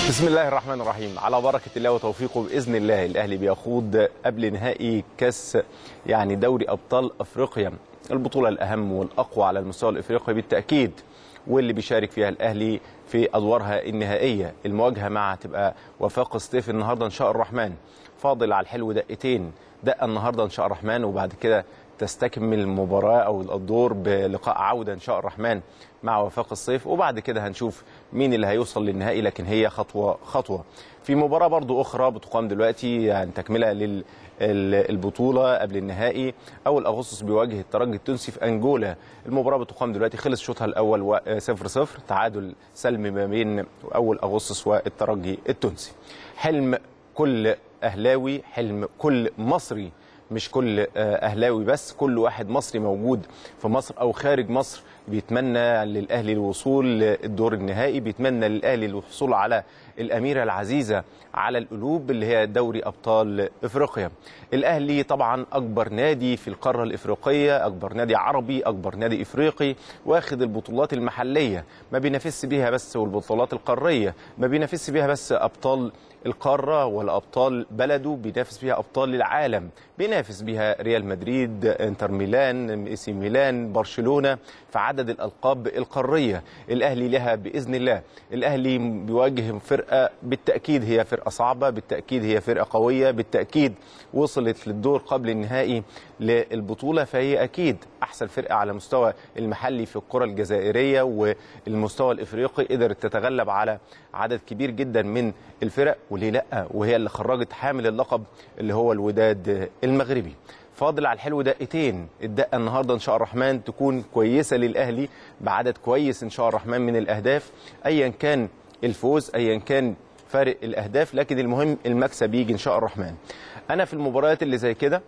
بسم الله الرحمن الرحيم على بركة الله وتوفيقه بإذن الله الأهلي بيخوض قبل نهائي كاس يعني دوري أبطال أفريقيا البطولة الأهم والأقوى على المستوى الإفريقي بالتأكيد واللي بيشارك فيها الأهلي في أدوارها النهائية المواجهة مع تبقى وفاق سطيف النهاردة إن شاء الرحمن فاضل على الحلو دقيقتين دقة النهاردة إن شاء الرحمن وبعد كده تستكمل المباراة أو الدور بلقاء عودة إن شاء الرحمن مع وفاق الصيف وبعد كده هنشوف مين اللي هيوصل للنهائي لكن هي خطوة خطوة في مباراة برضو أخرى بتقام دلوقتي يعني تكملة للبطولة قبل النهائي أول أغسطس بيواجه الترجي التونسي في أنجولا المباراة بتقام دلوقتي خلص شوطها الأول 0 0 تعادل سلمي ما بين أول أغسطس والترجي التونسي حلم كل أهلاوي حلم كل مصري مش كل اهلاوي بس كل واحد مصري موجود في مصر او خارج مصر بيتمنى للاهلي الوصول للدور النهائي بيتمنى للاهلي الحصول على الاميره العزيزه على القلوب اللي هي دوري ابطال افريقيا الاهلي طبعا اكبر نادي في القاره الافريقيه اكبر نادي عربي اكبر نادي افريقي واخد البطولات المحليه ما بينافسش بيها بس والبطولات القاريه ما بينافسش بيها بس ابطال القاره ولا ابطال بلده بينافس بيها ابطال العالم بينافس بيها ريال مدريد انتر ميلان اي سي ميلان برشلونه في عدد الالقاب القاريه الاهلي لها باذن الله الاهلي بيواجه فرقه بالتاكيد هي فرقه صعبه بالتاكيد هي فرقه قويه بالتاكيد وصلت للدور قبل النهائي للبطوله فهي اكيد احسن فرقه على مستوى المحلي في الكره الجزائريه والمستوى الافريقي قدرت تتغلب على عدد كبير جدا من الفرق وليه لا وهي اللي خرجت حامل اللقب اللي هو الوداد المغربي فاضل على الحلو دقيقتين الدقه النهارده ان شاء الرحمن تكون كويسه للاهلي بعدد كويس ان شاء الرحمن من الاهداف ايا كان الفوز ايا كان فارق الاهداف لكن المهم المكسب يجي ان شاء الرحمن انا في المباريات اللي زي كده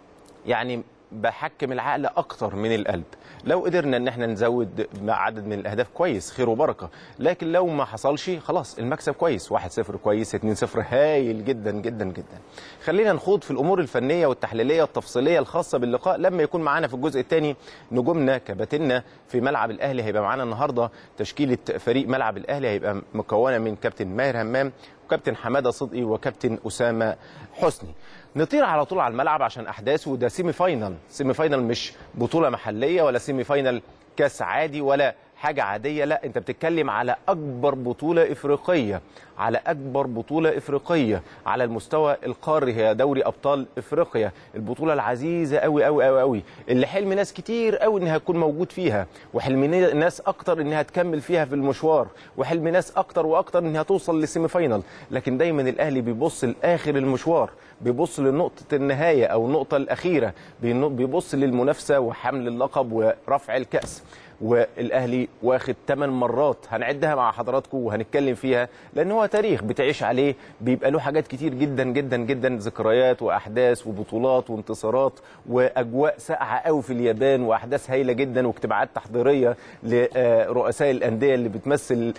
يعني بحكم العقل اكتر من القلب لو قدرنا ان احنا نزود عدد من الاهداف كويس خير وبركه لكن لو ما حصلش خلاص المكسب كويس 1-0 كويس 2-0 هايل جدا جدا جدا خلينا نخوض في الامور الفنيه والتحليليه التفصيليه الخاصه باللقاء لما يكون معانا في الجزء الثاني نجومنا كباتننا في ملعب الاهلي هيبقى معانا النهارده تشكيله فريق ملعب الاهلي هيبقى مكونه من كابتن ماهر همام وكابتن حماده صدقي وكابتن اسامه حسني نطير على طول على الملعب عشان احداث وده سيمي فاينل سيمي فاينل مش بطوله محليه ولا سيمي فاينل كاس عادي ولا حاجه عاديه لا انت بتتكلم على اكبر بطوله افريقيه على اكبر بطوله افريقيه على المستوى القاري هي دوري ابطال افريقيا البطوله العزيزه قوي قوي قوي قوي اللي حلم ناس كتير قوي انها تكون موجود فيها وحلم ناس اكتر انها تكمل فيها في المشوار وحلم ناس اكتر واكتر انها توصل للسيمي فاينل لكن دايما الاهلي بيبص لاخر المشوار بيبص لنقطه النهايه او النقطه الاخيره بيبص للمنافسه وحمل اللقب ورفع الكاس والاهلي واخد 8 مرات هنعدها مع حضراتكم وهنتكلم فيها لان هو تاريخ بتعيش عليه بيبقى له حاجات كتير جدا جدا جدا ذكريات واحداث وبطولات وانتصارات واجواء ساقعه قوي في اليابان واحداث هايله جدا واجتماعات تحضيريه لرؤساء الانديه اللي بتمثل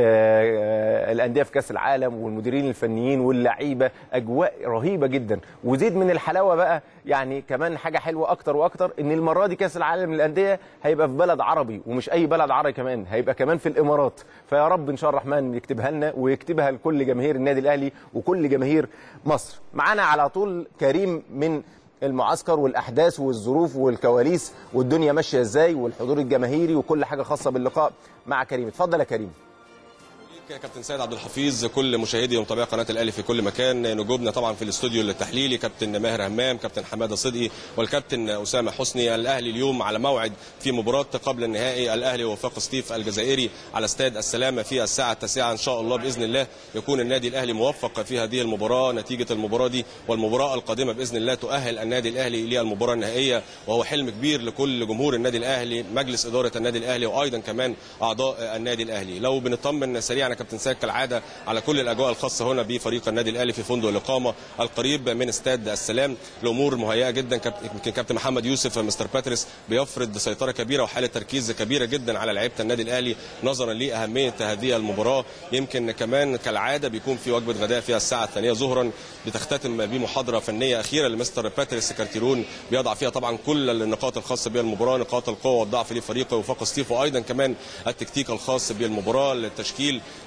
الانديه في كاس العالم والمديرين الفنيين واللعيبه اجواء رهيبه جدا وزيد من الحلاوه بقى يعني كمان حاجه حلوه اكتر واكتر ان المره دي كاس العالم للانديه هيبقى في بلد عربي عربي ومش اي بلد عربي كمان هيبقى كمان في الامارات فيا رب ان شاء الرحمن يكتبها لنا ويكتبها لكل جماهير النادي الاهلي وكل جماهير مصر معانا على طول كريم من المعسكر والاحداث والظروف والكواليس والدنيا ماشيه ازاي والحضور الجماهيري وكل حاجه خاصه باللقاء مع كريم اتفضل يا كريم يا كابتن سيد عبد الحفيظ كل مشاهدي ومتابعي قناه الاهلي في كل مكان نجومنا طبعا في الاستوديو التحليلي كابتن ماهر همام كابتن حماده صدقي والكابتن اسامه حسني الاهلي اليوم على موعد في مباراه قبل النهائي الاهلي ووفاق سطيف الجزائري على استاد السلامه في الساعه التاسعه ان شاء الله باذن الله يكون النادي الاهلي موفق في هذه المباراه نتيجه المباراه دي والمباراه القادمه باذن الله تؤهل النادي الاهلي للمباراه النهائيه وهو حلم كبير لكل جمهور النادي الاهلي مجلس اداره النادي الاهلي وايضا كمان اعضاء النادي الاهلي لو بنطمن سريعا يا كابتن سيد كالعاده على كل الاجواء الخاصه هنا بفريق النادي الاهلي في فندق الاقامه القريب من استاد السلام الامور مهيئه جدا يمكن كابتن محمد يوسف مستر باتريس بيفرض سيطره كبيره وحاله تركيز كبيره جدا على لعيبه النادي الاهلي نظرا لاهميه هذه المباراه يمكن كمان كالعاده بيكون في وجبه غداء فيها الساعه الثانيه ظهرا بتختتم بمحاضره فنيه اخيره لمستر باتريس كارتيرون بيضع فيها طبعا كل النقاط الخاصه بالمباراه نقاط القوه والضعف لفريقه وفاق ستيف وايضا كمان التكتيك الخاص بالمباراه التشكيل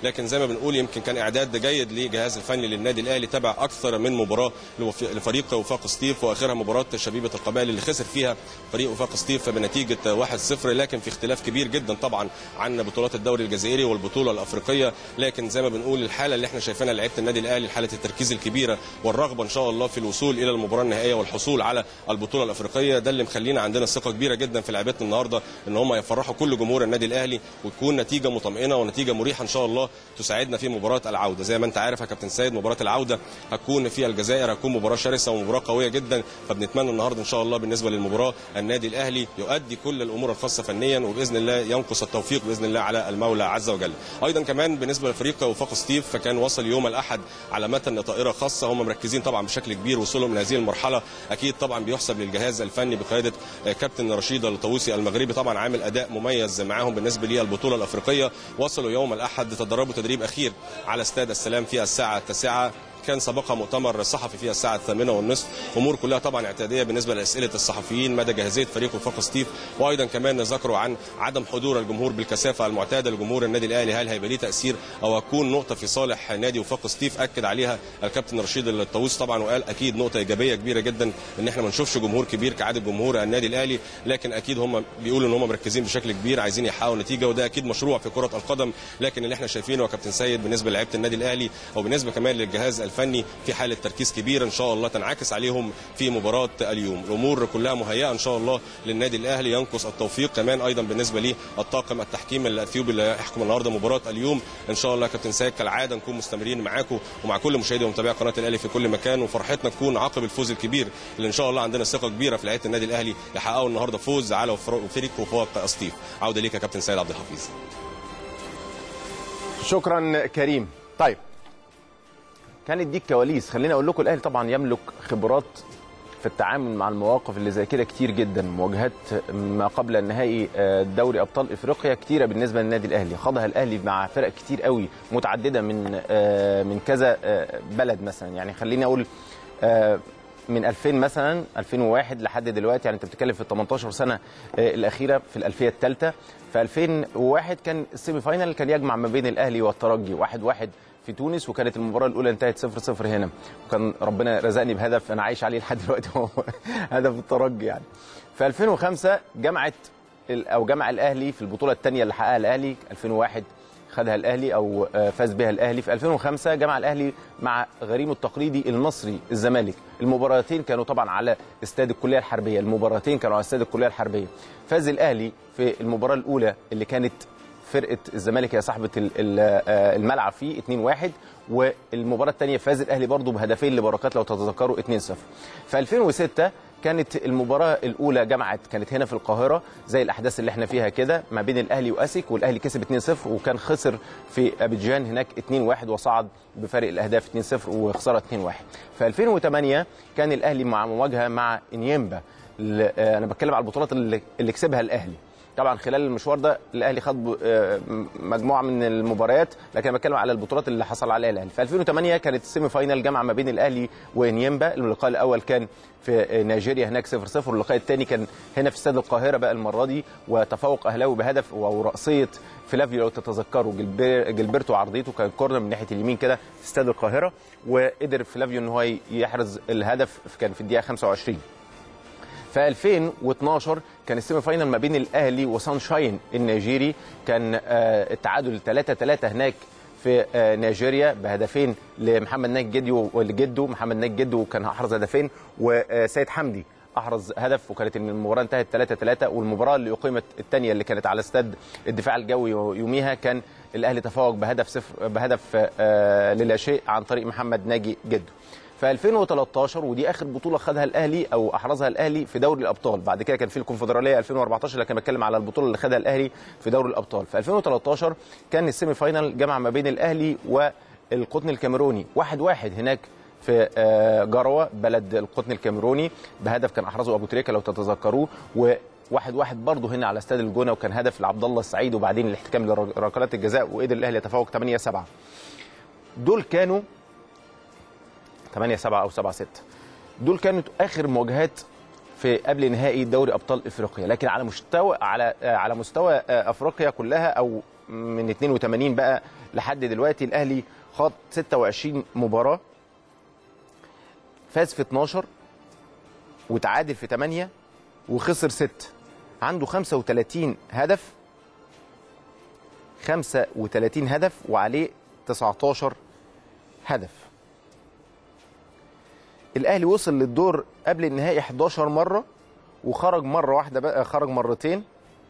لكن زي ما بنقول يمكن كان اعداد جيد لجهاز الفني للنادي الاهلي تابع اكثر من مباراه لفريق وفاق سطيف واخرها مباراه شبيبه القبائل اللي خسر فيها فريق وفاق سطيف بنتيجه 1-0 لكن في اختلاف كبير جدا طبعا عن بطولات الدوري الجزائري والبطوله الافريقيه لكن زي ما بنقول الحاله اللي احنا شايفينها لعيبه النادي الاهلي حاله التركيز الكبيره والرغبه ان شاء الله في الوصول الى المباراه النهائيه والحصول على البطوله الافريقيه ده اللي مخلينا عندنا ثقه كبيره جدا في لعيبتنا النهارده ان هم يفرحوا كل جمهور النادي الاهلي وتكون نتيجه مطمئنه ونتيجه مريحه ان شاء الله تساعدنا في مباراه العوده زي ما انت عارف يا كابتن سيد مباراه العوده هتكون في الجزائر هتكون مباراه شرسه ومباراه قويه جدا فبنتمنى النهارده ان شاء الله بالنسبه للمباراه النادي الاهلي يؤدي كل الامور الخاصه فنيا وباذن الله ينقص التوفيق باذن الله على المولى عز وجل ايضا كمان بالنسبه لفريق وفاق ستيف فكان وصل يوم الاحد على متن طائره خاصه هم مركزين طبعا بشكل كبير وصولهم لهذه المرحله اكيد طبعا بيحسب للجهاز الفني بقياده كابتن رشيد الطاووسي المغربي طبعا عامل اداء مميز معاهم بالنسبه للبطوله الافريقيه وصلوا يوم الاحد تدربوا تدريب اخير على استاد السلام في الساعه التاسعه كان سبقها مؤتمر صحفي فيها الساعه الثامنه والنصف امور كلها طبعا اعتياديه بالنسبه لاسئله الصحفيين مدى جاهزيه فريق وفاق ستيف وايضا كمان ذكروا عن عدم حضور الجمهور بالكثافه المعتاده لجمهور النادي الاهلي هل هيبقى ليه تاثير او هتكون نقطه في صالح نادي وفاق ستيف اكد عليها الكابتن رشيد الطاووس طبعا وقال اكيد نقطه ايجابيه كبيره جدا ان احنا ما نشوفش جمهور كبير كعاده جمهور النادي الاهلي لكن اكيد هم بيقولوا ان هم مركزين بشكل كبير عايزين يحققوا نتيجه وده اكيد مشروع في كره القدم لكن اللي احنا شايفينه يا كابتن سيد بالنسبه لعيبه النادي الاهلي او بالنسبه كمان للجهاز الفني في حاله تركيز كبير ان شاء الله تنعكس عليهم في مباراه اليوم الامور كلها مهيئه ان شاء الله للنادي الاهلي ينقص التوفيق كمان ايضا بالنسبه للطاقم التحكيم الاثيوبي اللي هيحكم النهارده مباراه اليوم ان شاء الله كابتن سيد كالعاده نكون مستمرين معاكم ومع كل مشاهدي ومتابعي قناه الاهلي في كل مكان وفرحتنا تكون عقب الفوز الكبير اللي ان شاء الله عندنا ثقه كبيره في لعيبه النادي الاهلي يحققوا النهارده فوز على فريق وفاق سطيف عوده ليك يا كابتن سيد عبد الحفيظ شكرا كريم طيب كانت دي الكواليس خليني اقول لكم الاهلي طبعا يملك خبرات في التعامل مع المواقف اللي زي كده كتير جدا مواجهات ما قبل النهائي دوري ابطال افريقيا كتيره بالنسبه للنادي الاهلي خاضها الاهلي مع فرق كتير قوي متعدده من من كذا بلد مثلا يعني خليني اقول من 2000 مثلا 2001 لحد دلوقتي يعني انت بتتكلم في ال 18 سنه الاخيره في الالفيه الثالثه في 2001 كان السيمي فاينال كان يجمع ما بين الاهلي والترجي 1 1 في تونس وكانت المباراه الاولى انتهت 0 0 هنا وكان ربنا رزقني بهدف انا عايش عليه لحد دلوقتي هو هدف الترجي يعني في 2005 جمعت او جمع الاهلي في البطوله الثانيه اللي حققها الاهلي 2001 خدها الاهلي او فاز بها الاهلي في 2005 جمع الاهلي مع غريمه التقليدي المصري الزمالك المباراتين كانوا طبعا على استاد الكليه الحربيه المباراتين كانوا على استاد الكليه الحربيه فاز الاهلي في المباراه الاولى اللي كانت فرقه الزمالك هي صاحبه الملعب فيه 2-1 والمباراه الثانيه فاز الاهلي برضه بهدفين لبركات لو تتذكروا 2-0 في 2006 كانت المباراه الاولى جمعت كانت هنا في القاهره زي الاحداث اللي احنا فيها كده ما بين الاهلي واسك والاهلي كسب 2-0 وكان خسر في ابيجان هناك 2-1 وصعد بفارق الاهداف 2-0 وخساره 2-1 في 2008 كان الاهلي مع مواجهه مع انيمبا انا بتكلم على البطولات اللي, اللي كسبها الاهلي طبعا خلال المشوار ده الاهلي خد مجموعه من المباريات لكن انا بتكلم على البطولات اللي حصل عليها الاهلي في 2008 كانت السيمي فاينال جمع ما بين الاهلي ونيمبا اللقاء الاول كان في نيجيريا هناك 0 0 واللقاء الثاني كان هنا في استاد القاهره بقى المره دي وتفوق اهلاوي بهدف وراسيه فلافيو لو تتذكروا جilberto عرضيته كان كورنر من ناحيه اليمين كده في استاد القاهره وقدر فلافيو ان هو يحرز الهدف كان في الدقيقه 25 في 2012 كان السيمي فاينال ما بين الاهلي وسانشاين النيجيري كان التعادل 3 3 هناك في نيجيريا بهدفين لمحمد ناجي جديو ولجده محمد ناجي جدو كان احرز هدفين وسيد حمدي احرز هدف وكانت المباراه انتهت 3 3 والمباراه اللي اقيمت الثانيه اللي كانت على استاد الدفاع الجوي يوميها كان الاهلي تفوق بهدف صفر بهدف للا شيء عن طريق محمد ناجي جدو في 2013 ودي اخر بطوله خدها الاهلي او احرزها الاهلي في دوري الابطال بعد كده كان في الكونفدراليه 2014 لكن بتكلم على البطوله اللي خدها الاهلي في دوري الابطال في 2013 كان السيمي فاينال جمع ما بين الاهلي والقطن الكاميروني واحد واحد هناك في جروه بلد القطن الكاميروني بهدف كان احرزه ابو تريكه لو تتذكروه و واحد واحد برضه هنا على استاد الجونه وكان هدف لعبد الله السعيد وبعدين الاحتكام لركلات الجزاء وقدر الاهلي يتفوق 8 7 دول كانوا 8 7 او 7 6 دول كانت اخر مواجهات في قبل نهائي دوري ابطال افريقيا لكن على مستوى على على مستوى افريقيا كلها او من 82 بقى لحد دلوقتي الاهلي خاض 26 مباراه فاز في 12 وتعادل في 8 وخسر 6 عنده 35 هدف 35 هدف وعليه 19 هدف الاهلي وصل للدور قبل النهائي 11 مره وخرج مره واحده بقى خرج مرتين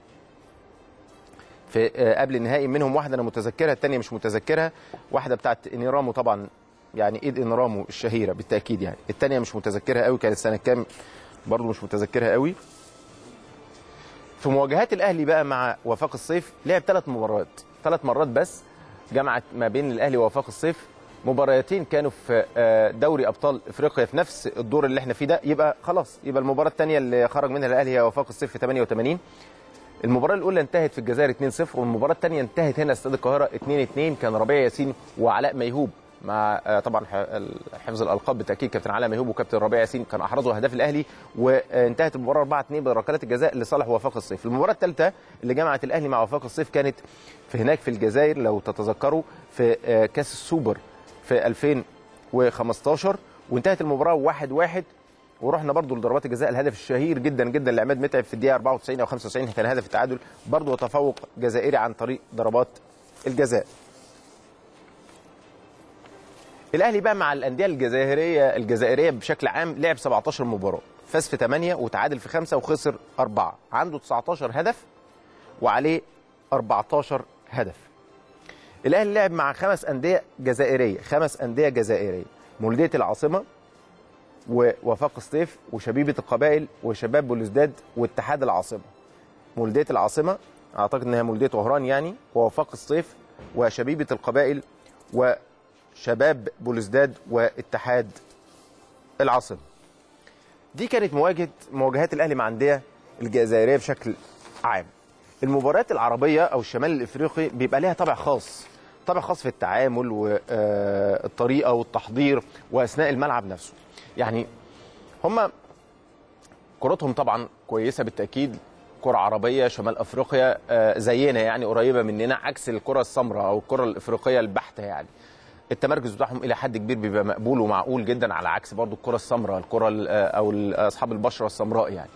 في آه، قبل النهائي منهم واحده انا متذكرها الثانيه مش متذكرها واحده بتاعت انيرامو طبعا يعني ايد انيرامو الشهيره بالتاكيد يعني الثانيه مش متذكرها قوي كانت سنه كام برضه مش متذكرها قوي في مواجهات الاهلي بقى مع وفاق الصيف لعب ثلاث مباريات ثلاث مرات بس جمعت ما بين الاهلي ووفاق الصيف مباراتين كانوا في آه، دوري ابطال افريقيا في نفس الدور اللي احنا فيه ده يبقى خلاص يبقى المباراه الثانيه اللي خرج منها الاهلي هي وفاق الصيف في 88 المباراه الاولى انتهت في الجزائر 2-0 والمباراه الثانيه انتهت هنا استاد القاهره 2-2 كان ربيع ياسين وعلاء ميهوب مع آه، طبعا ح- حفظ الالقاب بالتاكيد كابتن علاء ميهوب وكابتن ربيع ياسين كانوا احرزوا اهداف الاهلي وانتهت المباراه 4-2 بركلات الجزاء لصالح وفاق الصيف المباراه الثالثه اللي جمعت الاهلي مع وفاق الصيف كانت في هناك في الجزائر لو تتذكروا في آه، كاس السوبر في 2015 وانتهت المباراه 1-1 ورحنا برضو لضربات الجزاء الهدف الشهير جدا جدا لعماد متعب في الدقيقه 94 او 95 كان هدف التعادل برضو تفوق جزائري عن طريق ضربات الجزاء الاهلي بقى مع الانديه الجزائريه الجزائريه بشكل عام لعب 17 مباراه فاز في 8 وتعادل في 5 وخسر 4 عنده 19 هدف وعليه 14 هدف الاهلي لعب مع خمس انديه جزائريه خمس انديه جزائريه مولوديه العاصمه ووفاق الصيف وشبيبه القبائل وشباب بلوزداد واتحاد العاصمه مولوديه العاصمه اعتقد انها مولوديه وهران يعني ووفاق الصيف وشبيبه القبائل وشباب بلوزداد واتحاد العاصمه دي كانت مواجهه مواجهات الاهلي مع انديه الجزائريه بشكل عام المباريات العربيه او الشمال الافريقي بيبقى لها طابع خاص طابع خاص في التعامل والطريقه والتحضير واثناء الملعب نفسه يعني هم كرتهم طبعا كويسه بالتاكيد كرة عربية شمال افريقيا آه، زينا يعني قريبة مننا عكس الكرة السمراء او الكرة الافريقية البحتة يعني التمركز بتاعهم الى حد كبير بيبقى مقبول ومعقول جدا على عكس برضو الكرة السمراء الكرة ال- آه، او ال- اصحاب البشرة السمراء يعني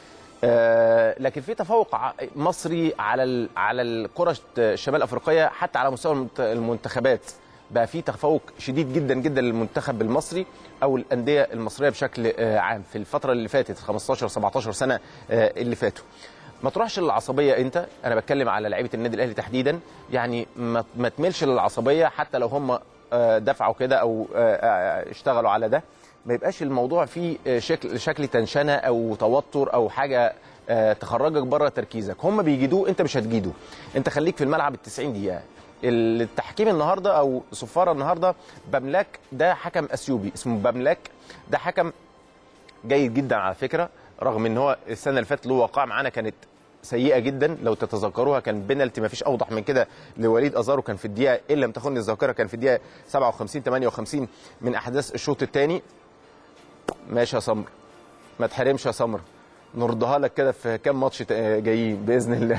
آه، لكن في تفوق ع- مصري على ال- على الكره الشمال الافريقيه حتى على مستوى المنت- المنتخبات بقى في تفوق شديد جدا جدا للمنتخب المصري او الانديه المصريه بشكل آه، عام في الفتره اللي فاتت 15 17 سنه آه، اللي فاتوا ما تروحش للعصبيه انت انا بتكلم على لعيبه النادي الاهلي تحديدا يعني ما ما تميلش للعصبيه حتى لو هم آه، دفعوا كده او آه، آه، اشتغلوا على ده ما يبقاش الموضوع فيه آه، شكل شكل تنشنه او توتر او حاجه آه، تخرجك بره تركيزك هم بيجيدوه انت مش هتجيده انت خليك في الملعب ال 90 دقيقه التحكيم النهارده او صفاره النهارده بملاك ده حكم اثيوبي اسمه بملاك ده حكم جيد جدا على فكره رغم ان هو السنه اللي فاتت له وقع معانا كانت سيئه جدا لو تتذكروها كان بينالتي ما فيش اوضح من كده لوليد ازارو كان في الدقيقه ان لم تخن الذاكره كان في الدقيقه 57 58 من احداث الشوط الثاني ماشي يا سمر ما تحرمش يا سمر نردها لك كده في كام ماتش تا- جايين باذن الله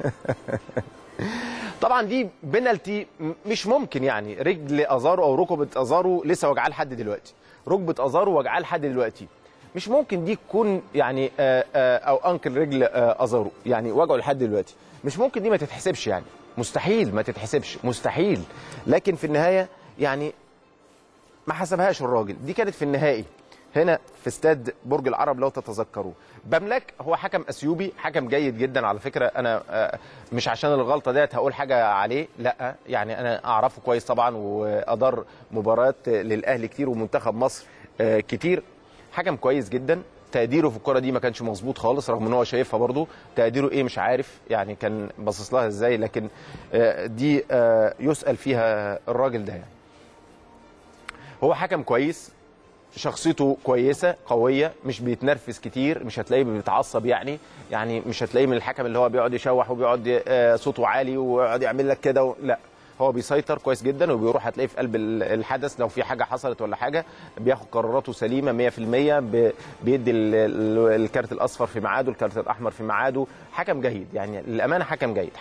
طبعا دي بنالتي م- مش ممكن يعني رجل ازارو او ركبه ازارو لسه وجعاه لحد دلوقتي ركبه ازارو وجعاه لحد دلوقتي مش ممكن دي تكون يعني آه، آه، او انكل رجل آه، ازارو يعني وجعه لحد دلوقتي مش ممكن دي ما تتحسبش يعني مستحيل ما تتحسبش مستحيل لكن في النهايه يعني ما حسبهاش الراجل دي كانت في النهائي هنا في استاد برج العرب لو تتذكروا بملك هو حكم اثيوبي حكم جيد جدا على فكره انا آه، مش عشان الغلطه ديت هقول حاجه عليه لا يعني انا اعرفه كويس طبعا وادار مباريات للاهلي كتير ومنتخب مصر آه، كتير حكم كويس جدا تقديره في الكره دي ما كانش مظبوط خالص رغم ان هو شايفها برضو تقديره ايه مش عارف يعني كان باصص لها ازاي لكن آه، دي آه، يسال فيها الراجل ده يعني هو حكم كويس شخصيته كويسه قويه مش بيتنرفز كتير مش هتلاقيه بيتعصب يعني يعني مش هتلاقيه من الحكم اللي هو بيقعد يشوح وبيقعد آه، صوته عالي ويقعد يعمل لك كده و... لا هو بيسيطر كويس جدا وبيروح هتلاقيه في قلب ال- الحدث لو في حاجه حصلت ولا حاجه بياخد قراراته سليمه 100% ب- بيدي ال- ال- الكارت الاصفر في ميعاده الكارت الاحمر في ميعاده حكم جيد يعني للامانه حكم جيد حك...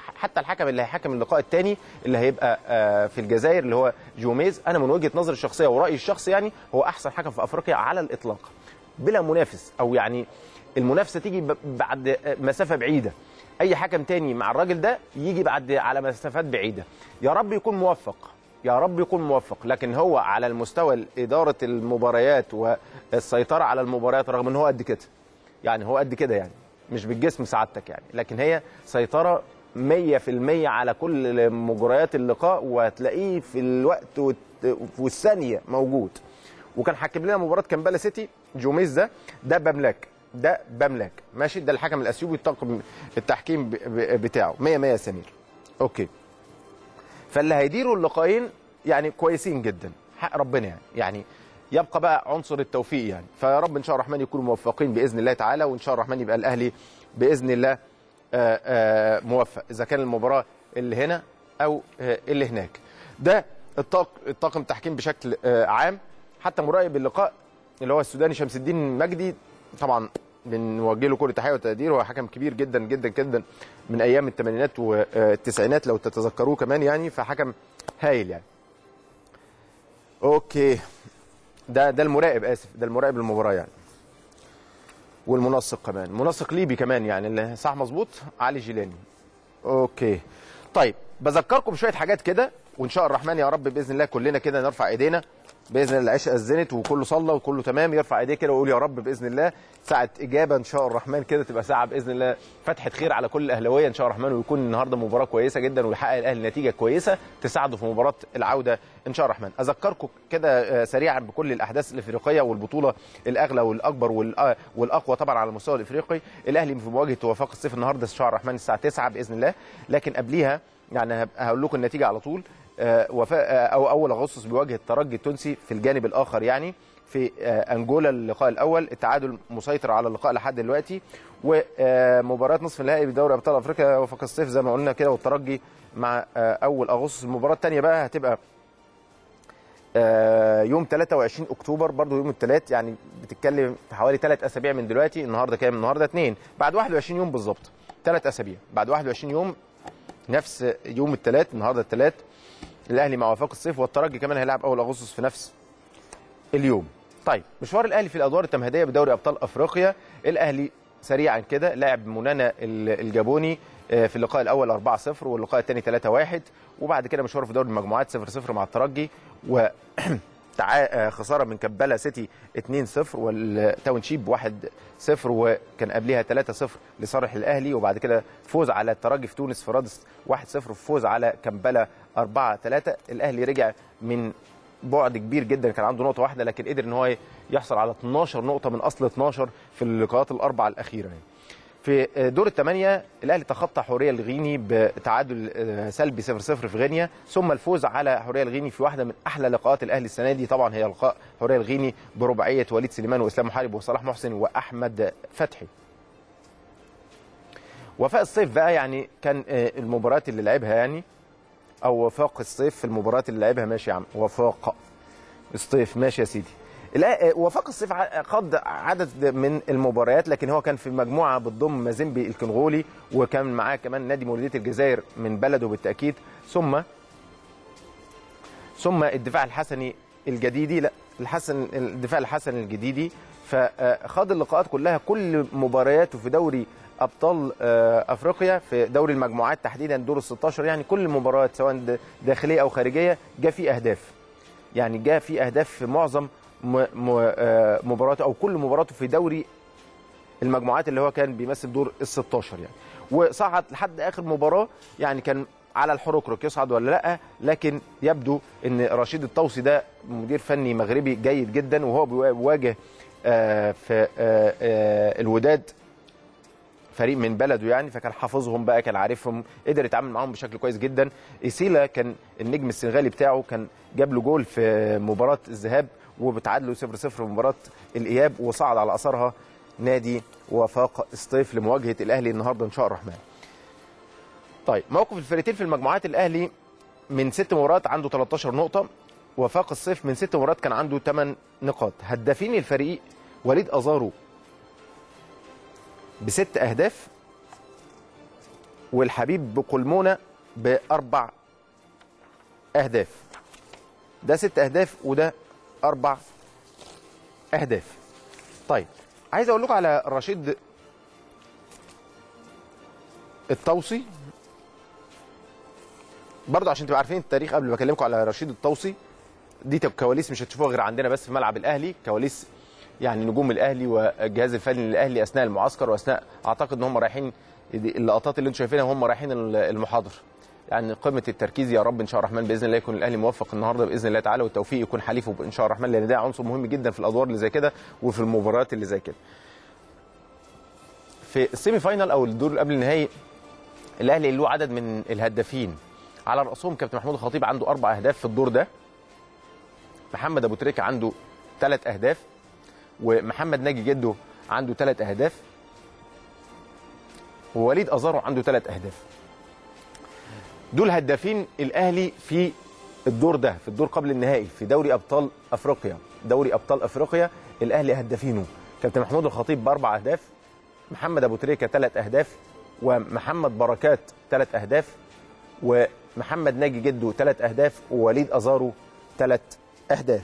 حتى الحكم اللي هيحكم اللقاء الثاني اللي هيبقى آه، في الجزائر اللي هو جوميز انا من وجهه نظري الشخصيه ورايي الشخصي يعني هو احسن حكم في افريقيا على الاطلاق بلا منافس او يعني المنافسه تيجي ب- بعد آه، مسافه بعيده اي حكم تاني مع الراجل ده يجي بعد على مسافات بعيده يا رب يكون موفق يا رب يكون موفق لكن هو على المستوى اداره المباريات والسيطره على المباريات رغم ان هو قد كده يعني هو قد كده يعني مش بالجسم سعادتك يعني لكن هي سيطره 100% على كل مجريات اللقاء وهتلاقيه في الوقت والت- والثانيه موجود وكان حكم لنا مباراه كامبالا سيتي جوميز ده ده بملاك ده بملاك ماشي ده الحكم الاثيوبي الطاقم التحكيم ب- ب- بتاعه 100 100 يا سمير اوكي فاللي هيديروا اللقاءين يعني كويسين جدا حق ربنا يعني يعني يبقى بقى عنصر التوفيق يعني فيا رب ان شاء الله الرحمن يكونوا موفقين باذن الله تعالى وان شاء الله الرحمن يبقى الاهلي باذن الله آه، آه، موفق اذا كان المباراه اللي هنا او آه، اللي هناك ده الطاق الطاقم التحكيم بشكل آه، عام حتى مراقب اللقاء اللي هو السوداني شمس الدين مجدي طبعا بنوجه له كل تحيه وتقدير هو حكم كبير جدا جدا جدا من ايام الثمانينات والتسعينات لو تتذكروه كمان يعني فحكم هايل يعني اوكي ده ده المراقب اسف ده المراقب المباراه يعني والمنسق كمان منسق ليبي كمان يعني اللي صح مظبوط علي جيلاني اوكي طيب بذكركم بشويه حاجات كده وان شاء الرحمن يا رب باذن الله كلنا كده نرفع ايدينا باذن الله العشاء اذنت وكله صلى وكله تمام يرفع ايديه كده ويقول يا رب باذن الله ساعه اجابه ان شاء الرحمن كده تبقى ساعه باذن الله فتحه خير على كل الاهلاويه ان شاء الرحمن ويكون النهارده مباراه كويسه جدا ويحقق الاهلي نتيجه كويسه تساعده في مباراه العوده ان شاء الرحمن اذكركم كده آه، سريعا بكل الاحداث الافريقيه والبطوله الاغلى والاكبر والأ- والاقوى طبعا على المستوى الافريقي الاهلي في مواجهه وفاق الصيف النهارده ان شاء الرحمن الساعه 9 باذن الله لكن قبليها يعني هب- هقول لكم النتيجه على طول آه، وفاء آه، او اول اغسطس بيواجه الترجي التونسي في الجانب الاخر يعني في آه، انجولا اللقاء الاول التعادل مسيطر على اللقاء لحد دلوقتي ومباراه نصف النهائي بدوري ابطال افريقيا وفاق الصيف زي ما قلنا كده والترجي مع آه، اول اغسطس المباراه الثانيه بقى هتبقى آه، يوم 23 اكتوبر برضو يوم الثلاث يعني بتتكلم في حوالي ثلاث اسابيع من دلوقتي النهارده كام النهارده اثنين بعد 21 يوم بالظبط ثلاث اسابيع بعد 21 يوم نفس يوم الثلاث النهارده الثلاث الاهلي مع وفاق الصيف والترجي كمان هيلعب اول اغسطس في نفس اليوم طيب مشوار الاهلي في الادوار التمهيديه بدوري ابطال افريقيا الاهلي سريعا كده لعب منانا ال- الجابوني آه، في اللقاء الاول 4-0 واللقاء الثاني 3-1 وبعد كده مشوار في دوري المجموعات 0-0 مع الترجي و تع- آه، خساره من كبالا سيتي 2-0 والتاونشيب 1-0 وكان قبلها 3-0 لصالح الاهلي وبعد كده فوز على الترجي في تونس في رادس 1-0 وفوز على كمبالا 4-3 الاهلي رجع من بعد كبير جدا كان عنده نقطه واحده لكن قدر ان هو يحصل على 12 نقطه من اصل 12 في اللقاءات الاربعه الاخيره يعني. في دور الثمانية الأهلي تخطى حورية الغيني بتعادل آه، سلبي 0-0 في غينيا ثم الفوز على حورية الغيني في واحدة من أحلى لقاءات الأهلي السنة دي طبعا هي لقاء حورية الغيني برباعية وليد سليمان وإسلام محارب وصلاح محسن وأحمد فتحي وفاء الصيف بقى يعني كان آه، المباريات اللي لعبها يعني او وفاق الصيف في المباريات اللي لعبها ماشي يا عم وفاق الصيف ماشي يا سيدي لا وفاق الصيف ع- قاد عدد من المباريات لكن هو كان في مجموعه بتضم مازيمبي الكونغولي وكان معاه كمان نادي مولوديه الجزائر من بلده بالتاكيد ثم ثم الدفاع الحسني الجديدي لا الحسن الدفاع الحسني الجديدي فخاض اللقاءات كلها كل مبارياته في دوري ابطال آه، افريقيا في دوري المجموعات تحديدا دور ال 16 يعني كل المباريات سواء د- داخليه او خارجيه جاء فيه اهداف يعني جاء فيه اهداف في معظم م- م- آه، مباراته او كل مباراته في دوري المجموعات اللي هو كان بيمثل دور ال 16 يعني وصعد لحد اخر مباراه يعني كان على الحركرك يصعد ولا لا لكن يبدو ان رشيد الطوسي ده مدير فني مغربي جيد جدا وهو بيواجه آه، في آه، آه، الوداد فريق من بلده يعني فكان حافظهم بقى كان عارفهم قدر يتعامل معاهم بشكل كويس جدا إيسيلا كان النجم السنغالي بتاعه كان جاب له جول في مباراه الذهاب وبتعادلوا 0 0 في مباراه الاياب وصعد على اثرها نادي وفاق الصيف لمواجهه الاهلي النهارده ان شاء الرحمن. طيب موقف الفريقين في المجموعات الاهلي من ست مباريات عنده 13 نقطه وفاق الصيف من ست مباريات كان عنده 8 نقاط هدافين الفريق وليد ازارو بست اهداف والحبيب بقلمونه باربع اهداف ده ست اهداف وده اربع اهداف طيب عايز اقول لكم على رشيد الطوسي برضه عشان تبقوا عارفين التاريخ قبل ما اكلمكم على رشيد الطوسي دي تب- كواليس مش هتشوفوها غير عندنا بس في ملعب الاهلي كواليس يعني نجوم الاهلي والجهاز الفني للاهلي اثناء المعسكر واثناء اعتقد ان هم رايحين دي- اللقطات اللي انتم شايفينها وهم رايحين ال- المحاضره يعني قمه التركيز يا رب ان شاء الله الرحمن باذن الله يكون الاهلي موفق النهارده باذن الله تعالى والتوفيق يكون حليفه ان شاء الله الرحمن لان ده عنصر مهم جدا في الادوار اللي زي كده وفي المباريات اللي زي كده في السيمي فاينال او الدور اللي قبل النهائي الاهلي له عدد من الهدافين على راسهم كابتن محمود الخطيب عنده اربع اهداف في الدور ده محمد ابو تريكه عنده ثلاث اهداف ومحمد ناجي جده عنده ثلاث اهداف ووليد ازارو عنده ثلاث اهداف دول هدافين الاهلي في الدور ده في الدور قبل النهائي في دوري ابطال افريقيا دوري ابطال افريقيا الاهلي هدافينه كابتن محمود الخطيب باربع اهداف محمد ابو تريكه ثلاث اهداف ومحمد بركات ثلاث اهداف ومحمد ناجي جده ثلاث اهداف ووليد ازارو ثلاث اهداف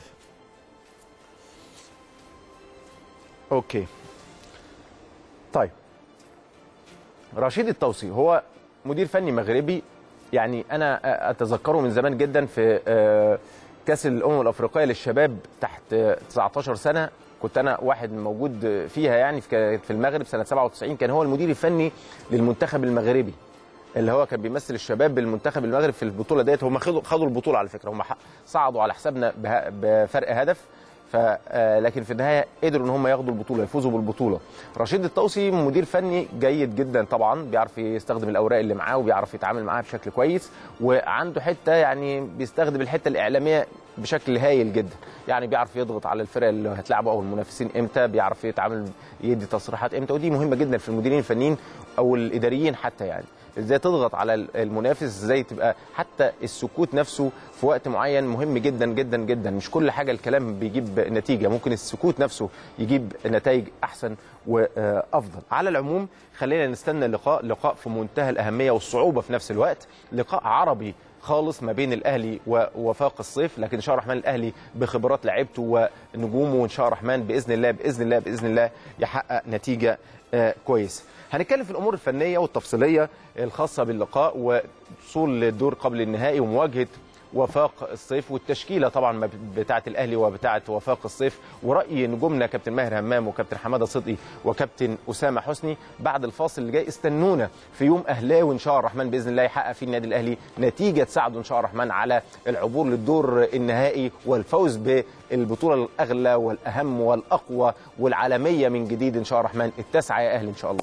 اوكي طيب رشيد الطوسي هو مدير فني مغربي يعني انا اتذكره من زمان جدا في آه، كاس الامم الافريقيه للشباب تحت آه، 19 سنه كنت انا واحد موجود فيها يعني في في المغرب سنه 97 كان هو المدير الفني للمنتخب المغربي اللي هو كان بيمثل الشباب بالمنتخب المغرب في البطوله ديت هم خدوا خدوا البطوله على فكره هم ح- صعدوا على حسابنا به- بفرق هدف ف آه، لكن في النهايه قدروا ان هم ياخدوا البطوله يفوزوا بالبطوله رشيد الطوسي مدير فني جيد جدا طبعا بيعرف يستخدم الاوراق اللي معاه وبيعرف يتعامل معاها بشكل كويس وعنده حته يعني بيستخدم الحته الاعلاميه بشكل هايل جدا يعني بيعرف يضغط على الفرق اللي هتلعبه او المنافسين امتى بيعرف يتعامل يدي تصريحات امتى ودي مهمه جدا في المديرين الفنيين او الاداريين حتى يعني ازاي تضغط على المنافس ازاي تبقى حتى السكوت نفسه في وقت معين مهم جدا جدا جدا مش كل حاجه الكلام بيجيب نتيجه ممكن السكوت نفسه يجيب نتائج احسن وافضل على العموم خلينا نستنى اللقاء لقاء في منتهى الاهميه والصعوبه في نفس الوقت لقاء عربي خالص ما بين الاهلي ووفاق الصيف لكن ان شاء الله الرحمن الاهلي بخبرات لعيبته ونجومه وان شاء الله الرحمن باذن الله باذن الله باذن الله يحقق نتيجه آه، كويسه هنتكلم في الامور الفنيه والتفصيليه الخاصه باللقاء ووصول للدور قبل النهائي ومواجهه وفاق الصيف والتشكيله طبعا ما بتاعه الاهلي وبتاعه وفاق الصيف وراي نجومنا كابتن ماهر همام وكابتن حماده صدقي وكابتن اسامه حسني بعد الفاصل اللي جاي استنونا في يوم اهلاوي ان شاء الله الرحمن باذن الله يحقق فيه النادي الاهلي نتيجه تساعده ان شاء الله الرحمن على العبور للدور النهائي والفوز بالبطوله الاغلى والاهم والاقوى والعالميه من جديد ان شاء الله الرحمن التاسعه يا اهلي ان شاء الله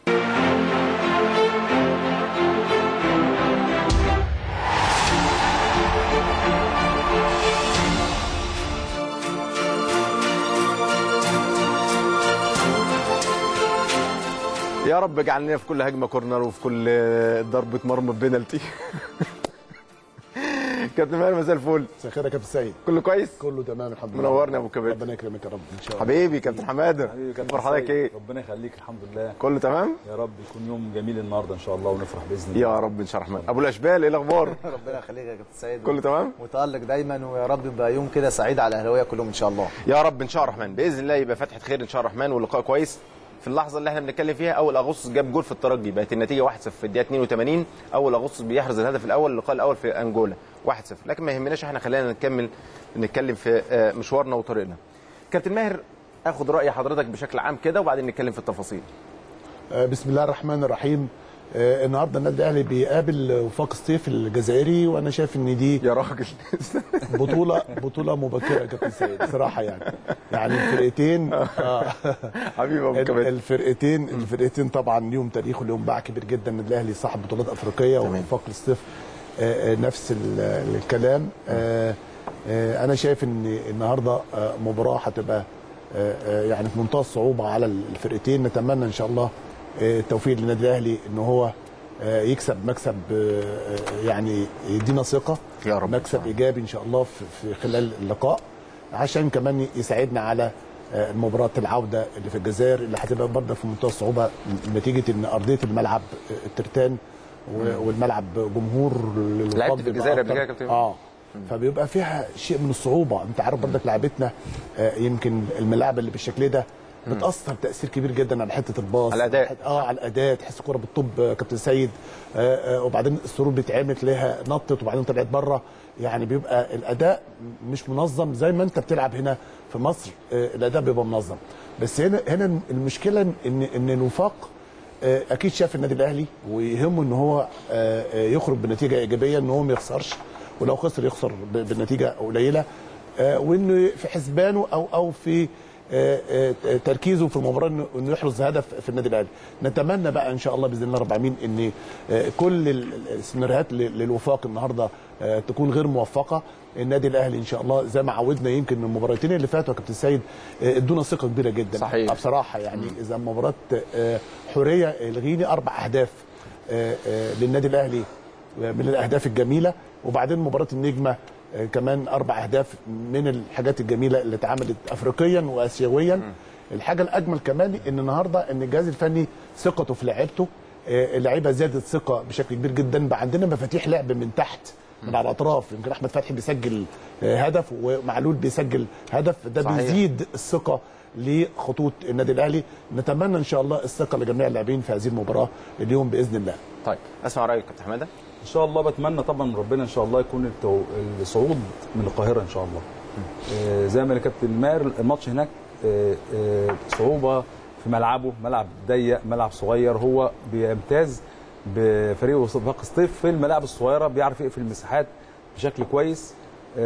يا رب اجعل لنا في كل هجمه كورنر وفي كل ضربه مرمى بينالتي كابتن ماهر مساء الفل مساء الخير يا كابتن سيد كله كويس كله تمام الحمد لله منورنا يا ابو كبير ربنا يكرمك يا رب ان شاء الله حبيبي كابتن حماده حبيبي كابتن اخبار حضرتك سيد، ايه ربنا يخليك الحمد لله كله تمام يا رب يكون يوم جميل النهارده ان شاء الله ونفرح باذن الله يا رب ان شاء الله الرحمن ابو الاشبال ايه الاخبار ربنا يخليك يا كابتن سيد كله تمام متألق دايما ويا رب يبقى يوم كده سعيد على الاهلاويه كلهم ان شاء الله يا رب ان شاء الله الرحمن باذن الله يبقى فتحه خير ان شاء الله الرحمن واللقاء كويس في اللحظه اللي احنا بنتكلم فيها اول اغسطس جاب جول في الترجي بقت النتيجه 1-0 في الدقيقه 82 اول اغسطس بيحرز الهدف الاول اللقاء الاول في انجولا 1-0 لكن ما يهمناش احنا خلينا نكمل نتكلم في آه، مشوارنا وطريقنا كابتن ماهر اخد راي حضرتك بشكل عام كده وبعدين نتكلم في التفاصيل آه، بسم الله الرحمن الرحيم آه، النهارده النادي الاهلي بيقابل وفاق الصيف الجزائري وانا شايف ان دي يا راجل بطوله بطوله مبكره يا كابتن سيد بصراحه يعني يعني الفرقتين آه، حبيبي ابو ال- كباتن الفرقتين الفرقتين طبعا ليهم تاريخ وليهم باع كبير جدا النادي الاهلي صاحب بطولات افريقيه تمام. ووفاق الصيف آه، آه، نفس ال- الكلام آه، آه، انا شايف ان النهارده آه، مباراه هتبقى آه، آه، يعني في منتهى الصعوبه على الفرقتين نتمنى ان شاء الله آه، التوفيق للنادي الاهلي ان هو آه، يكسب مكسب آه، آه، يعني يدينا ثقه يا رب. مكسب ايجابي ان شاء الله في- في خلال اللقاء عشان كمان يساعدنا على آه، مباراة العودة اللي في الجزائر اللي هتبقى برضه في منتهى الصعوبة نتيجة ان ارضية الملعب آه، الترتان و- والملعب جمهور لعبت في الجزائر قبل كده يا كابتن؟ اه فبيبقى فيها شيء من الصعوبه انت عارف برضك لعبتنا آه، يمكن الملاعب اللي بالشكل ده بتاثر تاثير كبير جدا على حته الباص على الأداء. اه على الاداء تحس الكوره بالطب آه، كابتن سيد آه، آه، وبعدين السرور بيتعمل تلاقيها نطت وبعدين طلعت بره يعني بيبقى الاداء مش منظم زي ما انت بتلعب هنا في مصر آه، الاداء بيبقى منظم بس هنا هنا المشكله ان ان الوفاق آه، اكيد شاف النادي الاهلي ويهمه ان هو آه، آه، يخرج بنتيجه ايجابيه ان هو ما يخسرش ولو خسر يخسر ب- بنتيجه قليله آه، وانه في حسبانه او او في آه، آه، تركيزه في المباراه انه إنه يحرز هدف في النادي الاهلي نتمنى بقى ان شاء الله باذن الله رب العالمين ان آه، كل ال- السيناريوهات ل- للوفاق النهارده آه، تكون غير موفقه النادي الاهلي ان شاء الله زي ما عودنا يمكن من المباراتين اللي فاتوا يا كابتن سيد آه، ادونا ثقه كبيره جدا صحيح. بصراحه يعني اذا مباراه آه، حوريه الغيني اربع اهداف آه، آه، للنادي الاهلي من الاهداف الجميله وبعدين مباراه النجمه آه، كمان اربع اهداف من الحاجات الجميله اللي اتعملت افريقيا واسيويا الحاجه الاجمل كمان ان النهارده ان الجهاز الفني ثقته في لعيبته آه، اللعيبه زادت ثقه بشكل كبير جدا بقى عندنا مفاتيح لعب من تحت من على الاطراف يمكن احمد فتحي بيسجل آه، هدف ومعلول بيسجل هدف ده صحيح. بيزيد الثقه لخطوط النادي الاهلي نتمنى ان شاء الله الثقه لجميع اللاعبين في هذه المباراه اليوم باذن الله طيب اسمع رايك كابتن حماده ان شاء الله بتمنى طبعا من ربنا ان شاء الله يكون التو... الصعود من القاهره ان شاء الله آه زي ما الكابتن ماهر الماتش هناك آه آه صعوبه في ملعبه ملعب ضيق ملعب صغير هو بيمتاز بفريق وفاق سطيف في الملاعب الصغيره بيعرف يقفل المساحات بشكل كويس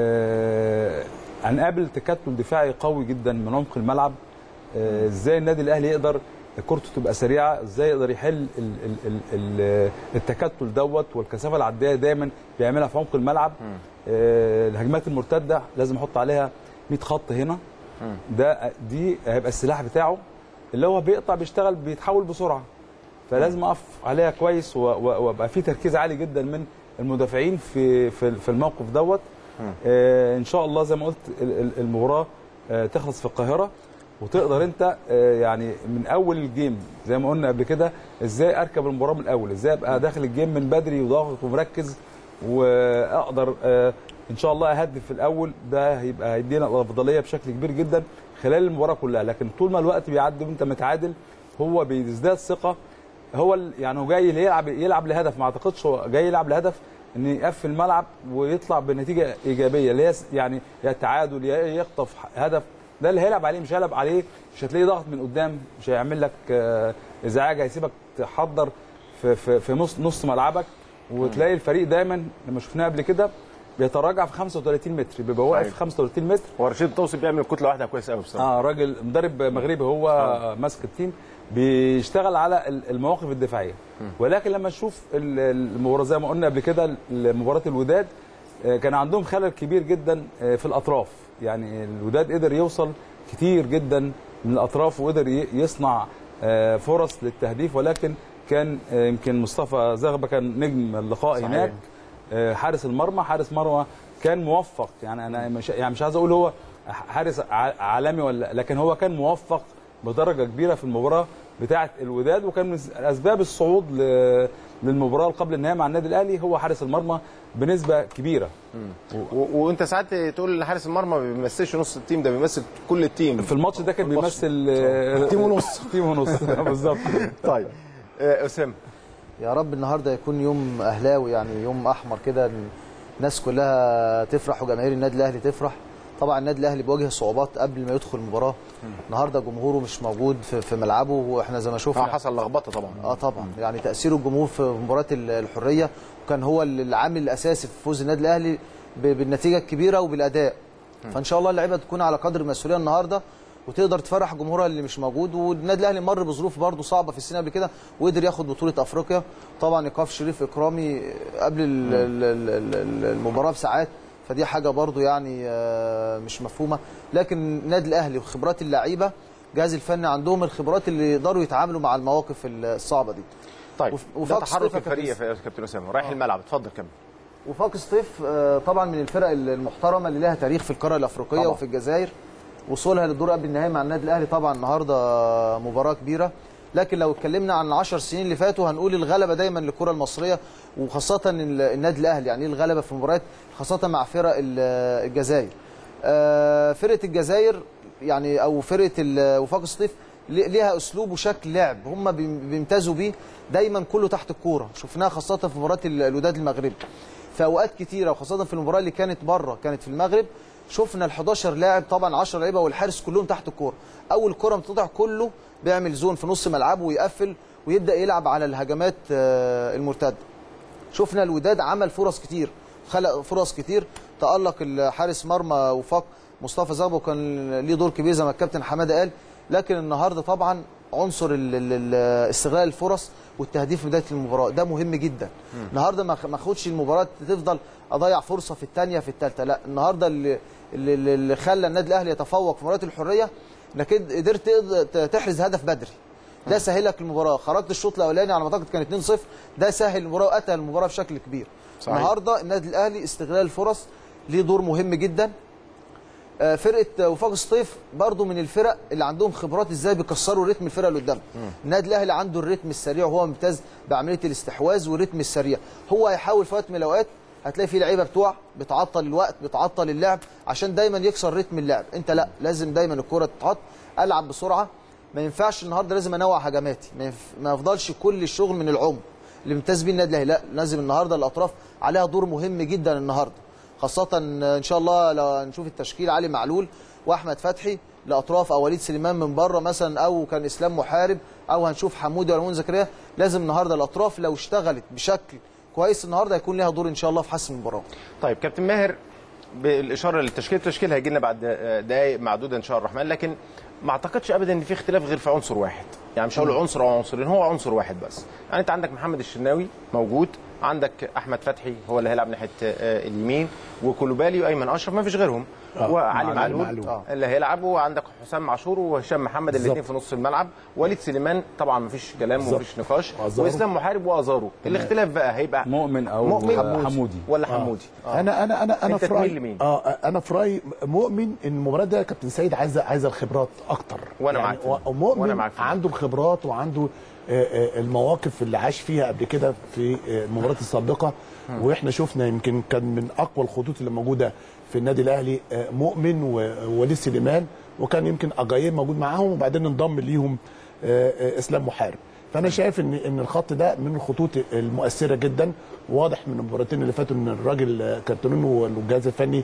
آه هنقابل تكتل دفاعي قوي جدا من عمق الملعب آه، ازاي النادي الاهلي يقدر كورته تبقى سريعه ازاي يقدر يحل ال ال ال ال التكتل دوت والكثافه العدديه دايما بيعملها في عمق الملعب آه، الهجمات المرتده لازم احط عليها 100 خط هنا ده دي هيبقى السلاح بتاعه اللي هو بيقطع بيشتغل بيتحول بسرعه فلازم اقف عليها كويس و- و- وابقى في تركيز عالي جدا من المدافعين في في في الموقف دوت آه ان شاء الله زي ما قلت ال- ال- المباراه آه تخلص في القاهره وتقدر انت آه يعني من اول الجيم زي ما قلنا قبل كده ازاي اركب المباراه من الاول ازاي ابقى داخل الجيم من بدري وضاغط ومركز واقدر آه ان شاء الله اهدف في الاول ده هيبقى هيدينا الافضليه بشكل كبير جدا خلال المباراه كلها لكن طول ما الوقت بيعدي وانت متعادل هو بيزداد ثقه هو ال- يعني هو جاي يلعب يلعب لهدف ما اعتقدش هو جاي يلعب لهدف ان يقفل الملعب ويطلع بنتيجه ايجابيه اللي هي س- يعني يا تعادل يا يخطف هدف ده اللي هيلعب عليه مش هيلعب عليه مش هتلاقيه ضغط من قدام مش هيعمل لك آه، ازعاج هيسيبك تحضر في في, في نص نص ملعبك وتلاقي الفريق دايما لما شفناه قبل كده بيتراجع في 35 متر بيبقى واقف صحيح. في 35 متر هو رشيد الطوسي بيعمل كتله واحده كويسه قوي بصراحه اه راجل مدرب مغربي هو ماسك التيم بيشتغل على ال- المواقف الدفاعيه ولكن لما نشوف ال- المباراه زي ما قلنا قبل كده مباراه الوداد آه، كان عندهم خلل كبير جدا آه، في الاطراف يعني الوداد قدر يوصل كتير جدا من الاطراف وقدر ي- يصنع آه، فرص للتهديف ولكن كان آه، يمكن مصطفى زغبه كان نجم اللقاء صحيح. هناك آه، حارس المرمى حارس مرمى كان موفق يعني انا مش يعني مش عايز اقول هو حارس ع- عالمي ولا لكن هو كان موفق بدرجه كبيره في المباراه بتاعه الوداد وكان من اسباب الصعود ل- للمباراه قبل النهائي مع النادي الاهلي هو حارس المرمى بنسبه كبيره و- وانت ساعات تقول ان حارس المرمى ما بيمثلش نص التيم ده بيمثل كل التيم في الماتش ده كان الماتش. بيمثل آه، تيم ونص. تيم ونص بالظبط طيب آه، اسامه يا رب النهارده يكون يوم اهلاوي يعني يوم احمر كده الناس كلها تفرح وجماهير النادي الاهلي تفرح طبعا النادي الاهلي بيواجه صعوبات قبل ما يدخل المباراه النهارده جمهوره مش موجود في, في ملعبه واحنا زي ما اه شفنا حصل لخبطه طبعا اه طبعا يعني تاثير الجمهور في مباراه ال- الحريه وكان هو العامل الاساسي في فوز النادي الاهلي ب- بالنتيجه الكبيره وبالاداء فان شاء الله اللعيبه تكون على قدر المسؤوليه النهارده وتقدر تفرح جمهورها اللي مش موجود والنادي الاهلي مر بظروف برضه صعبه في السنه قبل كده وقدر ياخد بطوله افريقيا طبعا ايقاف شريف اكرامي قبل ال- ال- ال- ال- المباراه بساعات فدي حاجه برضه يعني آه، مش مفهومه لكن النادي الاهلي وخبرات اللعيبه الجهاز الفني عندهم الخبرات اللي يقدروا يتعاملوا مع المواقف الصعبه دي طيب وف- ده وفاق تحرك ستيفن الفريق كابتن- يا كابتن اسامه رايح الملعب اتفضل كمل وفاق سطيف آه، طبعا من الفرق المحترمه اللي لها تاريخ في القاره الافريقيه طبعا. وفي الجزائر وصولها للدور قبل النهائي مع النادي الاهلي طبعا النهارده مباراه كبيره لكن لو اتكلمنا عن العشر سنين اللي فاتوا هنقول الغلبه دايما للكره المصريه وخاصه ال- النادي الاهلي يعني ايه الغلبه في مباريات خاصه مع فرق ال- الجزائر آه، فرقه الجزائر يعني او فرقه ال- وفاق الصيف لي- ليها اسلوب وشكل لعب هم بيم- بيمتازوا بيه دايما كله تحت الكوره شفناها خاصه في مباراه ال- الوداد المغربي في اوقات كتيره وخاصه في المباراه اللي كانت بره كانت في المغرب شفنا ال 11 لاعب طبعا 10 لعيبه والحارس كلهم تحت الكوره اول كره بتطلع كله بيعمل زون في نص ملعبه ويقفل ويبدا يلعب على الهجمات آه، المرتده شفنا الوداد عمل فرص كتير خلق فرص كتير تألق الحارس مرمى وفاق مصطفى زغبو كان ليه دور كبير زي ما الكابتن حماده قال لكن النهارده طبعا عنصر ال- ال- ال- استغلال الفرص والتهديف في بدايه المباراه ده مهم جدا النهارده ما ما اخدش المباراه تفضل اضيع فرصه في الثانيه في الثالثه لا النهارده اللي اللي, اللي خلى النادي الاهلي يتفوق في مباراه الحريه انك قدرت تقدر تحرز هدف بدري ده سهلك المباراه خرجت الشوط الاولاني على ما اعتقد كان 2-0 ده سهل المباراه واتى المباراه بشكل كبير صحيح. النهارده النادي الاهلي استغلال الفرص ليه دور مهم جدا آه، فرقه وفاق الصيف برضو من الفرق اللي عندهم خبرات ازاي بيكسروا رتم الفرقه اللي قدام النادي الاهلي عنده الرتم السريع وهو ممتاز بعمليه الاستحواذ والرتم السريع هو هيحاول في وقت من الاوقات هتلاقي في لعيبه بتوع بتعطل الوقت بتعطل اللعب عشان دايما يكسر رتم اللعب انت لا لازم دايما الكره تتحط العب بسرعه ما ينفعش النهارده لازم انوع هجماتي ما, ينف... ما يفضلش كل الشغل من العمق اللي ممتاز بيه النادي الاهلي لا لازم النهارده الاطراف عليها دور مهم جدا النهارده خاصه ان شاء الله لو نشوف التشكيل علي معلول واحمد فتحي لاطراف او وليد سليمان من بره مثلا او كان اسلام محارب او هنشوف حمودي ولا منى زكريا لازم النهارده الاطراف لو اشتغلت بشكل كويس النهارده هيكون ليها دور ان شاء الله في حسم المباراه طيب كابتن ماهر بالاشاره للتشكيل التشكيل هيجي لنا بعد دقائق معدوده ان شاء الرحمن لكن ما اعتقدش ابدا ان في اختلاف غير في عنصر واحد يعني مش هقول عنصر او عنصرين هو عنصر واحد بس يعني انت عندك محمد الشناوي موجود عندك احمد فتحي هو اللي هيلعب ناحيه آه، اليمين وكولوبالي وايمن اشرف ما فيش غيرهم آه، وعلي مع معلول, معلول. آه. اللي هيلعب وعندك حسام عاشور وهشام محمد الاثنين في نص الملعب وليد سليمان طبعا ما فيش كلام بالظبط. ومفيش نقاش وأزارو. واسلام محارب وازارو الاختلاف بقى هيبقى مؤمن او مؤمن حمودي ولا حمودي آه. انا انا انا انا أنت في رايي تميل لمين؟ اه انا في رايي مؤمن ان المباراه دي يا كابتن سيد عايزه عايزه الخبرات اكتر وأنا معاك في ده. و- ومؤمن وأنا معاك في ده. عنده الخبرات وعنده آه، آه، المواقف اللي عاش فيها قبل كده في آه، المباريات السابقه واحنا شفنا يمكن كان من اقوى الخطوط اللي موجوده في النادي الاهلي آه، مؤمن ووليد سليمان وكان يمكن اجايب موجود معاهم وبعدين انضم ليهم آه، آه، اسلام محارب فانا شايف ان ان الخط ده من الخطوط المؤثره جدا واضح من المباراتين اللي فاتوا ان الراجل آه، كارتونينو والجهاز الفني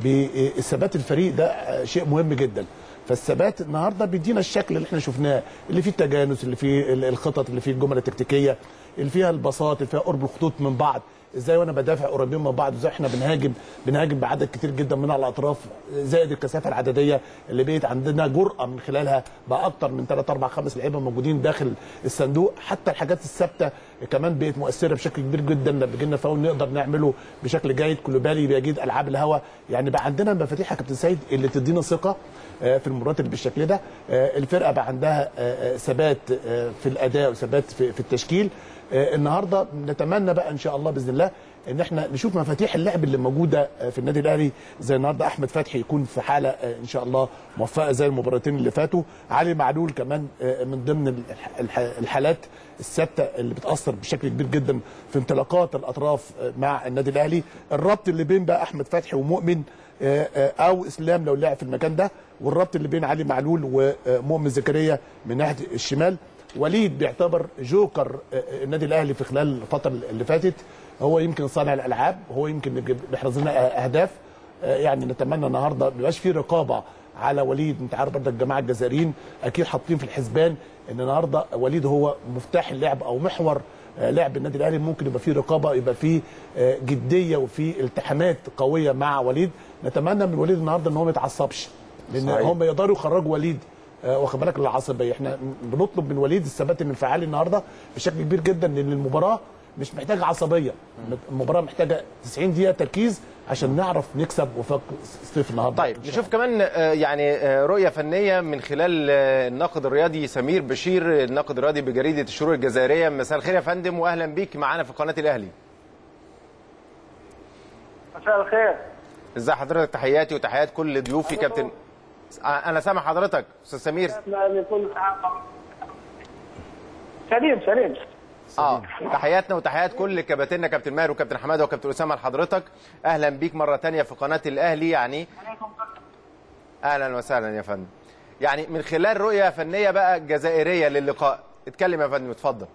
بثبات الفريق ده آه، شيء مهم جدا فالثبات النهارده بيدينا الشكل اللي احنا شفناه اللي فيه التجانس اللي فيه ال- الخطط اللي فيه الجمل التكتيكيه اللي فيها البساط اللي فيها قرب الخطوط من بعض ازاي وانا بدافع قريبين من بعض ازاي احنا بنهاجم بنهاجم بعدد كتير جدا من على الاطراف زائد الكثافه العدديه اللي بقت عندنا جرأه من خلالها بقى اكتر من 3 4 5 لعيبه موجودين داخل الصندوق حتى الحاجات الثابته كمان بقت مؤثره بشكل كبير جدا لما بيجي لنا فاول نقدر نعمله بشكل جيد كلوبالي بيجيد العاب الهوا يعني بقى عندنا مفاتيح يا كابتن سيد اللي تدينا ثقه آه، في المباريات اللي بالشكل ده آه، الفرقه بقى عندها آه، آه، ثبات آه، في الاداء وثبات في في التشكيل آه، النهارده نتمنى بقى ان شاء الله باذن الله ان احنا نشوف مفاتيح اللعب اللي موجوده آه، في النادي الاهلي زي النهارده احمد فتحي يكون في حاله آه، ان شاء الله موفقه زي المباراتين اللي فاتوا علي معلول كمان آه، من ضمن الح- الح- الحالات الثابته اللي بتاثر بشكل كبير جدا في انطلاقات الاطراف آه، مع النادي الاهلي الربط اللي بين بقى احمد فتحي ومؤمن آه، آه، او اسلام لو لعب في المكان ده والربط اللي بين علي معلول ومؤمن زكريا من ناحيه الشمال وليد بيعتبر جوكر آه، آه، النادي الاهلي في خلال الفتره اللي فاتت هو يمكن صانع الالعاب هو يمكن بيجيب- بيحرز لنا آه، اهداف آه، يعني نتمنى النهارده ما يبقاش في رقابه على وليد انت عارف برضه الجماعه الجزائريين اكيد حاطين في الحسبان ان النهارده وليد هو مفتاح اللعب او محور آه، لعب النادي الاهلي ممكن يبقى فيه رقابه يبقى فيه آه، جديه وفيه التحامات قويه مع وليد نتمنى من وليد النهارده ان هو ما يتعصبش لان صحيح. هم يقدروا يخرجوا وليد آه، واخد بالك العصبيه احنا بنطلب من وليد الثبات الانفعالي النهارده بشكل كبير جدا لان المباراه مش محتاجه عصبيه المباراه محتاجه 90 دقيقه تركيز عشان نعرف نكسب وفاق صيف النهارده طيب إن شاء نشوف كمان آه، يعني آه، رؤيه فنيه من خلال آه، الناقد الرياضي سمير بشير الناقد الرياضي بجريده الشروق الجزائريه مساء الخير يا فندم واهلا بيك معانا في قناه الاهلي مساء الخير ازي حضرتك تحياتي وتحيات كل ضيوفي كابتن آه، انا سامع حضرتك استاذ سمير أتمنى أن يكون سليم سليم اه تحياتنا وتحيات كل كباتننا كابتن ماهر وكابتن حماده وكابتن اسامه لحضرتك اهلا بيك مره تانية في قناه الاهلي يعني اهلا وسهلا يا فندم يعني من خلال رؤيه فنيه بقى جزائريه للقاء اتكلم يا فندم اتفضل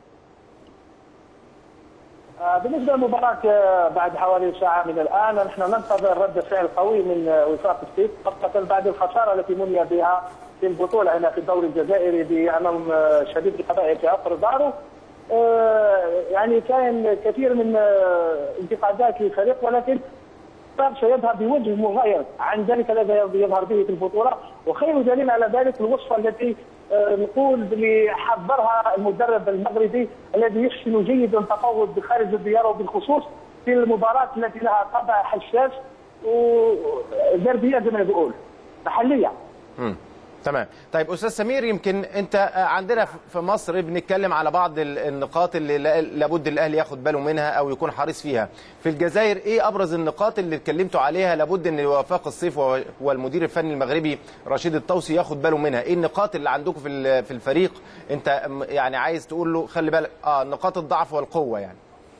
آه، بالنسبه للمباراه آه، بعد حوالي ساعه من الان نحن ننتظر رد فعل قوي من آه، وفاق السيف خاصه بعد الخساره التي مني بها في البطوله هنا في الدوري الجزائري بامام آه، شديد القضاء في عقر داره آه، يعني كان كثير من آه، انتقادات للفريق ولكن الفريق سيظهر بوجه مغاير عن ذلك الذي يظهر به في البطوله وخير دليل على ذلك الوصفه التي آه، نقول باللي حضرها المدرب المغربي الذي يحسن جيدا التفاوض بخارج الديار وبالخصوص في المباراه التي لها طابع حساس ودربيه زي ما بيقول محليه مم. تمام طيب استاذ سمير يمكن انت آه، عندنا في- في مصر بنتكلم على بعض ال- النقاط اللي لا- لابد الاهلي ياخد باله منها او يكون حريص فيها في الجزائر ايه ابرز النقاط اللي اتكلمتوا عليها لابد ان وفاق الصيف و- والمدير الفني المغربي رشيد الطوسي ياخد باله منها ايه النقاط اللي عندكم في ال- في الفريق انت م- يعني عايز تقول له خلي بالك اه نقاط الضعف والقوه يعني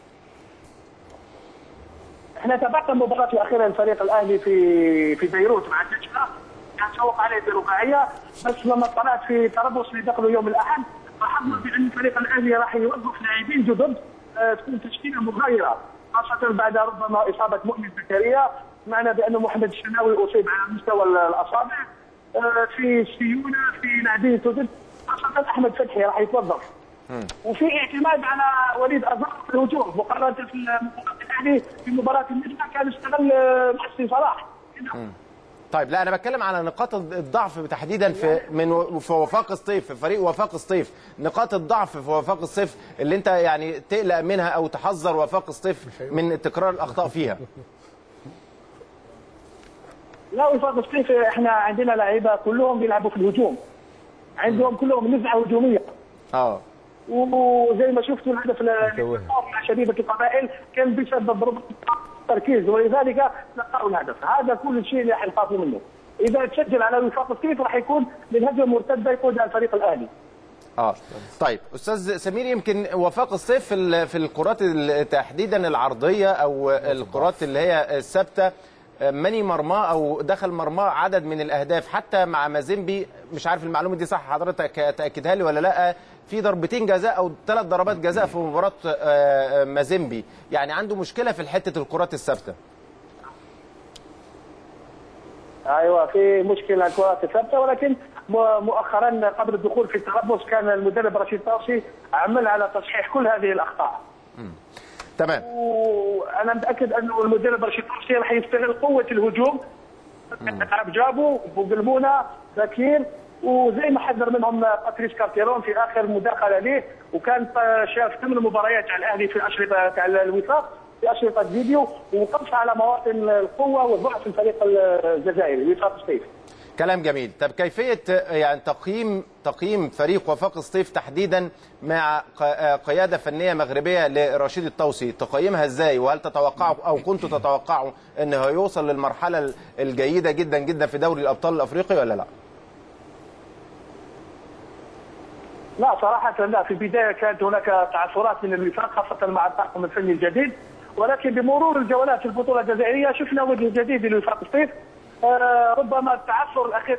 احنا تابعنا المباراه الاخيره للفريق الاهلي في في بيروت مع النجمه كان سوق عليه برباعيه بس لما طلعت في طرابلس اللي دخلوا يوم الاحد لاحظنا بان الفريق الاهلي راح يوظف لاعبين جدد آه، تكون تشكيله مغايره خاصه بعد ربما اصابه مؤمن زكريا معنا بان محمد الشناوي اصيب على مستوى الاصابع آه، في سيوله في لاعبين جدد خاصه احمد فتحي راح يتوظف وفي اعتماد على وليد ازار في الهجوم مقارنه في مباراه الاهلي في مباراه النجمه كان استغل آه، محسن صلاح طيب لا انا بتكلم على نقاط الضعف تحديدا في من و- في وفاق الصيف في فريق وفاق الصيف نقاط الضعف في وفاق الصيف اللي انت يعني تقلق منها او تحذر وفاق الصيف من تكرار الاخطاء فيها لا وفاق الصيف احنا عندنا لعيبه كلهم بيلعبوا في الهجوم عندهم كلهم نزعه هجوميه اه وزي ما شفتوا الهدف ال- مع شبيبه القبائل كان بسبب ربما تركيز ولذلك لقاوا الهدف هذا كل شيء اللي حنخافوا منه اذا تسجل على وفاق الصيف راح يكون من هجمه مرتده يقودها الفريق الاهلي اه طيب استاذ سمير يمكن وفاق الصيف في ال- في الكرات ال- تحديدا العرضيه او الكرات اللي هي الثابته ماني مرماه او دخل مرماه عدد من الاهداف حتى مع مازيمبي مش عارف المعلومه دي صح حضرتك تاكدها لي ولا لا في ضربتين جزاء او ثلاث ضربات جزاء في مباراه آه، مازيمبي يعني عنده مشكله في حته الكرات الثابته ايوه في مشكله الكرات الثابته ولكن م- مؤخرا قبل الدخول في التربص كان المدرب رشيد طاوسي عمل على تصحيح كل هذه الاخطاء تمام وانا متاكد انه المدرب رشيد طاوسي راح يستغل قوه الهجوم اللاعب جابوا بوغلمونه ذكير وزي ما حذر منهم باتريس كارتيرون في اخر مداخله ليه وكان شاف ثمان مباريات على الاهلي في اشرطه على الوفاق في اشرطه فيديو وقص على مواطن القوه والضعف في الفريق الجزائري وفاق الصيف كلام جميل طب كيفيه يعني تقييم تقييم فريق وفاق الصيف تحديدا مع ق- قياده فنيه مغربيه لرشيد الطوسي تقيمها ازاي وهل تتوقعوا او كنتوا تتوقعوا انه هيوصل للمرحله الجيده جدا جدا في دوري الابطال الافريقي ولا لا لا صراحة لا في البداية كانت هناك تعثرات من الوفاق خاصة مع الطاقم الفني الجديد ولكن بمرور الجولات في البطولة الجزائرية شفنا وجه جديد للوفاق الصيف آه ربما التعثر الأخير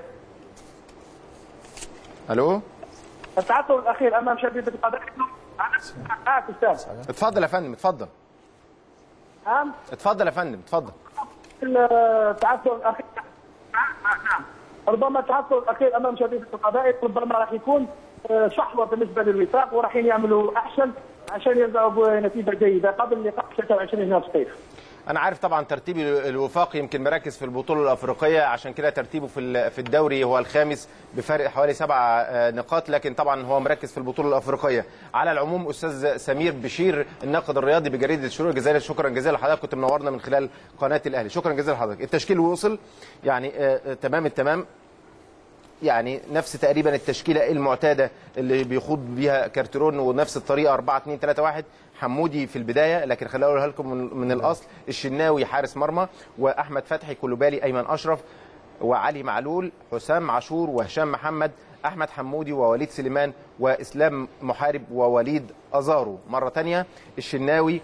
الو التعثر الأخير أمام شديد القضاء معك أستاذ اتفضل يا فندم اتفضل نعم اتفضل يا فندم اتفضل التعثر الأخير نعم ربما التعثر الأخير أمام شديد القضاء ربما راح يكون آه، صحوة بالنسبة للوفاق وراح يعملوا أحسن عشان يرجعوا بنتيجة جيدة قبل لقاء 26 هنا في الصيف انا عارف طبعا ترتيب الوفاق يمكن مركز في البطوله الافريقيه عشان كده ترتيبه في ال- في الدوري هو الخامس بفرق حوالي سبع آه، نقاط لكن طبعا هو مركز في البطوله الافريقيه على العموم استاذ سمير بشير الناقد الرياضي بجريده الشروق الجزائري شكرا جزيلا لحضرتك كنت منورنا من خلال قناه الاهلي شكرا جزيلا لحضرتك التشكيل وصل يعني آه، آه، تمام التمام يعني نفس تقريبا التشكيله المعتاده اللي بيخوض بيها كارتيرون ونفس الطريقه 4 2 3 1 حمودي في البدايه لكن خليني اقولها لكم من, من الاصل الشناوي حارس مرمى واحمد فتحي كلوبالي ايمن اشرف وعلي معلول حسام عاشور وهشام محمد احمد حمودي ووليد سليمان واسلام محارب ووليد ازارو مره تانية الشناوي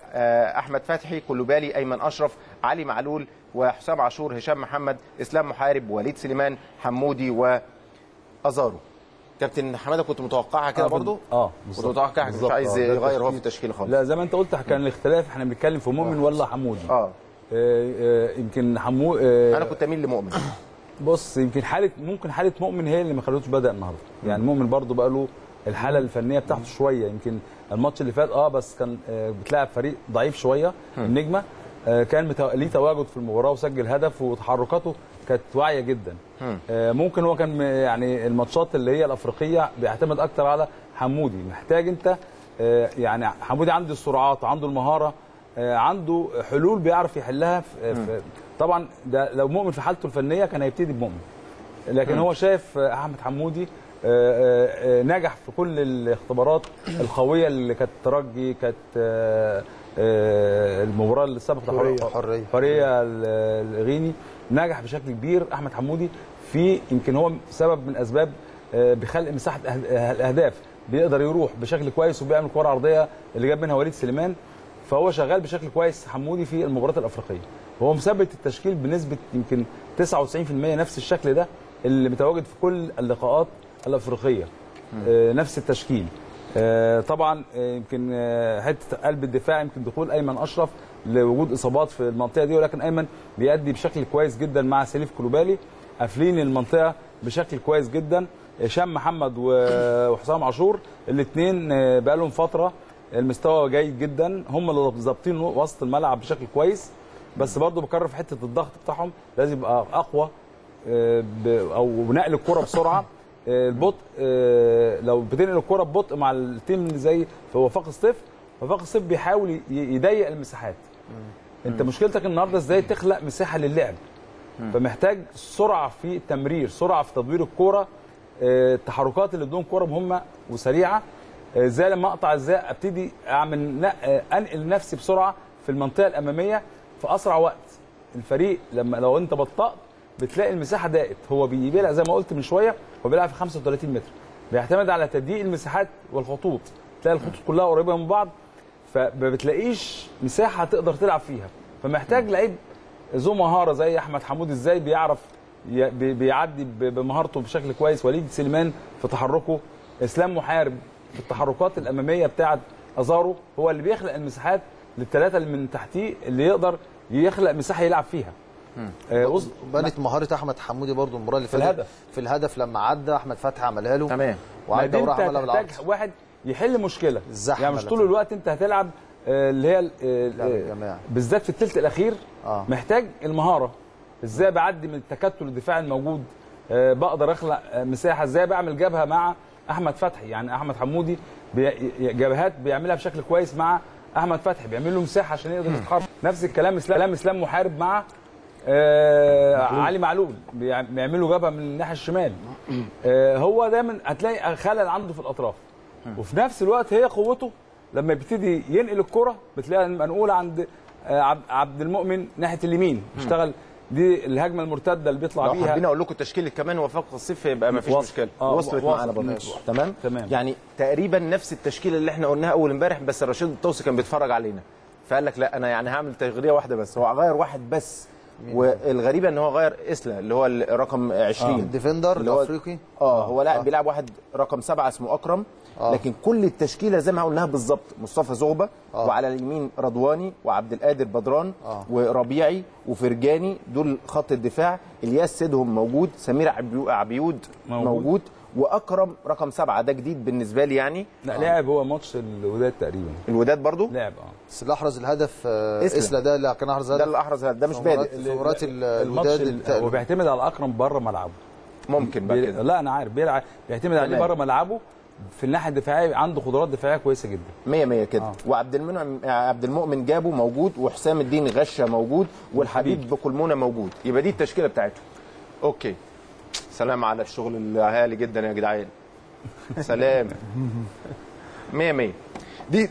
واحمد فتحي كلوبالي ايمن اشرف علي معلول وحسام عاشور هشام محمد اسلام محارب وليد سليمان حمودي وازارو كابتن حماده كنت متوقعها كده آه، برضو اه كنت متوقعها مش بالظبط، عايز آه، ده يغير هو التشكيل. في التشكيل خالص لا زي ما انت قلت كان الاختلاف احنا بنتكلم في مؤمن ولا حمودي اه آه، آه، يمكن حمو آه، انا كنت اميل لمؤمن بص يمكن حاله ممكن حاله مؤمن هي اللي ما خلوش بدا النهارده يعني مؤمن برضو بقى له الحاله الفنيه بتاعته شويه يمكن الماتش اللي فات اه بس كان آه، بتلاعب فريق ضعيف شويه النجمه آه، كان متو- ليه تواجد في المباراه وسجل هدف وتحركاته كانت واعيه جدا آه، ممكن هو كان م- يعني الماتشات اللي هي الافريقيه بيعتمد اكتر على حمودي محتاج انت آه، يعني حمودي عنده السرعات عنده المهاره آه، عنده حلول بيعرف يحلها في في- طبعا ده لو مؤمن في حالته الفنيه كان هيبتدي بمؤمن لكن هو شايف آه، احمد حمودي آه، آه، آه، نجح في كل الاختبارات القويه اللي كانت ترجي كانت آه، آه، المباراه اللي سبقت حرية. حرية. حريه ال- الغيني نجح بشكل كبير احمد حمودي في يمكن هو سبب من اسباب آه، بخلق مساحه أه- الاهداف بيقدر يروح بشكل كويس وبيعمل كره عرضيه اللي جاب منها وليد سليمان فهو شغال بشكل كويس حمودي في المباريات الافريقيه هو مثبت التشكيل بنسبه يمكن 99% نفس الشكل ده اللي متواجد في كل اللقاءات الافريقيه آه، نفس التشكيل آه، طبعا آه، يمكن آه، حته قلب الدفاع يمكن دخول ايمن اشرف لوجود اصابات في المنطقه دي ولكن ايمن بيأدي بشكل كويس جدا مع سليف كلوبالي قافلين المنطقه بشكل كويس جدا هشام محمد و- وحسام عاشور الاثنين بقى لهم فتره المستوى جيد جدا هم اللي ظابطين وسط الملعب بشكل كويس بس برضه بكرر في حته الضغط بتاعهم لازم يبقى اقوى آه، ب- او نقل الكره بسرعه آه، البطء آه، لو بتنقل الكره ببطء مع التيم اللي زي في وفاق الصيف وفاق الصيف بيحاول ي- يضيق المساحات انت مشكلتك النهارده ازاي تخلق مساحه للعب فمحتاج سرعه في التمرير سرعه في تدوير الكوره آه، التحركات اللي بدون كوره مهمه وسريعه آه، ازاي لما اقطع ازاي ابتدي اعمل نق- آه، انقل نفسي بسرعه في المنطقه الاماميه في اسرع وقت الفريق لما لو انت بطأت بتلاقي المساحه ضاقت هو بي- بيلعب زي ما قلت من شويه هو بيلعب في 35 متر بيعتمد على تضييق المساحات والخطوط تلاقي الخطوط كلها قريبه من بعض فما بتلاقيش مساحه تقدر تلعب فيها فمحتاج لعيب ذو مهاره زي احمد حمود ازاي بيعرف ي- بي- بيعدي ب- بمهارته بشكل كويس وليد سليمان في تحركه اسلام محارب في التحركات الاماميه بتاعه ازارو هو اللي بيخلق المساحات للثلاثه اللي من تحتيه اللي يقدر يخلق مساحه يلعب فيها آه وص- بنت مهاره احمد حمودي برضو المباراه اللي في فاتت الهدف. في الهدف لما عدى احمد فتحي عملها له تمام ما وعدى دي وراح انت عملها بالعرض هتحتاج واحد يحل مشكله الزحمة يعني مش اللي طول هتبقى. الوقت انت هتلعب آه، اللي هي ال- آه، لعب آه، الجماعي. بالذات في الثلث الاخير آه. محتاج المهاره ازاي بعدي من التكتل الدفاعي الموجود آه، بقدر اخلق آه، مساحه ازاي بعمل جبهه مع احمد فتحي يعني احمد حمودي بي- جبهات بيعملها بشكل كويس مع احمد فتحي بيعمل له مساحه عشان يقدر يتحرك نفس الكلام اسلام كلام اسلام محارب مع آه علي معلول بيع- بيعملوا جبهه من الناحيه الشمال آه هو دايما هتلاقي خلل عنده في الاطراف وفي نفس الوقت هي قوته لما يبتدي ينقل الكره بتلاقيها منقوله عند آه، عب- عبد المؤمن ناحيه اليمين اشتغل دي الهجمه المرتده اللي بيطلع لو بيها حابين اقول لكم تشكيله كمان وفاق الصيف يبقى ما فيش وصل. مشكله آه، وصلت وصل. معانا برضه ماشي. تمام تمام. يعني تقريبا نفس التشكيله اللي احنا قلناها اول امبارح بس رشيد الطوسي كان بيتفرج علينا فقال لك لا انا يعني هعمل تغييره واحده بس هو غير واحد بس والغريبه ان هو غير اسلا اللي هو الرقم 20 الديفندر اللي هو- الافريقي اه هو لاعب بيلعب واحد رقم سبعه اسمه اكرم آه. لكن كل التشكيله زي ما قلناها بالظبط مصطفى زغبه آه. وعلى اليمين رضواني وعبد القادر بدران آه. وربيعي وفرجاني دول خط الدفاع الياس سيدهم موجود سمير عبيو- عبيود موجود. موجود, موجود واكرم رقم سبعه ده جديد بالنسبه لي يعني لا لعب هو ماتش الوداد تقريبا الوداد برضو لعب اه بس اللي احرز الهدف آه، إسلا. اسلا ده اللي كان احرز ده هدف اللي احرز هدف. ده مش في بادئ مباراة- في مباراه ال- الماتش الوداد ال- التالي. هو بيعتمد على اكرم بره ملعبه ممكن بقى بي... كده لا انا عارف بيلعب بيعتمد عليه تمام. بره ملعبه في الناحيه الدفاعيه عنده قدرات دفاعيه كويسه جدا 100 100 كده آه. وعبد المنعم عبد المؤمن جابه موجود وحسام الدين غشه موجود والحبيب بكلمونه موجود يبقى دي التشكيله بتاعتهم اوكي سلام على الشغل العالي جدا يا جدعان سلام 100 100 دي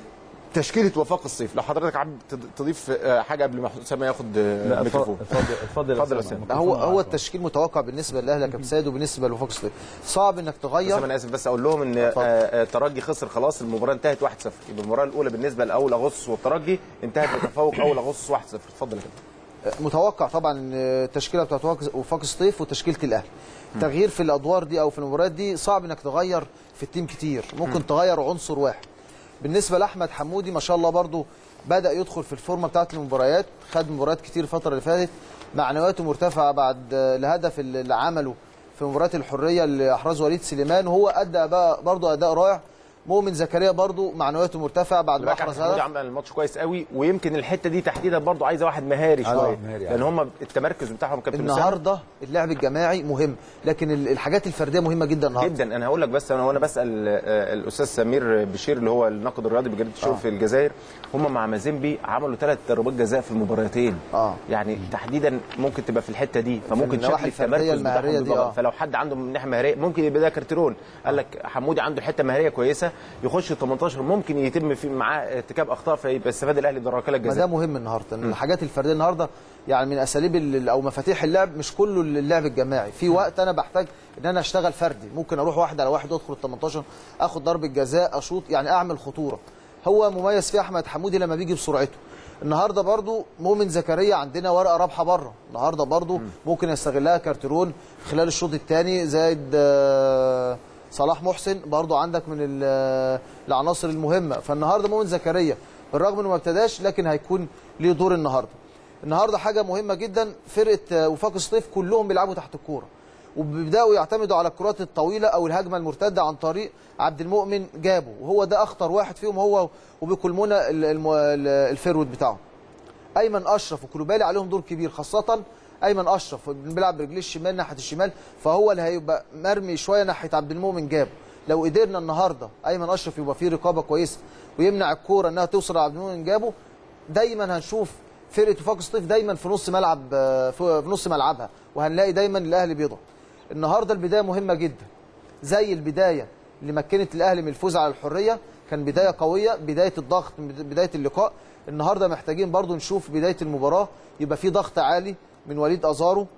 تشكيله وفاق الصيف لو حضرتك عم تضيف آه، حاجه قبل ما اسامه ياخد آه، لا الميكروفون اتفضل اتفضل اتفضل يا أسامة. أسامة. لا، هو الميكروفون هو معاك. التشكيل متوقع بالنسبه للاهلي يا كابتن سيد وبالنسبه لوفاق سطيف صعب انك بس تغير انا اسف بس اقول لهم ان آه، آه، الترجي خسر خلاص المباراه انتهت 1-0 يبقى المباراه الاولى بالنسبه لاول اغسطس والترجي انتهت بتفوق اول اغسطس 1-0 اتفضل يا كابتن متوقع طبعا ان التشكيله بتاعت وفاق- وفاق سطيف وتشكيله الاهلي تغيير في الادوار دي او في المباريات دي صعب انك تغير في التيم كتير ممكن تغير عنصر واحد بالنسبه لاحمد حمودي ما شاء الله برضو بدا يدخل في الفورمه بتاعت المباريات خد مباريات كتير الفتره اللي فاتت معنوياته مرتفعه بعد آه، الهدف اللي اللي عمله في مباراه الحريه اللي احرزه وليد سليمان وهو ادى بقى برضو اداء رائع مؤمن زكريا برضو معنوياته مرتفعه بعد ما باك احرز احمد حمودي هدف عمل الماتش كويس قوي ويمكن الحته دي تحديدا برضو عايزه واحد مهاري آه، شويه مهاري، لان آه. هم التمركز بتاعهم كابتن أسامة النهارده اللعب الجماعي مهم لكن ال- الحاجات الفرديه مهمه جدا النهارده جدا انا هقول لك بس انا وانا بسال آه، الاستاذ سمير بشير اللي هو الناقد الرياضي بجريده الشروق آه. في الجزائر هم مع مازيمبي عملوا ثلاث ضربات جزاء في المباراتين آه. يعني تحديدا ممكن تبقى في الحته دي فممكن النواحي شكل الفردية التمركز المهارية بتاعهم دي، بيبقى آه. غلط. فلو حد عنده من ناحيه مهاريه ممكن يبقى ده كارتيرون قال لك حمودي عنده حته مهاريه كويسه يخش ال 18 ممكن يتم في معاه ارتكاب اخطاء فيبقى استفاد الاهلي بركله ما ده الجزاء مهم النهارده إن الحاجات الفرديه النهارده يعني من اساليب ال- او مفاتيح اللعب مش كله اللعب الجماعي في وقت انا بحتاج ان انا اشتغل فردي ممكن اروح واحد على واحد وادخل ال 18 اخد ضربه جزاء اشوط يعني اعمل خطوره هو مميز في احمد حمودي لما بيجي بسرعته النهارده برضو مؤمن زكريا عندنا ورقه رابحه بره النهارده برضو ممكن يستغلها كارترون خلال الشوط الثاني زائد آه، صلاح محسن برضو عندك من ال- العناصر المهمه فالنهارده مؤمن زكريا بالرغم انه ما ابتداش لكن هيكون ليه دور النهارده النهارده حاجه مهمه جدا فرقه آه، وفاق سطيف كلهم بيلعبوا تحت الكوره وبيبداوا يعتمدوا على الكرات الطويله او الهجمه المرتده عن طريق عبد المؤمن جابه وهو ده اخطر واحد فيهم هو وبيكلمونا ال- الم- ال- الفيرود بتاعهم ايمن اشرف وكلوبالي عليهم دور كبير خاصه ايمن اشرف بيلعب برجليه الشمال ناحيه الشمال فهو اللي هيبقى مرمي شويه ناحيه عبد المؤمن جاب لو قدرنا النهارده ايمن اشرف يبقى فيه رقابه كويسه ويمنع الكوره انها توصل لعبد المؤمن جابه دايما هنشوف فرقه وفاق سطيف دايما في نص ملعب آه، في في نص ملعبها وهنلاقي دايما الاهلي بيضغط النهارده البدايه مهمه جدا زي البدايه اللي مكنت الاهلي من الفوز على الحريه كان بدايه قويه بدايه الضغط بدايه اللقاء النهارده محتاجين برضو نشوف بدايه المباراه يبقى في ضغط عالي من وليد ازارو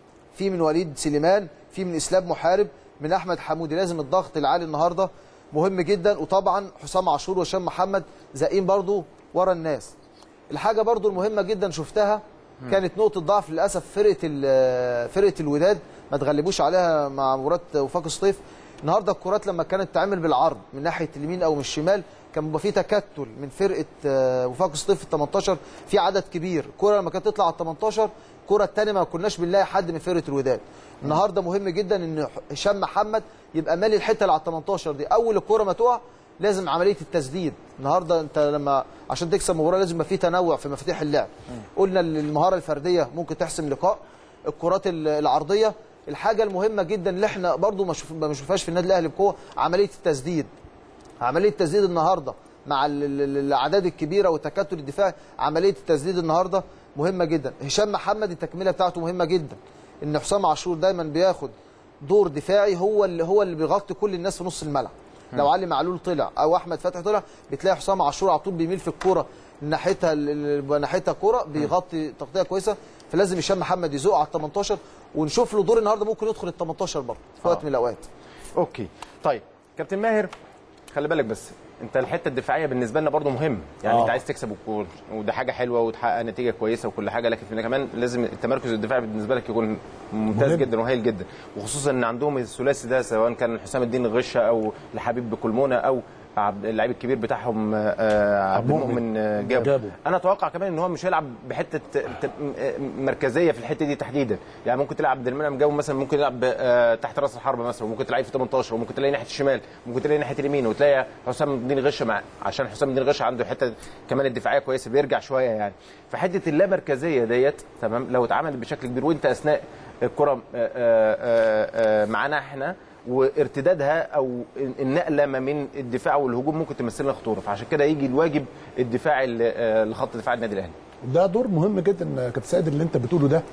في من وليد سليمان في من اسلام محارب من احمد حمودي لازم الضغط العالي النهارده مهم جدا وطبعا حسام عاشور وهشام محمد زقين برضو ورا الناس الحاجه برضو المهمه جدا شفتها كانت نقطه ضعف للاسف فرقه ال- فرقه الوداد ما تغلبوش عليها مع مباراه وفاق سطيف النهارده الكرات لما كانت تعمل بالعرض من ناحيه اليمين او من الشمال كان بيبقى في تكتل من فرقه آه، وفاق سطيف في ال 18 في عدد كبير الكره لما كانت تطلع على ال 18 الكره الثانيه ما كناش بنلاقي حد من فرقه الوداد النهارده مهم جدا ان هشام محمد يبقى مالي الحته اللي على ال 18 دي اول الكره ما تقع لازم عمليه التسديد النهارده انت لما عشان تكسب مباراه لازم يبقى في تنوع في مفاتيح اللعب قلنا ان المهاره الفرديه ممكن تحسم لقاء الكرات ال- العرضيه الحاجه المهمه جدا اللي احنا برضو ما شوف- ما بنشوفهاش في النادي الاهلي بقوه عمليه التسديد عمليه التسديد النهارده مع ال- ال- الاعداد الكبيره والتكتل الدفاعي عمليه التسديد النهارده مهمه جدا هشام محمد التكمله بتاعته مهمه جدا ان حسام عاشور دايما بياخد دور دفاعي هو اللي هو اللي بيغطي كل الناس في نص الملعب لو علي معلول طلع او احمد فتحي طلع بتلاقي حسام عاشور على طول بيميل في الكوره ناحيتها ال- ال- ناحيتها كوره بيغطي تغطيه كويسه فلازم هشام محمد يزق على ال 18 ونشوف له دور النهارده ممكن يدخل ال 18 برضه في وقت آه. من الاوقات اوكي طيب كابتن ماهر خلي بالك بس انت الحته الدفاعيه بالنسبه لنا برضو مهم يعني آه. انت عايز تكسب الجول وده حاجه حلوه وتحقق نتيجه كويسه وكل حاجه لكن في كمان لازم التمركز الدفاعي بالنسبه لك يكون ممتاز مهم. جدا وهايل جدا وخصوصا ان عندهم الثلاثي ده سواء كان حسام الدين غشه او الحبيب بكلمونه او عبد- اللعيب الكبير بتاعهم آه، عبد المؤمن. المؤمن آه، جابو جابو. انا اتوقع كمان ان هو مش هيلعب بحته ت- ت- مركزيه في الحته دي تحديدا يعني ممكن تلعب عبد المنعم جابو مثلا ممكن يلعب آه، تحت راس الحربه مثلا وممكن تلاقيه في 18 وممكن تلاقيه ناحيه الشمال ممكن تلاقيه ناحيه اليمين وتلاقي حسام الدين غشه مع عشان حسام الدين غشه عنده حته كمان الدفاعيه كويسه بيرجع شويه يعني فحته اللامركزيه ديت تمام لو اتعملت بشكل كبير وانت اثناء الكره آه، آه، آه، آه، معانا احنا وارتدادها او النقله ما من الدفاع والهجوم ممكن تمثل لنا خطوره فعشان كده يجي الواجب الدفاعي ل- آه، لخط دفاع النادي الاهلي ده دور مهم جدا يا كابتن سيد اللي انت بتقوله ده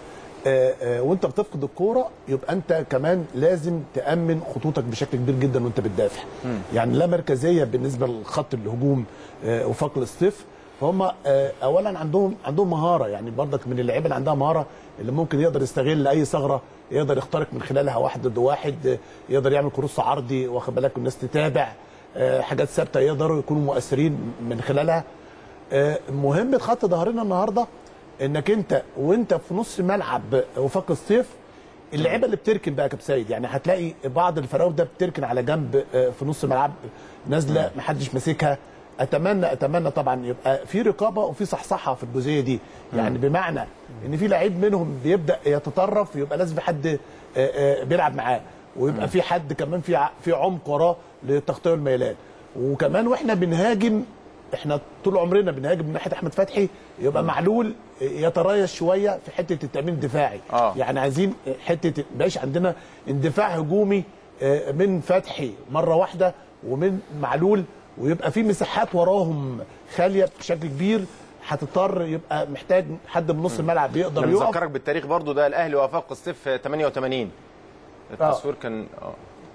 آه، آه، وانت بتفقد الكوره يبقى انت كمان لازم تامن خطوطك بشكل كبير جدا وانت بتدافع يعني لا مركزيه بالنسبه لخط الهجوم آه، وفق الصيف فهم آه، اولا عندهم عندهم مهاره يعني برضك من اللعيبه اللي عندها مهاره اللي ممكن يقدر يستغل اي ثغره يقدر يخترق من خلالها واحد ضد واحد آه، يقدر يعمل كروس عرضي واخد بالك والناس تتابع آه، حاجات ثابته يقدروا يكونوا مؤثرين من خلالها آه، مهمه خط ظهرنا النهارده انك انت وانت في نص ملعب وفاق الصيف اللعيبه اللي بتركن بقى يا كابتن سيد يعني هتلاقي بعض الفراوده بتركن على جنب آه، في نص ملعب نازله محدش ماسكها اتمنى اتمنى طبعا يبقى في رقابه وفي صحصحه في الجزئيه دي يعني بمعنى ان في لعيب منهم بيبدا يتطرف يبقى لازم في حد آه، آه، بيلعب معاه ويبقى في حد كمان في ع- في عمق وراه للتغطيه والميلان وكمان واحنا بنهاجم احنا طول عمرنا بنهاجم من ناحيه احمد فتحي يبقى معلول يتريث شويه في حته التامين الدفاعي آه. يعني عايزين حته بقاش عندنا اندفاع هجومي آه، من فتحي مره واحده ومن معلول ويبقى في مساحات وراهم خاليه بشكل كبير هتضطر يبقى محتاج حد من نص الملعب يقدر انا يقف بذكرك بالتاريخ برضو ده الاهلي وفاق الصيف 88 التصوير كان اه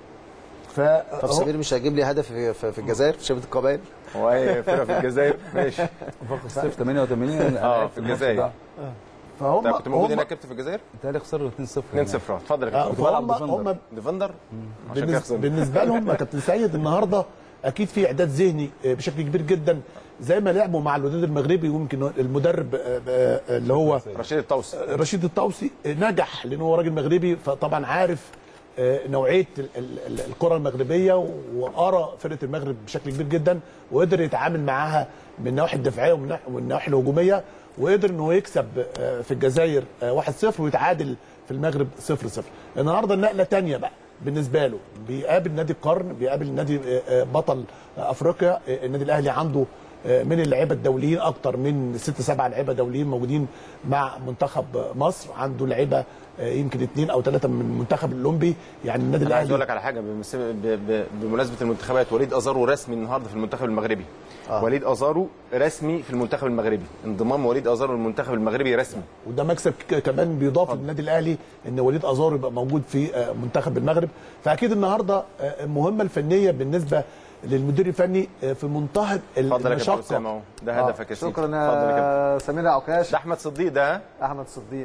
طب ف سمير مش هيجيب لي هدف في, في, في الجزائر في شبكه القبائل هو ايه فرقه في الجزائر ماشي وفاق الصيف 88 أنا اه لعبت في الماتش الجزائر ده. فهم انت كنت موجود هم- هناك كابتن في الجزائر بيتهيألي خسروا 2-0 2 0 اتفضل يا آه، كابتن بلعب فهم ديفندر. هم ديفندر عشان كده بالنسبة, خسرنا بالنسبه لهم يا كابتن سيد النهارده اكيد في اعداد ذهني آه، بشكل كبير جدا زي ما لعبوا مع الوداد المغربي ويمكن المدرب آه، آه، اللي هو رشيد الطوسي رشيد الطوسي آه، نجح لان هو راجل مغربي فطبعا عارف آه، نوعيه ال- ال- ال- الكره المغربيه وقرا فرقه المغرب بشكل كبير جدا وقدر يتعامل معاها من النواحي الدفاعيه ومن الناح- ومن النواحي الهجوميه وقدر ان هو يكسب آه، في الجزائر آه، 1-0 ويتعادل في المغرب 0-0 النهارده النقله تانية بقى بالنسبه له بيقابل نادي القرن بيقابل نادي آه، آه، بطل آه، افريقيا آه، النادي الاهلي عنده آه، من اللعيبه الدوليين اكتر من ست سبع لعيبه دوليين موجودين مع منتخب مصر عنده لعيبه آه، يمكن اثنين او ثلاثه من المنتخب الاولمبي يعني النادي انا عايز اقول الاهلي لك على حاجه بمس- ب- ب- بمناسبه المنتخبات وليد ازارو رسمي النهارده في المنتخب المغربي آه. وليد ازارو رسمي في المنتخب المغربي انضمام وليد ازارو للمنتخب المغربي رسمي وده مكسب ك- كمان بيضاف للنادي الاهلي ان وليد ازار يبقى موجود في آه، منتخب المغرب فاكيد النهارده آه، المهمه الفنيه بالنسبه للمدير الفني آه، في منتهى ال- اتفضل يا كابتن المشقه اسامه اهو ده هدفك يا سيدي شكرا اتفضل يا كابتن يا سمير عكاش ده احمد صديق ده ها؟ احمد صديق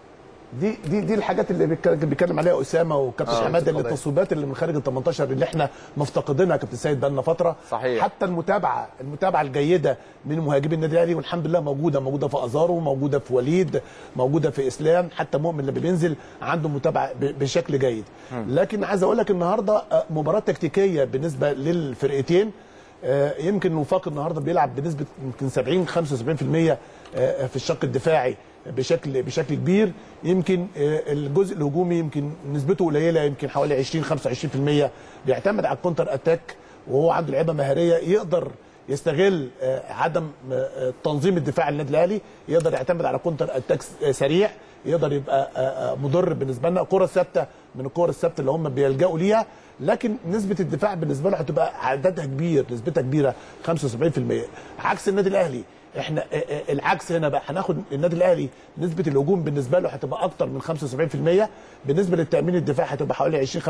دي دي دي الحاجات اللي بيتك- بيتكلم عليها اسامه وكابتن آه، حماده اللي القضايا. التصويبات اللي من خارج ال 18 اللي احنا مفتقدينها يا كابتن سيد بقالنا فتره صحيح. حتى المتابعه المتابعه الجيده من مهاجمين النادي الاهلي والحمد لله موجوده موجوده في ازارو موجوده في وليد موجوده في اسلام حتى مؤمن لما بينزل عنده متابعه ب- بشكل جيد لكن عايز اقول لك النهارده آه، مباراه تكتيكيه بالنسبه للفرقتين آه، يمكن وفاق النهارده بيلعب بنسبه يمكن 70 75% آه، في الشق الدفاعي بشكل بشكل كبير يمكن آه، الجزء الهجومي يمكن نسبته قليله يمكن حوالي 20 25% بيعتمد على الكونتر اتاك وهو عنده لعيبه مهاريه يقدر يستغل آه، عدم آه، تنظيم الدفاع للنادي الاهلي يقدر يعتمد على كونتر اتاك س- آه، سريع يقدر يبقى آه، آه، مضر بالنسبه لنا كره ثابته من الكور الثابته اللي هم بيلجأوا ليها لكن نسبه الدفاع بالنسبه له هتبقى عددها كبير نسبتها كبيره 75% عكس النادي الاهلي احنا آه، آه، العكس هنا بقى هناخد النادي الاهلي نسبه الهجوم بالنسبه له هتبقى اكتر من 75% بالنسبه للتامين الدفاعي هتبقى حوالي 20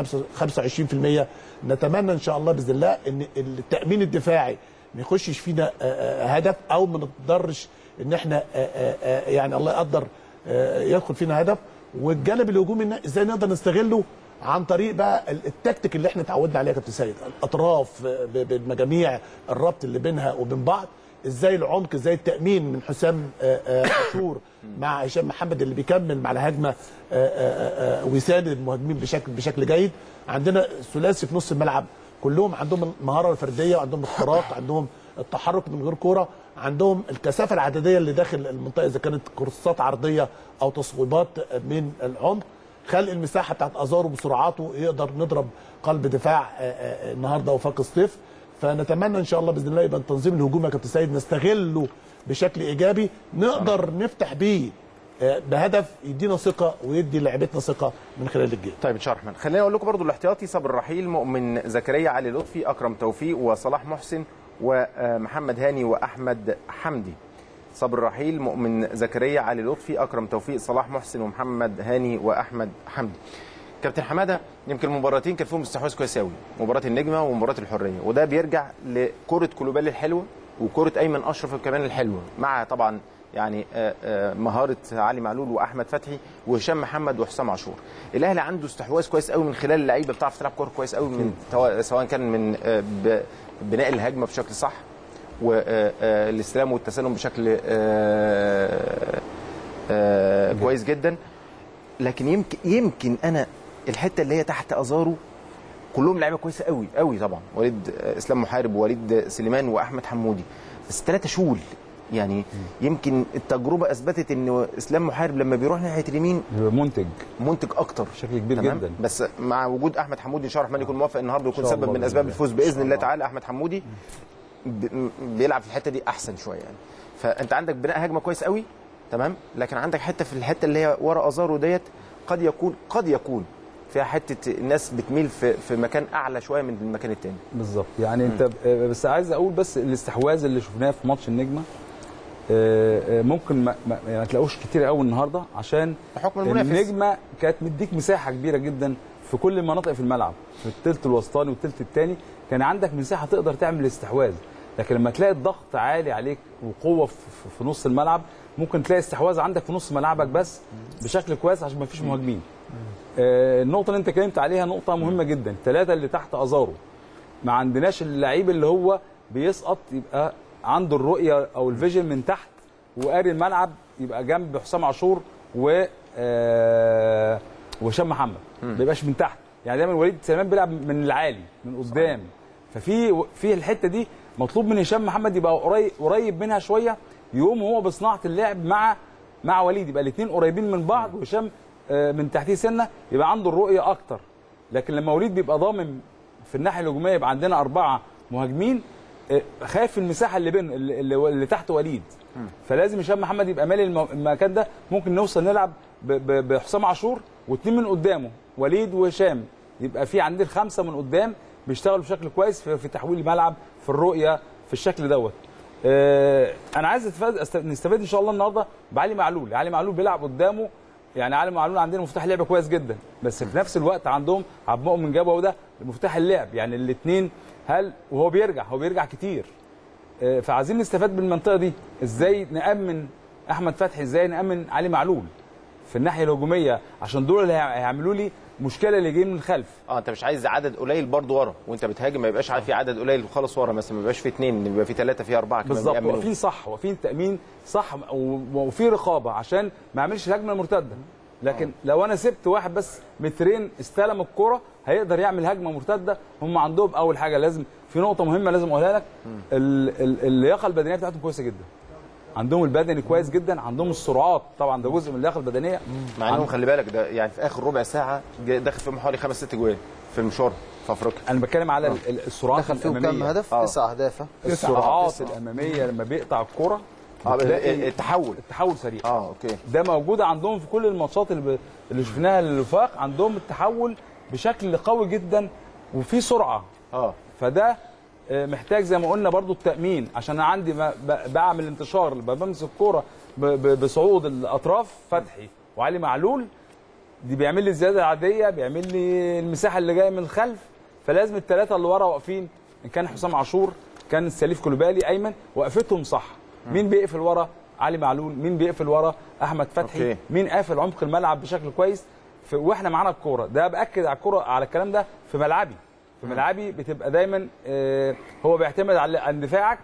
25% نتمنى ان شاء الله باذن الله ان التامين الدفاعي ما يخشش فينا آه، آه، هدف او ما نقدرش ان احنا آه، آه، آه، يعني الله يقدر آه، يدخل فينا هدف والجانب الهجومي إن ازاي نقدر نستغله عن طريق بقى ال- التكتيك اللي احنا اتعودنا عليه يا كابتن سيد الاطراف آه، ب- بالمجاميع الربط اللي بينها وبين بعض ازاي العمق ازاي التامين من حسام آه، آه، عاشور مع هشام محمد اللي بيكمل مع الهجمه آه، آه، آه، ويساند المهاجمين بشكل بشكل جيد عندنا ثلاثي في نص الملعب كلهم عندهم المهاره الفرديه وعندهم اختراق عندهم التحرك من غير كوره عندهم الكثافه العدديه اللي داخل المنطقه اذا كانت كورسات عرضيه او تصويبات من العمق خلق المساحه بتاعت ازارو بسرعاته يقدر نضرب قلب دفاع آه، آه، النهارده وفاق الصيف فنتمنى ان شاء الله باذن الله يبقى التنظيم الهجومي يا كابتن سيد نستغله بشكل ايجابي نقدر نفتح بيه آه، بهدف يدينا ثقه ويدي لعيبتنا ثقه من خلال الجيم طيب ان شاء الله الرحمن خليني اقول لكم برضو الاحتياطي صبر الرحيل مؤمن زكريا علي لطفي اكرم توفيق وصلاح محسن ومحمد هاني واحمد حمدي صبر رحيل مؤمن زكريا علي لطفي اكرم توفيق صلاح محسن ومحمد هاني واحمد حمدي كابتن حماده يمكن المباراتين كان فيهم استحواذ كويس قوي مباراه النجمه ومباراه الحريه وده بيرجع لكره كلوبالي الحلوه وكره ايمن اشرف كمان الحلوه مع طبعا يعني آه، آه، مهاره علي معلول واحمد فتحي وهشام محمد وحسام عاشور الاهلي عنده استحواذ كويس قوي من خلال اللعيبه بتعرف تلعب كوره كويس قوي من توا- سواء كان من آه، ب- بناء الهجمه بشكل صح والاستلام والتسلم بشكل آه، آه، كويس جدا لكن يمكن يمكن انا الحته اللي هي تحت ازارو كلهم لعيبه كويسه قوي قوي طبعا وليد آه، اسلام محارب ووليد سليمان واحمد حمودي بس ثلاثه شول يعني يمكن التجربه اثبتت ان اسلام محارب لما بيروح ناحيه اليمين يبقى منتج منتج اكتر بشكل كبير تمام جدا بس مع وجود احمد حمودي ان شاء الله الرحمن يكون موافق النهارده ويكون إن شاء سبب الله من بإذن اسباب الله. الفوز إن باذن شاء الله الله. تعالى احمد حمودي ب- بيلعب في الحته دي احسن شويه يعني فانت عندك بناء هجمه كويس قوي تمام لكن عندك حته في الحته اللي هي ورا ازارو ديت قد يكون قد يكون فيها حته الناس بتميل في في مكان اعلى شويه من المكان الثاني بالظبط يعني انت ب- بس عايز اقول بس الاستحواذ اللي شفناه في ماتش النجمه آه، آه، ممكن ما, ما, ما تلاقوش كتير قوي النهارده عشان بحكم المنافس النجمه كانت مديك مساحه كبيره جدا في كل المناطق في الملعب في الثلث الوسطاني والثلث الثاني كان عندك مساحه تقدر تعمل استحواذ لكن لما تلاقي الضغط عالي عليك وقوه في, في- في نص الملعب ممكن تلاقي استحواذ عندك في نص ملعبك بس بشكل كويس عشان ما فيش مهاجمين آه، النقطه اللي انت اتكلمت عليها نقطه مهمه جدا الثلاثه اللي تحت ازارو ما عندناش اللعيب اللي هو بيسقط يبقى عنده الرؤيه او الفيجن من تحت وقاري الملعب يبقى جنب حسام عاشور و آه، وهشام محمد ما بيبقاش من تحت يعني دايما وليد سليمان بيلعب من العالي من قدام ففي في الحته دي مطلوب من هشام محمد يبقى قريب قريب منها شويه يقوم هو بصناعه اللعب مع مع وليد يبقى الاثنين قريبين من بعض وهشام آه، من تحتيه سنه يبقى عنده الرؤيه اكتر لكن لما وليد بيبقى ضامن في الناحيه الهجوميه يبقى عندنا اربعه مهاجمين آه، خايف المساحه اللي بين اللي, اللي, اللي تحت وليد فلازم هشام محمد يبقى مالي الم- المكان ده ممكن نوصل نلعب ب- ب- بحسام عاشور واثنين من قدامه وليد وهشام يبقى في عندنا خمسه من قدام بيشتغلوا بشكل كويس في, في تحويل الملعب في الرؤيه في الشكل دوت آه، انا عايز استفاد است- نستفاد ان شاء الله النهارده بعلي معلول علي معلول بيلعب قدامه يعني علي معلول عندنا مفتاح لعب كويس جدا بس في نفس الوقت عندهم عبد المؤمن جابه ده مفتاح اللعب يعني الاثنين هل وهو بيرجع هو بيرجع كتير آه، فعايزين نستفاد بالمنطقه دي ازاي نامن احمد فتحي ازاي نامن علي معلول في الناحيه الهجوميه عشان دول اللي هيع- هيعملوا لي مشكله اللي جايين من الخلف اه انت مش عايز عدد قليل برضه ورا وانت بتهاجم ما يبقاش في عدد قليل خالص ورا مثلا ما يبقاش في اثنين يبقى في ثلاثه في اربعه كمان بالظبط بيأمنوا. واقفين صح واقفين تامين صح و- وفي رقابه عشان ما اعملش الهجمه المرتده لكن لو انا سبت واحد بس مترين استلم الكره هيقدر يعمل هجمه مرتده هم عندهم اول حاجه لازم في نقطه مهمه لازم اقولها لك ال- ال- اللياقه البدنيه بتاعتهم كويسه جدا عندهم البدني كويس جدا عندهم السرعات طبعا ده جزء من اللياقه البدنيه مع انهم خلي بالك ده يعني في اخر ربع ساعه جا- داخل فيهم حوالي خمس ست جوال في المشوار في افريقيا انا بتكلم على ال- ال- السرعات دخل فيهم كام الاماميه هدف؟ آه. تسع اهداف ها؟ السرعات الاماميه لما بيقطع الكره اه بتلاقي التحول التحول سريع اه اوكي ده موجود عندهم في كل الماتشات اللي, ب... اللي شفناها للوفاق عندهم التحول بشكل قوي جدا وفي سرعه اه فده آه، محتاج زي ما قلنا برضو التامين عشان انا عندي ب... ب... بعمل انتشار ب- بمسك الكوره ب... ب... بصعود الاطراف فتحي وعلي معلول دي بيعمل لي الزياده العاديه بيعمل لي المساحه اللي جايه من الخلف فلازم الثلاثه اللي ورا واقفين ان كان حسام عاشور كان سليف كلوبالي ايمن وقفتهم صح مين بيقفل ورا علي معلول مين بيقفل ورا احمد فتحي أوكي. مين قافل عمق الملعب بشكل كويس في واحنا معانا الكوره ده باكد على الكوره على الكلام ده في ملعبي في ملعبي بتبقى دايما آه، هو بيعتمد على على اندفاعك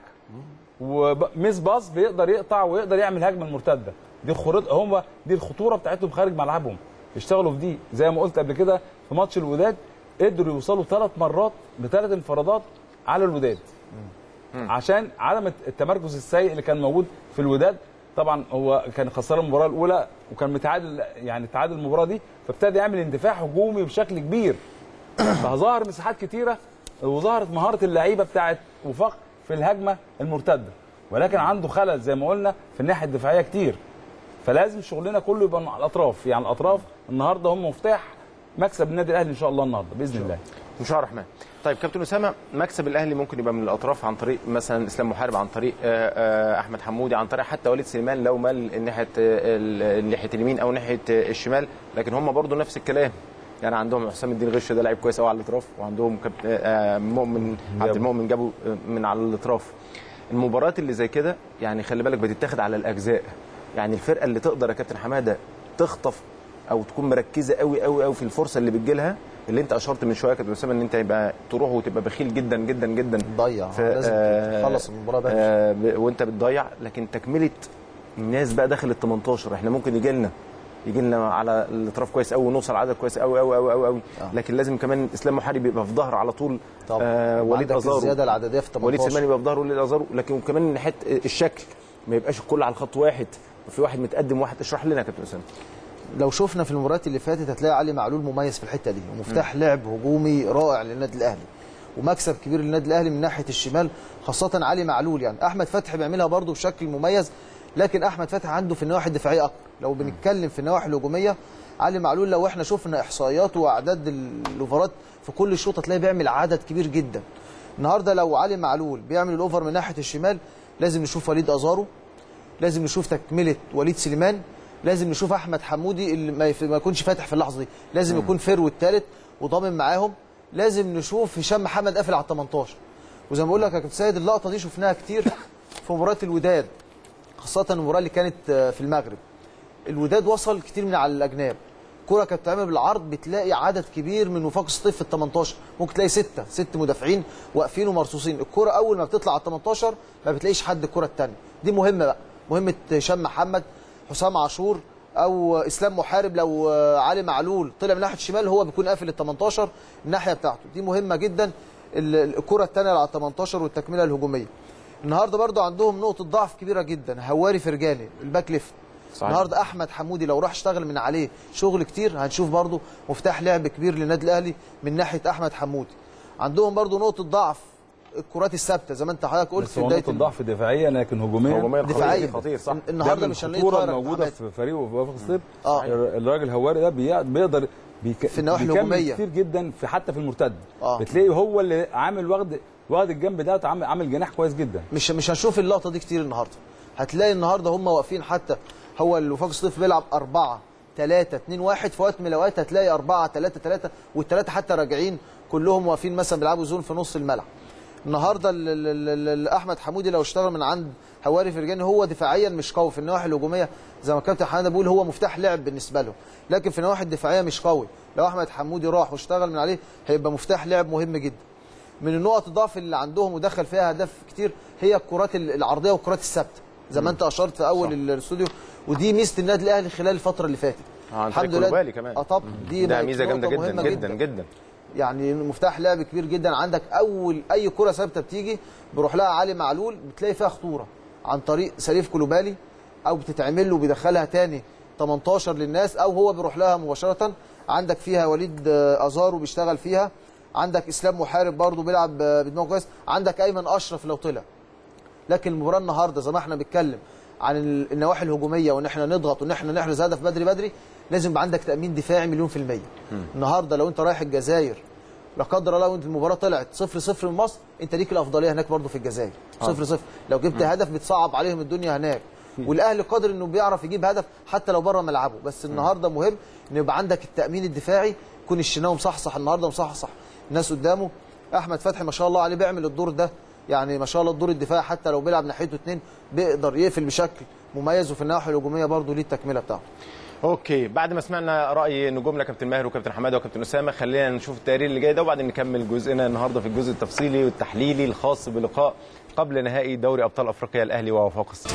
وميس باص بيقدر يقطع ويقدر يعمل هجمه مرتده دي خريطه هم دي الخطوره بتاعتهم خارج ملعبهم يشتغلوا في دي زي ما قلت قبل كده في ماتش الوداد قدروا يوصلوا ثلاث مرات بثلاث انفرادات على الوداد عشان عدم التمركز السيء اللي كان موجود في الوداد طبعا هو كان خسران المباراه الاولى وكان متعادل يعني تعادل المباراه دي فابتدى يعمل اندفاع هجومي بشكل كبير فظهر مساحات كتيره وظهرت مهاره اللعيبه بتاعت وفاق في الهجمه المرتده ولكن عنده خلل زي ما قلنا في الناحيه الدفاعيه كتير فلازم شغلنا كله يبقى على الاطراف يعني الاطراف النهارده هم مفتاح مكسب النادي الاهلي ان شاء الله النهارده باذن الله ان شاء الله الرحمن طيب طيب كابتن اسامه مكسب الاهلي ممكن يبقى من الاطراف عن طريق مثلا اسلام محارب عن طريق آه، آه، احمد حمودي عن طريق حتى وليد سليمان لو مال ناحيه آه، ناحيه اليمين او ناحيه آه، الشمال لكن هم برضو نفس الكلام يعني عندهم حسام الدين غش ده لعيب كويس قوي على الاطراف وعندهم كابتن آه، مؤمن عبد المؤمن جابوا آه، من على الاطراف المباريات اللي زي كده يعني خلي بالك بتتاخد على الاجزاء يعني الفرقه اللي تقدر يا كابتن حماده تخطف او تكون مركزه قوي قوي قوي في الفرصه اللي بتجيلها اللي انت اشرت من شويه يا كابتن اسامه ان انت يبقى تروح وتبقى بخيل جدا جدا جدا تضيع في- لازم آه، تخلص المباراه بدري آه ب- وانت بتضيع لكن تكمله الناس بقى داخل ال 18 احنا ممكن يجي لنا يجي لنا على الاطراف كويس قوي ونوصل عدد كويس قوي قوي قوي قوي قوي آه. لكن لازم كمان اسلام محارب يبقى في ظهر على طول طبعا آه وليد وعندك ازارو الزياده العدديه في وليد 18 سليمان يبقى في ظهر وليد ازارو لكن كمان من ناحيه الشكل ما يبقاش الكل على خط واحد وفي واحد متقدم واحد اشرح لنا يا كابتن اسامه لو شفنا في المباريات اللي فاتت هتلاقي علي معلول مميز في الحته دي ومفتاح لعب هجومي رائع للنادي الاهلي ومكسب كبير للنادي الاهلي من ناحيه الشمال خاصه علي معلول يعني احمد فتحي بيعملها برده بشكل مميز لكن احمد فتحي عنده في النواحي الدفاعيه اكتر لو بنتكلم في النواحي الهجوميه علي معلول لو احنا شفنا احصائياته واعداد الاوفرات في كل شوط هتلاقيه بيعمل عدد كبير جدا النهارده لو علي معلول بيعمل الاوفر من ناحيه الشمال لازم نشوف وليد ازارو لازم نشوف تكمله وليد سليمان لازم نشوف احمد حمودي اللي ما يف- ما يكونش فاتح في اللحظه دي لازم يكون فرو الثالث وضامن معاهم لازم نشوف هشام محمد قافل على ال 18 وزي ما بقول لك يا كابتن سيد اللقطه دي شفناها كتير في مباراه الوداد خاصه المباراه اللي كانت آه، في المغرب الوداد وصل كتير من على الاجناب كرة كانت بتتعمل بالعرض بتلاقي عدد كبير من وفاق الصيف في ال 18 ممكن تلاقي ستة ست مدافعين واقفين ومرصوصين الكرة اول ما بتطلع على ال 18 ما بتلاقيش حد الكرة الثانيه دي مهمة بقى مهمة هشام محمد حسام عاشور او اسلام محارب لو آه، علي معلول طلع من ناحيه الشمال هو بيكون قافل ال 18 الناحيه بتاعته دي مهمه جدا ال- ال- الكره الثانيه على ال 18 والتكمله الهجوميه النهارده برضو عندهم نقطه ضعف كبيره جدا هواري فرجاني الباك ليفت صحيح. النهارده احمد حمودي لو راح اشتغل من عليه شغل كتير هنشوف برضو مفتاح لعب كبير للنادي الاهلي من ناحيه احمد حمودي عندهم برضو نقطه ضعف الكرات الثابته زي ما انت حضرتك قلت بس في هو بدايه نقطه ال- ضعف دفاعيا لكن هجوميا هجوميا دفاعيا خطير خطير صح النهارده ده مش من هنلاقيه الخطوره طاير الموجوده حماد. في فريق وفاق الصيف آه. الراجل الهواري ده بي- بيقدر بيك... في النواحي بيكمل الهجومية. كتير جدا في حتى في المرتد آه. بتلاقي هو اللي عامل واخد واخد الجنب ده عامل عامل جناح كويس جدا مش مش هنشوف اللقطه دي كتير النهارده هتلاقي النهارده هم واقفين حتى هو الوفاق الصيف بيلعب 4 3 2 1 في وقت من الاوقات هتلاقي 4 3 3 والثلاثه حتى راجعين كلهم واقفين مثلا بيلعبوا زون في نص الملعب النهارده ال- ال- ال- ال- احمد حمودي لو اشتغل من عند هواري فرجاني هو دفاعيا مش قوي في النواحي الهجوميه زي ما كابتن حماده بيقول هو مفتاح لعب بالنسبه له لكن في النواحي الدفاعيه مش قوي لو احمد حمودي راح واشتغل من عليه هيبقى مفتاح لعب مهم جدا من النقط الضعف اللي عندهم ودخل فيها اهداف كتير هي الكرات ال- العرضيه والكرات الثابته زي ما انت اشرت في اول الاستوديو ودي ميزه النادي الاهلي خلال الفتره اللي فاتت آه، عن طريق كولوبالي كمان. اه طبعا دي ده بقت ميزه جامده نقطة جدا مهمة جدا جدا يعني مفتاح لعب كبير جدا عندك اول اي كره ثابته بتيجي بيروح لها علي معلول بتلاقي فيها خطوره عن طريق سليف كولوبالي او بتتعمل له بيدخلها تاني 18 للناس او هو بيروح لها مباشره عندك فيها وليد آه، ازارو بيشتغل فيها عندك اسلام محارب برضه بيلعب آه، بدماغه كويس عندك ايمن اشرف لو طلع لكن المباراه النهارده زي ما احنا بنتكلم عن ال- النواحي الهجوميه وان احنا نضغط وان احنا نحرز هدف بدري بدري لازم يبقى عندك تامين دفاعي مليون في الميه النهارده لو انت رايح الجزائر لا قدر الله وانت المباراه طلعت 0 0 من مصر انت ليك الافضليه هناك برضه في الجزائر 0 0 لو جبت هدف بتصعب عليهم الدنيا هناك والاهلي قادر انه بيعرف يجيب هدف حتى لو بره ملعبه بس النهارده مهم ان يبقى عندك التامين الدفاعي يكون الشناوي مصحصح النهارده مصحصح الناس قدامه احمد فتحي ما شاء الله عليه بيعمل الدور ده يعني ما شاء الله الدور الدفاعي حتى لو بيلعب ناحيته اثنين بيقدر يقفل بشكل مميز وفي الناحيه الهجوميه برضه ليه التكمله بتاعته اوكي بعد ما سمعنا راي نجومنا كابتن ماهر وكابتن حماده وكابتن اسامه خلينا نشوف التقرير اللي جاي ده وبعدين نكمل جزئنا النهارده في الجزء التفصيلي والتحليلي الخاص بلقاء قبل نهائي دوري ابطال افريقيا الاهلي ووفاق الصيف.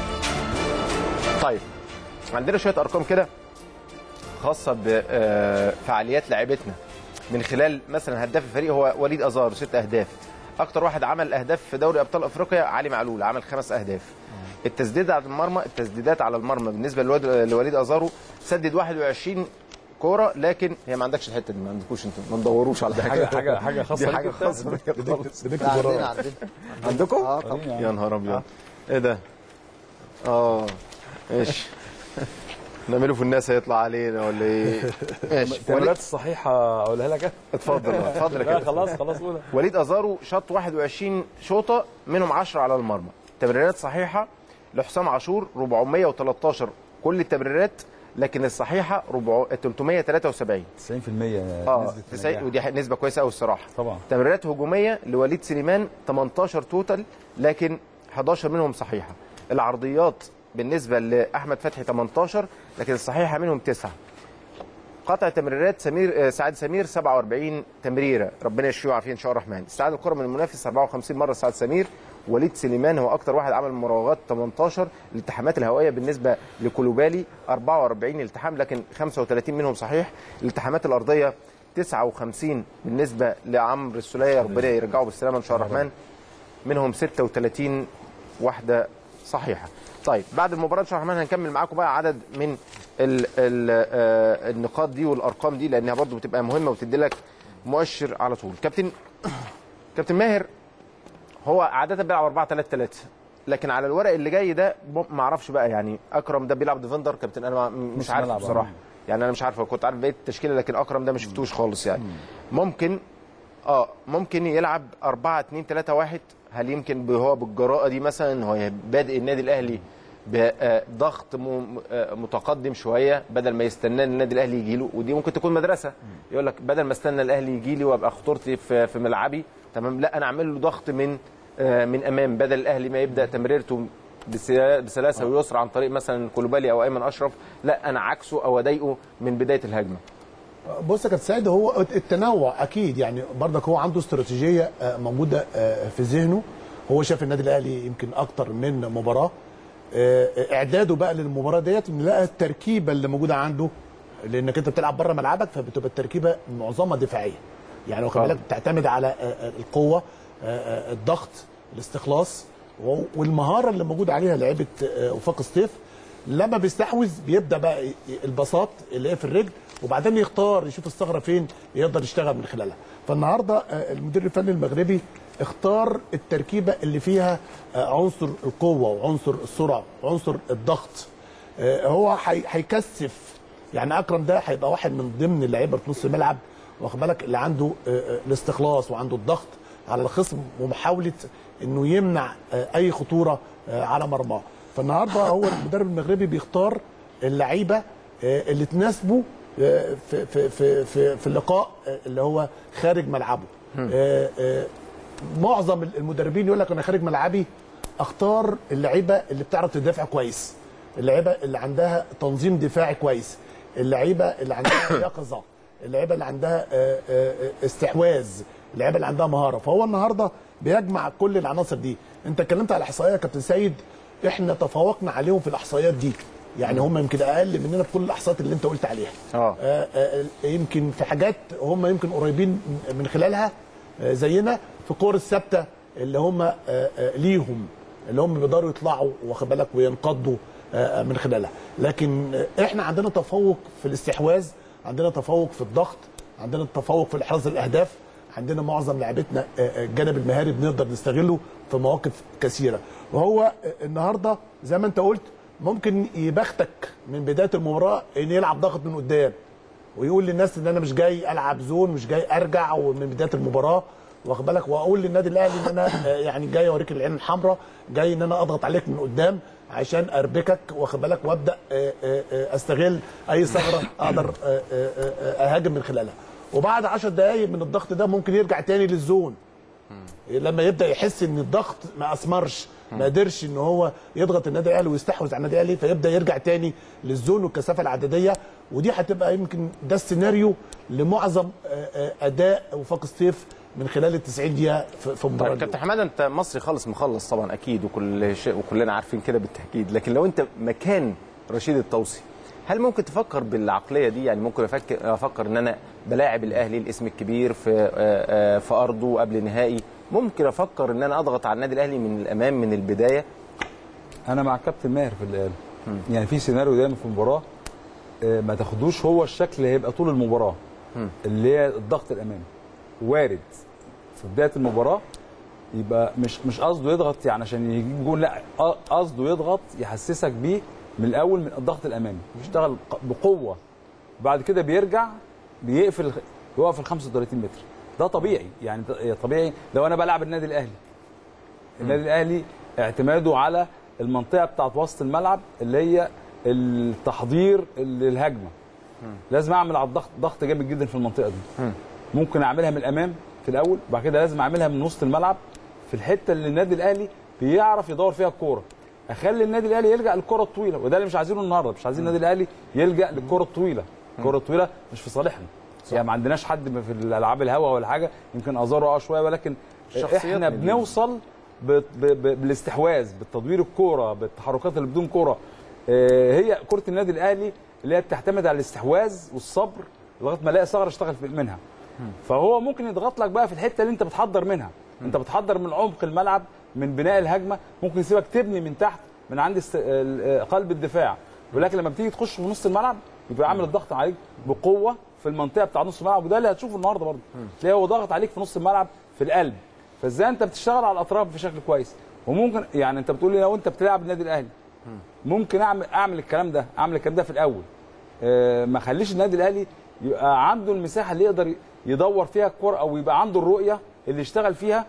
طيب عندنا شويه ارقام كده خاصه بفعاليات لاعبتنا من خلال مثلا هداف الفريق هو وليد ازار ست اهداف اكتر واحد عمل اهداف في دوري ابطال افريقيا علي معلول عمل خمس اهداف التسديد على المرمى التسديدات على المرمى بالنسبه لولد- لوليد ازارو سدد 21 كوره لكن هي ما عندكش الحته دي ما عندكوش انتوا ما تدوروش على حاجة- حاجة- حاجة خاصة دي حاجه بيك خاصه بيك خالص. بنكتب لا عندنا وراه عندنا عندكم اه طبعا يا نهار ابيض ايه ده اه ماشي نعمله في الناس هيطلع علينا ولا ايه ماشي التمريرات وليد الصحيحه اقولها لك اتفضل اتفضل يا لا كابتن خلاص خلاص قولها وليد ازارو شاط 21 شوطه منهم 10 على المرمى تمريرات صحيحه لحسام عاشور 413 كل التمريرات لكن الصحيحه 400 373 90% اه نسبه 90 نجاح. ودي ح- نسبه كويسه قوي الصراحه طبعا تمريرات هجوميه لوليد سليمان 18 توتال لكن 11 منهم صحيحه العرضيات بالنسبه لاحمد فتحي 18 لكن الصحيحه منهم 9 قطع تمريرات سمير آه، سعد سمير 47 تمريره ربنا يشفيه ويعافيه ان شاء الله الرحمن استعاد الكره من المنافس 54 مره سعد سمير وليد سليمان هو اكتر واحد عمل مراوغات 18 الالتحامات الهوائيه بالنسبه لكولوبالي 44 التحام لكن 35 منهم صحيح الالتحامات الارضيه 59 بالنسبه لعمرو السوليه ربنا يرجعه بالسلامه ان شاء الله الرحمن منهم 36 واحده صحيحه طيب بعد المباراه ان شاء الله الرحمن هنكمل معاكم بقى عدد من ال ال آه النقاط دي والارقام دي لانها برضو بتبقى مهمه وتدي لك مؤشر على طول كابتن كابتن ماهر هو عاده بيلعب 4 3 3 لكن على الورق اللي جاي ده ما اعرفش بقى يعني اكرم ده بيلعب ديفندر كابتن انا ما- مش نص عارف ملعب، بصراحه آه. يعني انا مش عارف كنت عارف بقيه التشكيله لكن اكرم ده ما شفتوش خالص يعني ممكن اه ممكن يلعب 4 2 3 1 هل يمكن ب- هو بالجراءه دي مثلا هو بادئ النادي الاهلي بضغط م- آه، متقدم شويه بدل ما يستنى النادي الاهلي يجي له ودي ممكن تكون مدرسه يقول لك بدل ما استنى الاهلي يجي لي وابقى خطورتي في في ملعبي تمام لا انا اعمل له ضغط من آه، من امام بدل الاهلي ما يبدا تمريرته بسلا- بسلاسه ويسرى عن طريق مثلا كولوبالي او ايمن اشرف لا انا عكسه او اضايقه من بدايه الهجمه بص يا كابتن سعيد هو التنوع اكيد يعني برضك هو عنده استراتيجيه آه، موجوده آه، في ذهنه هو شاف النادي الاهلي يمكن اكتر من مباراه آه، اعداده بقى للمباراه ديت نلاقي التركيبه اللي موجوده عنده لانك انت بتلعب بره ملعبك فبتبقى التركيبه معظمها دفاعيه يعني واخد طبعا. بالك بتعتمد على آه، آه، القوه آه، آه، الضغط الاستخلاص و- والمهاره اللي موجود عليها لعيبه آه، وفاق سطيف لما بيستحوذ بيبدا بقى ي- البساط اللي هي في الرجل وبعدين يختار يشوف الثغره فين يقدر يشتغل من خلالها فالنهارده آه، المدير الفني المغربي اختار التركيبه اللي فيها آه، عنصر القوه وعنصر السرعه وعنصر الضغط آه، هو هي- هيكثف يعني اكرم ده هيبقى واحد من ضمن اللعيبه في نص الملعب واخد بالك اللي عنده آه، آه، الاستخلاص وعنده الضغط على الخصم ومحاوله انه يمنع آه، اي خطوره آه، على مرماه فالنهارده هو المدرب المغربي بيختار اللعيبه آه، اللي تناسبه آه، في في في في, في اللقاء آه، اللي هو خارج ملعبه آه، آه، معظم المدربين يقول لك انا خارج ملعبي اختار اللعيبه اللي بتعرف تدافع كويس اللعيبه اللي عندها تنظيم دفاعي كويس اللعيبه اللي عندها يقظه اللعيبه اللي عندها آه، آه، آه، استحواذ اللعيبه اللي عندها مهاره فهو النهارده بيجمع كل العناصر دي انت اتكلمت على الاحصائيه يا كابتن سيد احنا تفوقنا عليهم في الاحصائيات دي يعني هم يمكن اقل مننا في كل الاحصائيات اللي انت قلت عليها اه آه، آه، يمكن في حاجات هم يمكن قريبين من خلالها آه، زينا في الكور الثابته اللي هم آه، آه، ليهم اللي هم بيقدروا يطلعوا واخد بالك وينقضوا آه، من خلالها لكن آه، احنا عندنا تفوق في الاستحواذ عندنا تفوق في الضغط عندنا تفوق في احراز الاهداف عندنا معظم لعيبتنا آه، آه، الجانب المهاري بنقدر نستغله في مواقف كثيره وهو آه، النهارده زي ما انت قلت ممكن يبختك من بدايه المباراه ان يلعب ضغط من قدام ويقول للناس ان انا مش جاي العب زون مش جاي ارجع ومن بدايه المباراه واخد بالك واقول للنادي الاهلي ان انا آه، يعني جاي اوريك العين الحمراء جاي ان انا اضغط عليك من قدام عشان اربكك واخد بالك وابدا آه، آه، آه، استغل اي ثغره اقدر آه، آه، آه، اهاجم من خلالها وبعد 10 دقائق من الضغط ده ممكن يرجع تاني للزون لما يبدا يحس ان الضغط ما اثمرش ما قدرش ان هو يضغط النادي الاهلي ويستحوذ على النادي الاهلي فيبدا يرجع تاني للزون والكثافه العدديه ودي هتبقى يمكن ده السيناريو لمعظم آه، آه، اداء وفاق سطيف من خلال ال 90 دقيقه في في مباراه طيب كابتن حماده انت مصري خالص مخلص طبعا اكيد وكل شيء وكلنا عارفين كده بالتاكيد لكن لو انت مكان رشيد الطوسي هل ممكن تفكر بالعقليه دي يعني ممكن افكر افكر ان انا بلاعب الاهلي الاسم الكبير في آه، آه، في ارضه قبل نهائي ممكن افكر ان انا اضغط على النادي الاهلي من الامام من البدايه انا مع كابتن ماهر في اللي قاله يعني في سيناريو دايما في المباراه آه، ما تاخدوش هو الشكل اللي هيبقى طول المباراه اللي هي الضغط الامامي وارد في بدايه المباراه يبقى مش مش قصده يضغط يعني عشان يجيب جول لا ق- قصده يضغط يحسسك بيه من الاول من الضغط الامامي بيشتغل ق- بقوه بعد كده بيرجع بيقفل يقف ال 35 متر ده طبيعي يعني ده- طبيعي لو انا بلعب النادي الاهلي النادي الاهلي اعتماده على المنطقه بتاعت وسط الملعب اللي هي التحضير للهجمه لازم اعمل على الضغط ضغط جامد جدا في المنطقه دي ممكن اعملها من الامام في الاول بعد كده لازم اعملها من وسط الملعب في الحته اللي النادي الاهلي بيعرف يدور فيها الكوره اخلي النادي الاهلي يلجا للكره الطويله وده اللي مش عايزينه النهارده مش عايزين النادي الاهلي يلجا للكره الطويله الكره الطويله مش في صالحنا يعني ما عندناش حد في الالعاب الهوا ولا حاجه يمكن ازاره اه شويه ولكن الشخصيات احنا من دي. بنوصل ب- ب- ب- بالاستحواذ بالتدوير الكوره بالتحركات اللي بدون كوره آه، هي كره النادي الاهلي اللي هي بتعتمد على الاستحواذ والصبر لغايه ما الاقي ثغره اشتغل في- منها فهو ممكن يضغط لك بقى في الحته اللي انت بتحضر منها انت بتحضر من عمق الملعب من بناء الهجمه ممكن يسيبك تبني من تحت من عند است... ال- قلب الدفاع ولكن لما بتيجي تخش في نص الملعب يبقى عامل الضغط عليك بقوه في المنطقه بتاع نص الملعب وده اللي هتشوفه النهارده برضه تلاقيه هو ضاغط عليك في نص الملعب في القلب فازاي انت بتشتغل على الاطراف بشكل كويس وممكن يعني انت بتقول لي لو انت بتلعب النادي الاهلي ممكن اعمل اعمل الكلام ده اعمل الكلام ده في الاول آه، ما خليش النادي الاهلي يبقى عنده المساحه اللي يقدر يدور فيها الكوره او يبقى عنده الرؤيه اللي يشتغل فيها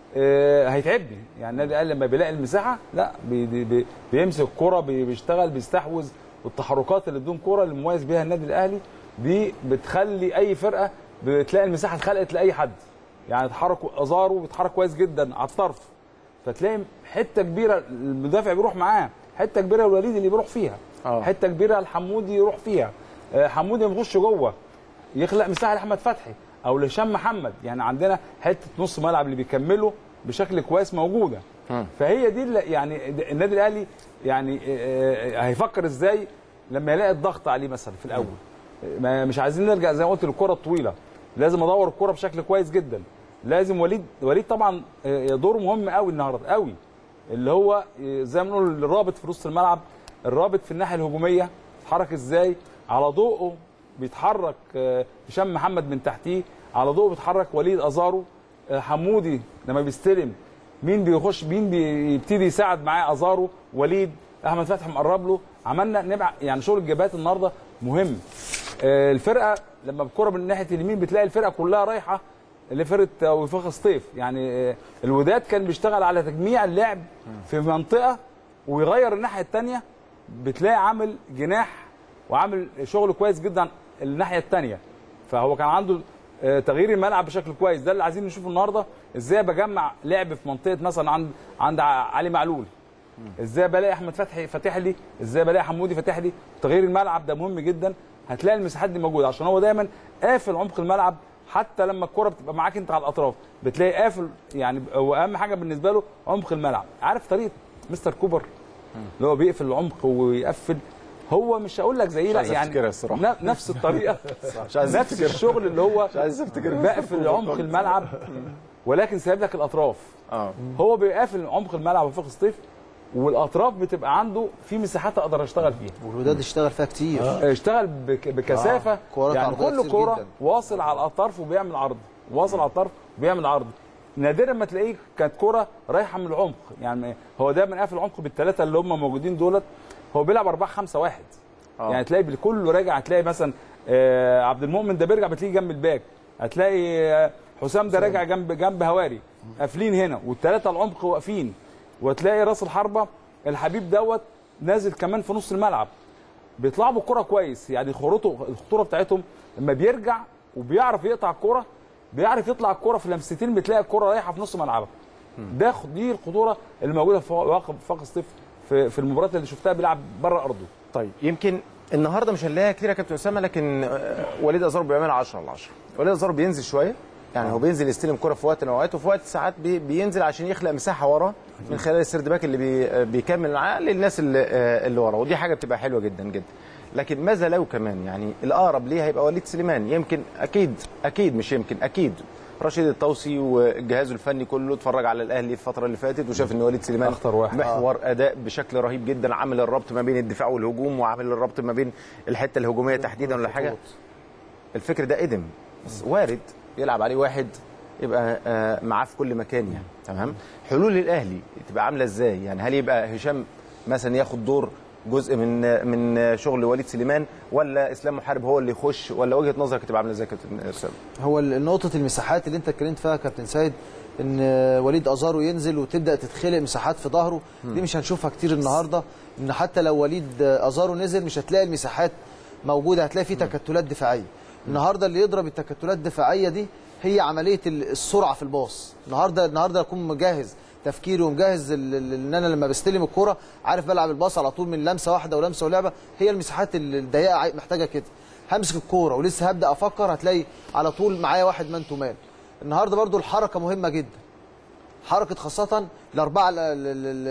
آه، هيتعبني يعني النادي الاهلي لما بيلاقي المساحه لا بي بي بي بيمسك الكوره بي- بيشتغل بيستحوذ والتحركات اللي بدون كوره اللي مميز بيها النادي الاهلي دي بتخلي اي فرقه بتلاقي المساحه اتخلقت لاي حد يعني تحرك ازارو بيتحرك كويس جدا على الطرف فتلاقي حته كبيره المدافع بيروح معاه حته كبيره الوليد اللي بيروح فيها آه. حته كبيره الحمودي يروح فيها آه، حمودي بيخش جوه يخلق مساحه لاحمد فتحي او لهشام محمد يعني عندنا حته نص ملعب اللي بيكملوا بشكل كويس موجوده فهي دي اللي يعني د- النادي الاهلي يعني آه، آه، هيفكر ازاي لما يلاقي الضغط عليه مثلا في الاول ما مش عايزين نرجع زي ما قلت للكره الطويله لازم ادور الكره بشكل كويس جدا لازم وليد وليد طبعا آه، دوره مهم قوي النهارده قوي اللي هو آه، زي ما بنقول الرابط في نص الملعب الرابط في الناحيه الهجوميه اتحرك ازاي على ضوءه بيتحرك آه، هشام محمد من تحتيه على ضوءه بيتحرك وليد ازارو آه، حمودي لما بيستلم مين بيخش مين بيبتدي يساعد معاه ازارو وليد احمد فتحي مقرب له عملنا نبع يعني شغل الجبهات النهارده مهم آه، الفرقه لما الكره من ناحيه اليمين بتلاقي الفرقه كلها رايحه لفرقه وفاق سطيف يعني آه، الوداد كان بيشتغل على تجميع اللعب في منطقه ويغير الناحيه الثانيه بتلاقي عامل جناح وعامل شغل كويس جدا الناحيه الثانيه فهو كان عنده آه، تغيير الملعب بشكل كويس ده اللي عايزين نشوفه النهارده ازاي بجمع لعب في منطقه مثلا عند عند ع- علي معلول ازاي بلاقي احمد فتحي فاتح لي ازاي بلاقي حمودي فاتح لي تغيير الملعب ده مهم جدا هتلاقي المساحات دي موجوده عشان هو دايما قافل عمق الملعب حتى لما الكره بتبقى معاك انت على الاطراف بتلاقي قافل يعني هو اهم حاجه بالنسبه له عمق الملعب عارف طريقه مستر كوبر اللي هو بيقفل العمق ويقفل هو مش هقول لك زي لا عايز يعني أفتكرها الصراحة. ن- نفس الطريقه مش عايز نفس أفتكرها. الشغل اللي هو مش عايز أفتكرها. بقفل عمق الملعب ولكن سايب لك الاطراف اه هو بيقفل عمق الملعب وفوق الصيف والاطراف بتبقى عنده في مساحات اقدر اشتغل فيها والوداد اشتغل فيها كتير اشتغل بك بكثافه كورات يعني عرضية كل كتير كوره جدا. واصل على الاطراف وبيعمل عرض واصل على الطرف وبيعمل عرض نادرا ما تلاقيه كانت كوره رايحه من العمق يعني هو دايما قافل العمق بالثلاثه اللي هم موجودين دولت هو بيلعب 4 5 1 آه. يعني تلاقي كله راجع هتلاقي مثلا آه عبد المؤمن ده بيرجع بتلاقيه جنب الباك هتلاقي آه حسام ده راجع جنب جنب هواري قافلين هنا والثلاثه العمق واقفين وتلاقي راس الحربه الحبيب دوت نازل كمان في نص الملعب بيطلعوا بالكرة كويس يعني خطورته الخطوره بتاعتهم لما بيرجع وبيعرف يقطع الكرة بيعرف يطلع الكرة في لمستين بتلاقي الكرة رايحه في نص ملعبك ده خ- دي الخطوره اللي موجوده في واقف فاق الصيف في في المباريات اللي شفتها بيلعب بره ارضه طيب يمكن النهارده مش هنلاقيها كتير يا كابتن اسامه لكن آه، وليد ازار بيعملها 10 على 10 وليد ازار بينزل شويه يعني هو بينزل يستلم كرة في وقت من الاوقات وفي وقت ساعات بي بينزل عشان يخلق مساحه ورا من خلال السيرد باك اللي بي آه، بيكمل معاه للناس اللي آه، اللي ورا ودي حاجه بتبقى حلوه جدا جدا لكن ماذا لو كمان يعني الاقرب ليه هيبقى وليد سليمان يمكن اكيد اكيد مش يمكن اكيد رشيد الطوسي وجهازه الفني كله اتفرج على الاهلي الفتره اللي فاتت وشاف ان وليد سليمان أخطر واحد. محور اداء بشكل رهيب جدا عامل الربط ما بين الدفاع والهجوم وعامل الربط ما بين الحته الهجوميه تحديدا ولا حاجه الفكر ده قدم بس وارد يلعب عليه واحد يبقى آه، معاه في كل مكان يعني تمام حلول الاهلي تبقى عامله ازاي يعني هل يبقى هشام مثلا ياخد دور جزء من من شغل وليد سليمان ولا اسلام محارب هو اللي يخش ولا وجهه نظرك تبقى عامله ازاي يا كابتن اسامه هو ال- نقطة المساحات اللي انت اتكلمت فيها يا كابتن سيد ان وليد ازارو ينزل وتبدا تتخلق مساحات في ظهره دي مش هنشوفها كتير النهارده ان حتى لو وليد ازارو نزل مش هتلاقي المساحات موجوده هتلاقي في تكتلات دفاعيه النهارده اللي يضرب التكتلات الدفاعيه دي هي عمليه ال- السرعه في الباص النهارده النهارده اكون مجهز تفكيري ومجهز ال- ال- ان انا لما بستلم الكوره عارف بلعب الباص على طول من لمسه واحده ولمسه ولعبه هي المساحات الضيقه عاي- محتاجه كده همسك الكوره ولسه هبدا افكر هتلاقي على طول معايا واحد مان تو مان النهارده برضو الحركه مهمه جدا حركه خاصه الاربعه ال- ال-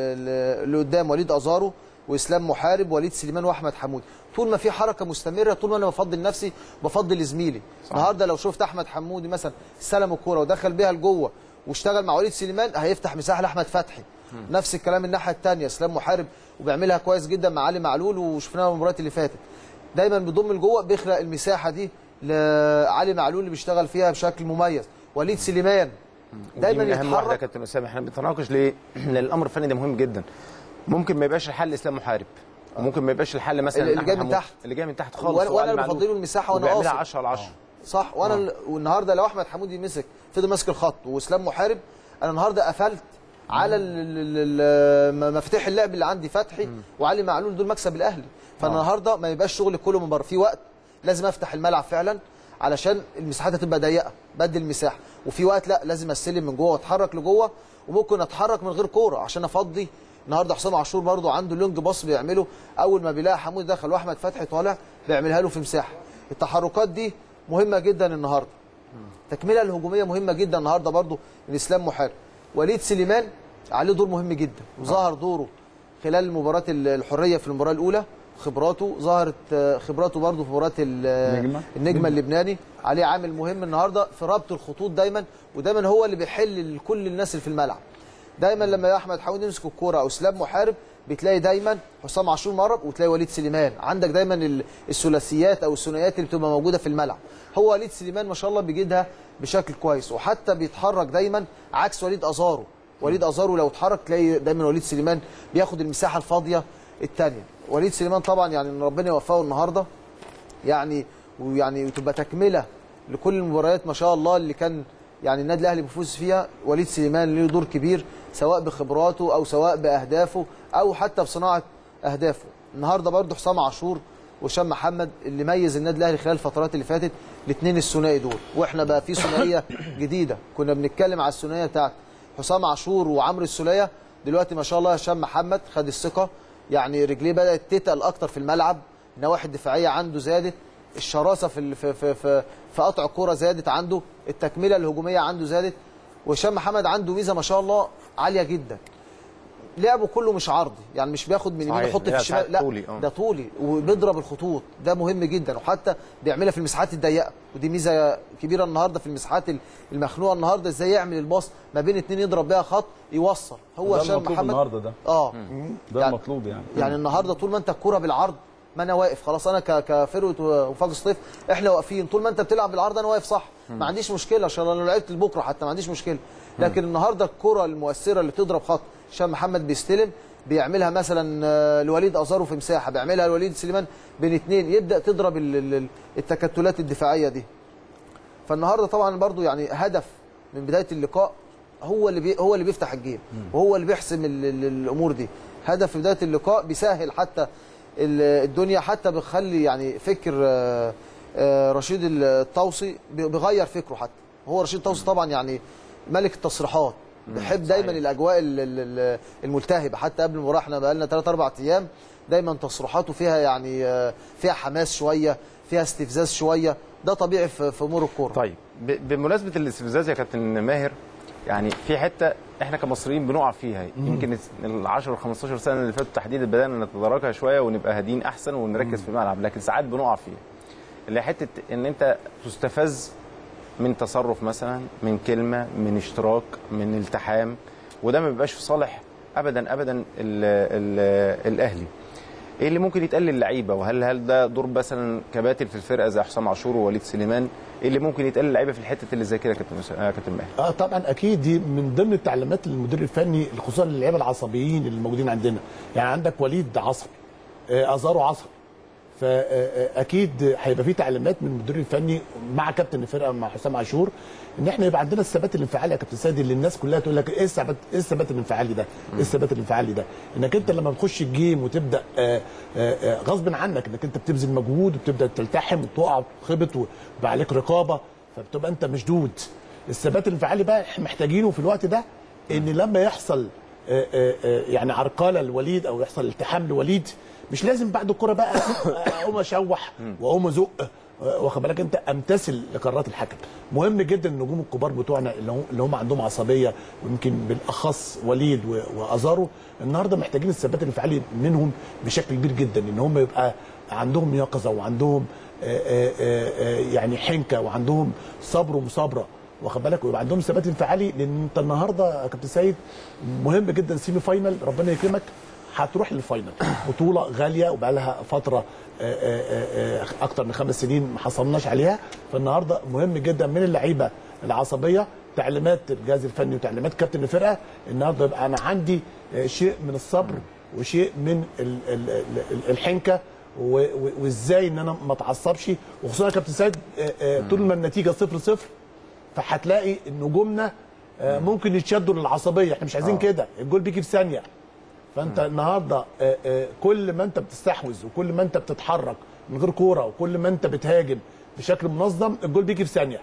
ال- اللي قدام وليد ازارو واسلام محارب وليد سليمان واحمد حمودي طول ما في حركه مستمره طول ما انا بفضل نفسي بفضل زميلي النهارده لو شفت احمد حمودي مثلا استلم الكوره ودخل بيها لجوه واشتغل مع وليد سليمان هيفتح مساحه لاحمد فتحي نفس الكلام الناحيه الثانيه اسلام محارب وبيعملها كويس جدا مع علي معلول وشفناها في المباريات اللي فاتت دايما بيضم لجوه بيخلق المساحه دي لعلي معلول اللي بيشتغل فيها بشكل مميز وليد سليمان دايما دايما اهم واحده يا يتحرك كابتن اسامه احنا بنتناقش ليه؟ لان الامر الفني ده مهم جدا ممكن ما يبقاش الحل اسلام محارب وممكن ما يبقاش الحل مثلا اللي أحمد جاي من حمودي. تحت. اللي جاي من تحت خالص وانا هو وانا علي اللي معلول. بفضله المساحه وانا وبيعملها قاصد 10 على 10 صح وانا ال- والنهارده لو احمد حمودي مسك فضل ماسك الخط واسلام محارب انا النهارده قفلت على ال- ال- ال- م- مفاتيح اللعب اللي عندي فتحي وعلي معلول دول مكسب الاهلي فالنهارده ما يبقاش شغل كله من بره في وقت لازم افتح الملعب فعلا علشان المساحات هتبقى ضيقه بدل المساحه وفي وقت لا لازم استلم من جوه واتحرك لجوه وممكن اتحرك من غير كوره عشان افضي النهارده حسام عاشور برضو عنده لونج باص بيعمله اول ما بيلاقي حمودي دخل واحمد فتحي طالع بيعملها له في مساحه التحركات دي مهمه جدا النهارده التكمله الهجوميه مهمه جدا النهارده برضو من اسلام محارب وليد سليمان عليه دور مهم جدا وظهر دوره خلال مباراه ال- الحريه في المباراه الاولى خبراته ظهرت آه، خبراته برضو في مباراه ال- النجمة. النجمه اللبناني عليه عامل مهم النهارده في ربط الخطوط دايما ودايما هو اللي بيحل لكل الناس اللي في الملعب دايما لما احمد حمودي يمسك الكوره او اسلام محارب بتلاقي دايما حسام عاشور مرب وتلاقي وليد سليمان عندك دايما ال- الثلاثيات او الثنائيات اللي بتبقى موجوده في الملعب هو وليد سليمان ما شاء الله بيجيدها بشكل كويس وحتى بيتحرك دايما عكس وليد ازارو وليد ازارو لو اتحرك تلاقي دايما وليد سليمان بياخد المساحه الفاضيه الثانيه وليد سليمان طبعا يعني إن ربنا يوفقه النهارده يعني ويعني وتبقى تكمله لكل المباريات ما شاء الله اللي كان يعني النادي الاهلي بيفوز فيها وليد سليمان له دور كبير سواء بخبراته او سواء باهدافه او حتى بصناعه اهدافه النهارده برضه حسام عاشور وهشام محمد اللي ميز النادي الاهلي خلال الفترات اللي فاتت الاثنين الثنائي دول واحنا بقى في ثنائيه جديده كنا بنتكلم على الثنائيه بتاعت حسام عاشور وعمرو السوليه دلوقتي ما شاء الله هشام محمد خد الثقه يعني رجليه بدات تتقل اكتر في الملعب النواحي الدفاعيه عنده زادت الشراسه في ال- في في في, في قطع الكوره زادت عنده التكمله الهجوميه عنده زادت وهشام محمد عنده ميزه ما شاء الله عاليه جدا لعبه كله مش عرضي يعني مش بياخد من يمين صحيح. يحط في لا، الشمال ساعات لا طولي، آه. ده طولي وبيضرب الخطوط ده مهم جدا وحتى بيعملها في المساحات الضيقه ودي ميزه كبيره النهارده في المساحات المخنوقه النهارده ازاي يعمل الباص ما بين اتنين يضرب بيها خط يوصل هو ده هشام المطلوب محمد النهارده ده اه ده يعني- المطلوب يعني يعني النهارده طول ما انت الكوره بالعرض ما انا واقف خلاص انا ك- كفروه وفاق سطيف احنا واقفين طول ما انت بتلعب بالعرض انا واقف صح ما عنديش مشكله عشان لو لعبت لبكره حتى ما عنديش مشكله لكن النهارده الكره المؤثره اللي تضرب خط هشام محمد بيستلم بيعملها مثلا آه، لوليد ازارو في مساحه بيعملها لوليد سليمان بين اثنين يبدا تضرب ال- ال- التكتلات الدفاعيه دي فالنهارده طبعا برضو يعني هدف من بدايه اللقاء هو اللي بي هو اللي بيفتح الجيم وهو اللي بيحسم ال ال الامور دي هدف في بدايه اللقاء بيسهل حتى ال- الدنيا حتى بيخلي يعني فكر آه، آه، رشيد الطوسي بي- بيغير فكره حتى هو رشيد الطوسي طبعا يعني ملك التصريحات بيحب دايما الاجواء ال- ال- ال- الملتهبه حتى قبل المباراه احنا بقى لنا 3 4 ايام دايما تصريحاته فيها يعني آه، فيها حماس شويه فيها استفزاز شويه ده طبيعي في في امور الكوره طيب ب- بمناسبه الاستفزاز يا كابتن ماهر يعني في حته احنا كمصريين بنقع فيها يمكن ال 10 15 سنه اللي فاتوا تحديدا بدانا نتداركها شويه ونبقى هادين احسن ونركز في الملعب لكن ساعات بنقع فيها اللي هي حته ان انت تستفز من تصرف مثلا من كلمه من اشتراك من التحام وده ما بيبقاش في صالح ابدا ابدا ال ال الاهلي ايه اللي ممكن يتقال للعيبه وهل هل ده دور مثلا كباتن في الفرقه زي حسام عاشور ووليد سليمان ايه اللي ممكن يتقال للعيبه في الحته اللي زي كده يا كابتن أس- آه، كابتن ماهر اه طبعا اكيد دي من ضمن التعليمات المدير الفني خصوصا للعيبه العصبيين اللي موجودين عندنا يعني عندك وليد عصبي آه، ازارو عصر فاكيد هيبقى في تعليمات من المدير الفني مع كابتن الفرقه مع حسام عاشور ان احنا يبقى عندنا الثبات الانفعالي يا كابتن سيد اللي الناس كلها تقول لك ايه الثبات ايه الثبات الانفعالي ده؟ ايه الثبات الانفعالي ده؟ انك انت لما بتخش الجيم وتبدا آه، آه، آه، غصب عنك انك انت بتبذل مجهود وبتبدا تلتحم وتقع وتخبط ويبقى عليك رقابه فبتبقى انت مشدود الثبات الانفعالي بقى احنا محتاجينه في الوقت ده ان لما يحصل آه، آه، آه، يعني عرقله لوليد او يحصل التحام لوليد مش لازم بعد الكره بقى اقوم اشوح واقوم ازق آه، واخد بالك انت امتثل لقرارات الحكم مهم جدا النجوم الكبار بتوعنا اللي هم اللي هم عندهم عصبيه ويمكن بالاخص وليد و- وازارو النهارده محتاجين الثبات الانفعالي منهم بشكل كبير جدا ان هم يبقى عندهم يقظه وعندهم آه، آه، آه، آه، يعني حنكه وعندهم صبر ومصابره واخد بالك ويبقى عندهم ثبات انفعالي لان انت النهارده يا كابتن سيد مهم جدا سيمي فاينل ربنا يكرمك هتروح للفاينل بطوله غاليه وبقى لها فتره آه، آه، آه، اكتر من خمس سنين ما حصلناش عليها فالنهارده مهم جدا من اللعيبه العصبيه تعليمات الجهاز الفني وتعليمات كابتن الفرقه النهارده يبقى انا عندي آه، شيء من الصبر وشيء من ال- ال- ال- الحنكه و- و- وازاي ان انا ما اتعصبش وخصوصا يا كابتن سيد آه، آه، طول ما النتيجه 0 0 فهتلاقي ان نجومنا آه، ممكن يتشدوا للعصبيه احنا مش عايزين كده الجول بيجي في ثانيه فانت النهارده آه، آه، كل ما انت بتستحوذ وكل ما انت بتتحرك من غير كوره وكل ما انت بتهاجم بشكل منظم الجول بيجي في ثانيه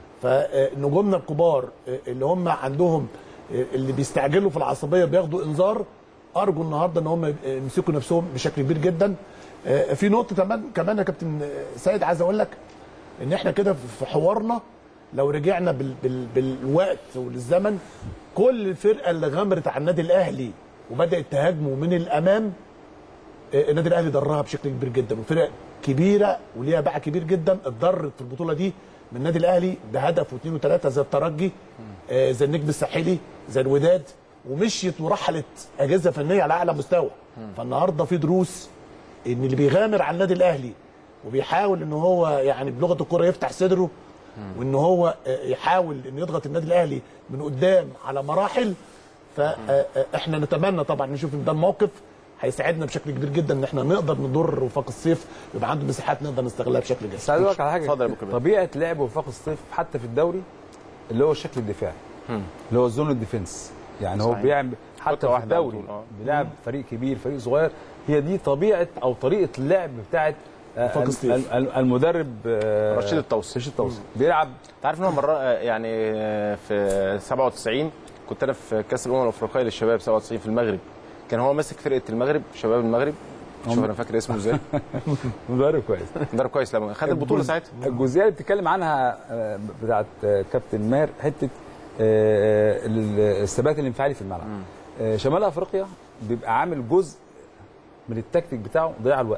فنجومنا الكبار آه، اللي هم عندهم آه، اللي بيستعجلوا في العصبيه بياخدوا انذار ارجو النهارده ان هم يبقى- يمسكوا نفسهم بشكل كبير جدا آه، في نقطه كمان كمان يا كابتن آه، سيد عايز اقول لك ان احنا كده في حوارنا لو رجعنا بال بال بالوقت والزمن كل الفرقه اللي غمرت على النادي الاهلي وبدات تهاجمه من الامام آه، النادي الاهلي ضرها بشكل كبير جدا وفرق كبيره وليها باع كبير جدا اتضرت في البطوله دي من النادي الاهلي بهدف واثنين وثلاثه زي الترجي آه، زي النجم الساحلي زي الوداد ومشيت ورحلت اجهزه فنيه على اعلى مستوى فالنهارده في دروس ان اللي بيغامر على النادي الاهلي وبيحاول ان هو يعني بلغه الكوره يفتح صدره وان هو آه، يحاول ان يضغط النادي الاهلي من قدام على مراحل فاحنا نتمنى طبعا نشوف ان ده الموقف هيساعدنا بشكل كبير جدا ان احنا نقدر نضر وفاق الصيف يبقى عنده مساحات نقدر نستغلها بشكل جيد بس عايز اقول لك على حاجه اتفضل يا أبو كبير. طبيعه لعب وفاق الصيف حتى في الدوري اللي هو الشكل الدفاعي اللي هو الزون الديفنس يعني هو صحيح. بيعمل حتى خطة في واحدة على الدوري طول، آه. بيلعب فريق كبير فريق صغير هي دي طبيعه او طريقه اللعب بتاعت آه، وفاق ال- الصيف. ال- ال- المدرب آه، رشيد الطوسي. رشيد الطوسي بيلعب انت عارف ان هو مره يعني في 97 كنت انا في كاس الامم الافريقيه للشباب 97 في المغرب كان هو ماسك فرقه المغرب شباب المغرب شوف انا فاكر اسمه ازاي مدرب كويس مدرب كويس لما خد البطوله ساعتها الجزئيه اللي بتتكلم عنها آه، بتاعت آه، كابتن ماهر حته آه، ال- الثبات الانفعالي في الملعب آه، شمال افريقيا بيبقى عامل جزء من التكتيك بتاعه ضياع الوقت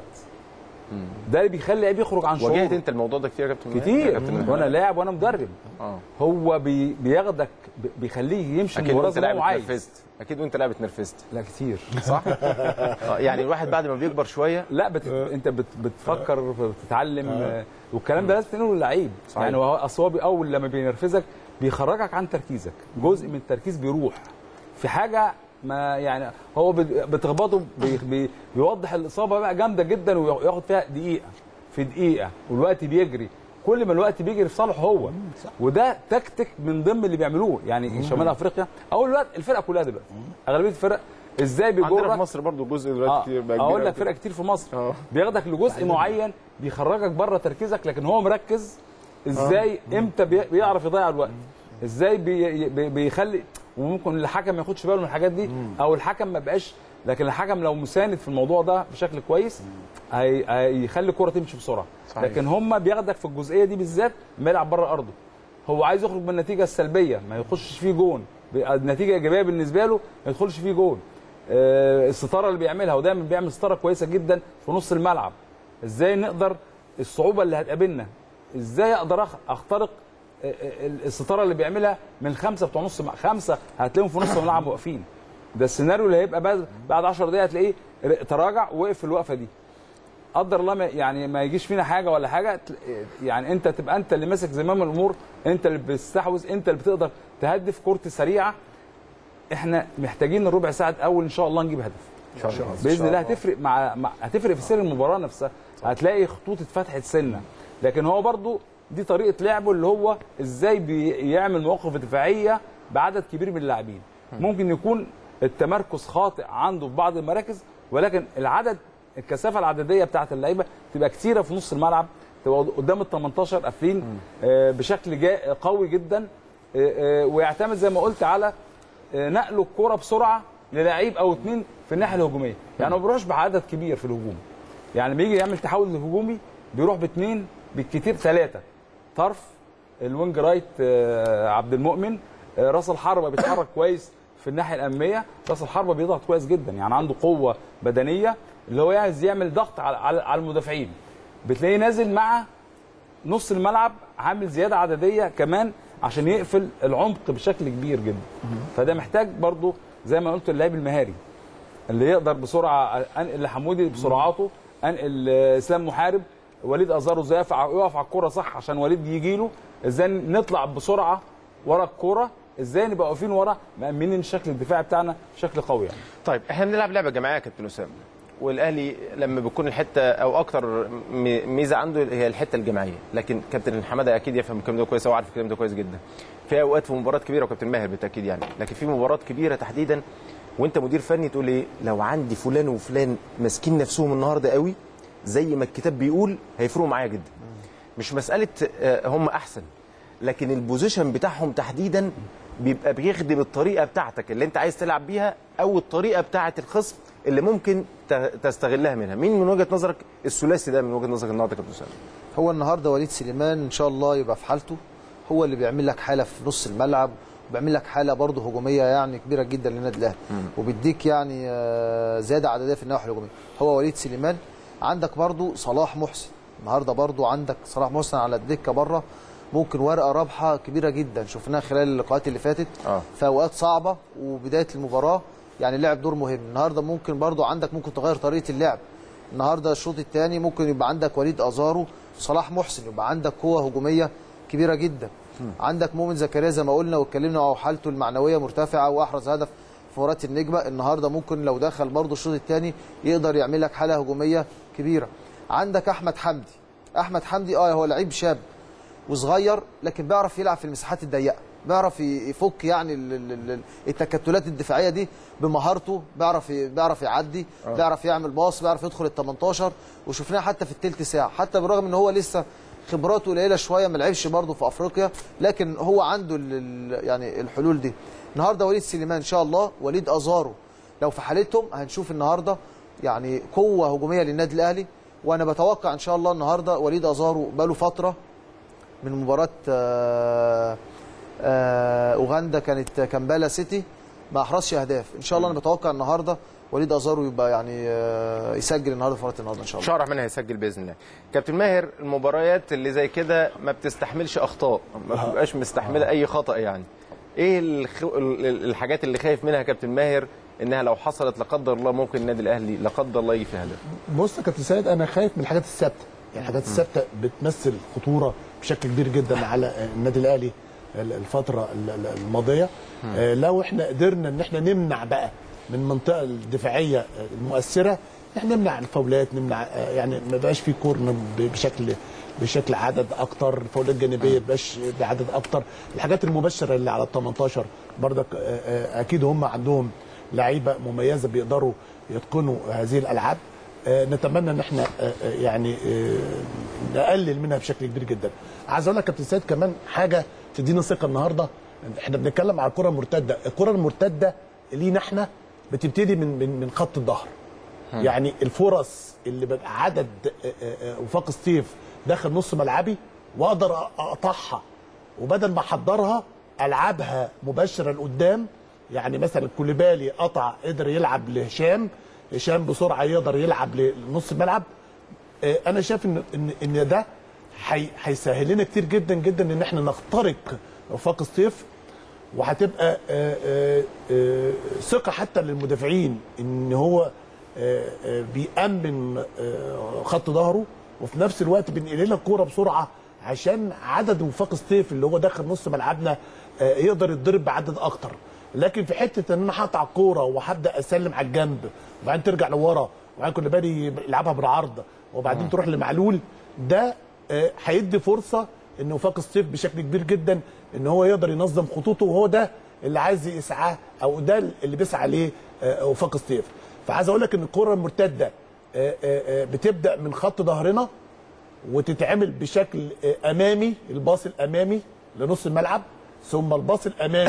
ده اللي بيخلي اللعيب يخرج عن شعوره واجهت انت الموضوع ده كتير يا كابتن يا كتير كابتن وانا لاعب وانا مدرب اه هو بي بياخدك بي- بيخليه يمشي اكيد من وراه وانت زي ما لاعب هو عايز اتنرفزت اكيد وانت لاعب اتنرفزت لا كتير صح آه، يعني الواحد بعد ما بيكبر شويه لا بت... انت بت... بتفكر بتتعلم آه. والكلام ده لازم تنقله للعيب صحيح. يعني هو اصل هو بي- اول لما بينرفزك بيخرجك عن تركيزك جزء من التركيز بيروح في حاجه ما يعني هو بت- بتخبطه بي... بي... بيوضح الاصابه بقى جامده جدا وياخد فيها دقيقه في دقيقه والوقت بيجري كل ما الوقت بيجري في صالحه هو وده تكتيك من ضمن اللي بيعملوه يعني شمال افريقيا او الوقت الفرقه كلها دلوقتي اغلبيه الفرق ازاي عندنا في بيجرك مصر برضو جزء دلوقتي آه، كتير بقى اقول كبير لك أوي. فرق كتير في مصر آه. بياخدك لجزء معين بيخرجك بره تركيزك لكن هو مركز ازاي امتى بي- بيعرف يضيع الوقت ازاي بي بي بيخلي وممكن الحكم ما ياخدش باله من الحاجات دي او الحكم ما بقاش لكن الحكم لو مساند في الموضوع ده بشكل كويس هي- هيخلي الكره تمشي بسرعه صحيح. لكن هم بياخدك في الجزئيه دي بالذات ما يلعب بره ارضه هو عايز يخرج من النتيجه السلبيه ما يخشش فيه جون النتيجه ايجابيه بالنسبه له ما يدخلش فيه جون آه، الستاره اللي بيعملها ودايما بيعمل ستاره كويسه جدا في نص الملعب ازاي نقدر الصعوبه اللي هتقابلنا ازاي اقدر أخ- اخترق آه، آه، الستاره اللي بيعملها من خمسه بتوع نص م- خمسه هتلاقيهم في نص الملعب واقفين ده السيناريو اللي هيبقى بعد بعد 10 دقائق هتلاقيه ر- تراجع وقف في الوقفه دي قدر الله ما يعني ما يجيش فينا حاجه ولا حاجه تل- يعني انت تبقى انت اللي ماسك زمام الامور انت اللي بتستحوذ انت اللي بتقدر تهدف كورت سريعه احنا محتاجين الربع ساعه الاول ان شاء الله نجيب هدف باذن الله هتفرق مع, مع هتفرق في سير المباراه نفسها هتلاقي خطوط اتفتحت سنه لكن هو برضو دي طريقه لعبه اللي هو ازاي بيعمل مواقف دفاعيه بعدد كبير من اللاعبين ممكن يكون التمركز خاطئ عنده في بعض المراكز ولكن العدد الكثافه العدديه بتاعه اللعيبه تبقى كتيره في نص الملعب تبقى قدام ال 18 قافلين آه، بشكل جا قوي جدا آه، آه، ويعتمد زي ما قلت على آه، نقل الكرة بسرعه للعيب او اتنين في الناحيه الهجوميه يعني ما بيروحش بعدد كبير في الهجوم يعني لما يجي يعمل تحول هجومي بيروح باثنين بالكتير ثلاثه طرف الوينج رايت آه، عبد المؤمن آه، راس الحربه بيتحرك كويس في الناحيه الاماميه راس الحربه بيضغط كويس جدا يعني عنده قوه بدنيه اللي هو عايز يعمل ضغط على على على المدافعين بتلاقيه نازل مع نص الملعب عامل زياده عدديه كمان عشان يقفل العمق بشكل كبير جدا فده محتاج برضو زي ما قلت اللاعب المهاري اللي يقدر بسرعه انقل لحمودي بسرعاته انقل آه، اسلام محارب وليد ازارو ازاي يقف ع- يقف على الكوره صح عشان وليد يجي له ازاي نطلع بسرعه ورا الكوره ازاي نبقى واقفين ورا مأمنين الشكل الدفاعي بتاعنا بشكل قوي يعني طيب احنا بنلعب لعبه جماعيه يا كابتن اسامه والاهلي لما بيكون الحته او اكتر م- ميزه عنده هي الحته الجماعيه لكن كابتن حماده اكيد يفهم الكلام ده كويس وعارف الكلام ده كويس جدا في اوقات في مباريات كبيره وكابتن ماهر بالتاكيد يعني لكن في مباريات كبيره تحديدا وانت مدير فني تقول ايه لو عندي فلان وفلان ماسكين نفسهم النهارده قوي زي ما الكتاب بيقول هيفرقوا معايا جدا مش مساله آه، هم احسن لكن البوزيشن بتاعهم تحديدا بيبقى بيخدم الطريقه بتاعتك اللي انت عايز تلعب بيها او الطريقه بتاعه الخصم اللي ممكن ت- تستغلها منها مين من وجهه نظرك الثلاثي ده من وجهه نظرك النهارده يا كابتن اسامه هو النهارده وليد سليمان ان شاء الله يبقى في حالته هو اللي بيعمل لك حاله في نص الملعب وبيعمل لك حاله برضه هجوميه يعني كبيره جدا للنادي الاهلي وبيديك يعني آه، زياده عدديه في الناحيه الهجوميه هو وليد سليمان عندك برضه صلاح محسن النهارده برضه عندك صلاح محسن على الدكه بره ممكن ورقه رابحه كبيره جدا شفناها خلال اللقاءات اللي فاتت آه. في اوقات صعبه وبدايه المباراه يعني لعب دور مهم النهارده ممكن برضه عندك ممكن تغير طريقه اللعب النهارده الشوط الثاني ممكن يبقى عندك وليد ازارو صلاح محسن يبقى عندك قوه هجوميه كبيره جدا عندك مؤمن زكريا زي ما قلنا واتكلمنا وهو حالته المعنويه مرتفعه واحرز هدف في مباراه النجمه النهارده ممكن لو دخل برضه الشوط الثاني يقدر يعمل لك حاله هجوميه كبيره عندك احمد حمدي احمد حمدي اه هو لعيب شاب وصغير لكن بيعرف يلعب في المساحات الضيقه بيعرف ي- يفك يعني ال- ال- ال- التكتلات الدفاعيه دي بمهارته بيعرف ي- بيعرف يعدي بيعرف يعمل باص بيعرف يدخل ال 18 وشفناه حتى في الثلث ساعه حتى بالرغم ان هو لسه خبراته قليله شويه ما لعبش برضه في افريقيا لكن هو عنده ال- ال- يعني الحلول دي النهارده وليد سليمان ان شاء الله وليد ازارو لو في حالتهم هنشوف النهارده يعني قوه هجوميه للنادي الاهلي وانا بتوقع ان شاء الله النهارده وليد ازارو بقاله فتره من مباراه آه، آه، اوغندا كانت كامبالا سيتي ما احرزش اهداف ان شاء الله انا بتوقع النهارده وليد ازارو يبقى يعني آه، يسجل النهارده في مباراه النهارده ان شاء ان الله شاء الله الرحمن هيسجل باذن الله كابتن ماهر المباريات اللي زي كده ما بتستحملش اخطاء ما بتبقاش مستحمله اي خطا يعني ايه الخ... ال- ال- الحاجات اللي خايف منها كابتن ماهر انها لو حصلت لا قدر الله ممكن النادي الاهلي لا قدر الله يجي في هدف بص يا كابتن سيد انا خايف من الحاجات الثابته يعني الحاجات الثابته بتمثل خطوره بشكل كبير جدا على النادي الاهلي ال- الفتره ال- ال- الماضيه آه، لو احنا قدرنا ان احنا نمنع بقى من المنطقه الدفاعيه المؤثره احنا نمنع الفاولات نمنع آه، يعني ما بقاش في كورنر ب- بشكل بشكل عدد اكتر فاولات جانبيه ما بقاش بعدد اكتر الحاجات المبشره اللي على ال 18 برضك آه، آه، اكيد هم عندهم لعيبه مميزه بيقدروا يتقنوا هذه الالعاب آه، نتمنى ان احنا آه، آه، يعني آه، نقلل منها بشكل كبير جدا عايز اقول لك يا كابتن سيد كمان حاجه تدينا ثقه النهارده احنا بنتكلم على الكره المرتده الكره المرتده لينا احنا بتبتدي من من من خط الظهر يعني الفرص اللي بيبقى عدد آه، آه، آه، وفاق سطيف داخل نص ملعبي واقدر اقطعها وبدل ما احضرها العبها مباشره لقدام يعني مثلا كوليبالي قطع قدر يلعب لهشام هشام بسرعه يقدر يلعب لنص الملعب آه، انا شايف ان ان ان ده هي- هيسهل لنا كتير جدا جدا ان احنا نخترق وفاق سطيف وهتبقى آه، آه، آه، ثقه حتى للمدافعين ان هو آه، آه، بيأمن آه، خط ظهره وفي نفس الوقت بينقل لنا الكوره بسرعه عشان عدد وفاق سطيف اللي هو داخل نص ملعبنا آه، يقدر يتضرب بعدد اكتر لكن في حته ان انا هقطع الكوره وهبدا اسلم على الجنب وبعدين ترجع لورا وبعدين كل بالي يلعبها بالعرض وبعدين تروح لمعلول ده آه، هيدي فرصه ان وفاق الصيف بشكل كبير جدا ان هو يقدر ينظم خطوطه وهو ده اللي عايز يسعاه او ده اللي بيسعى عليه آه، وفاق الصيف فعايز اقول لك ان الكره المرتده آه، آه، آه، بتبدا من خط ظهرنا وتتعمل بشكل آه، امامي الباص الامامي لنص الملعب ثم الباص الامامي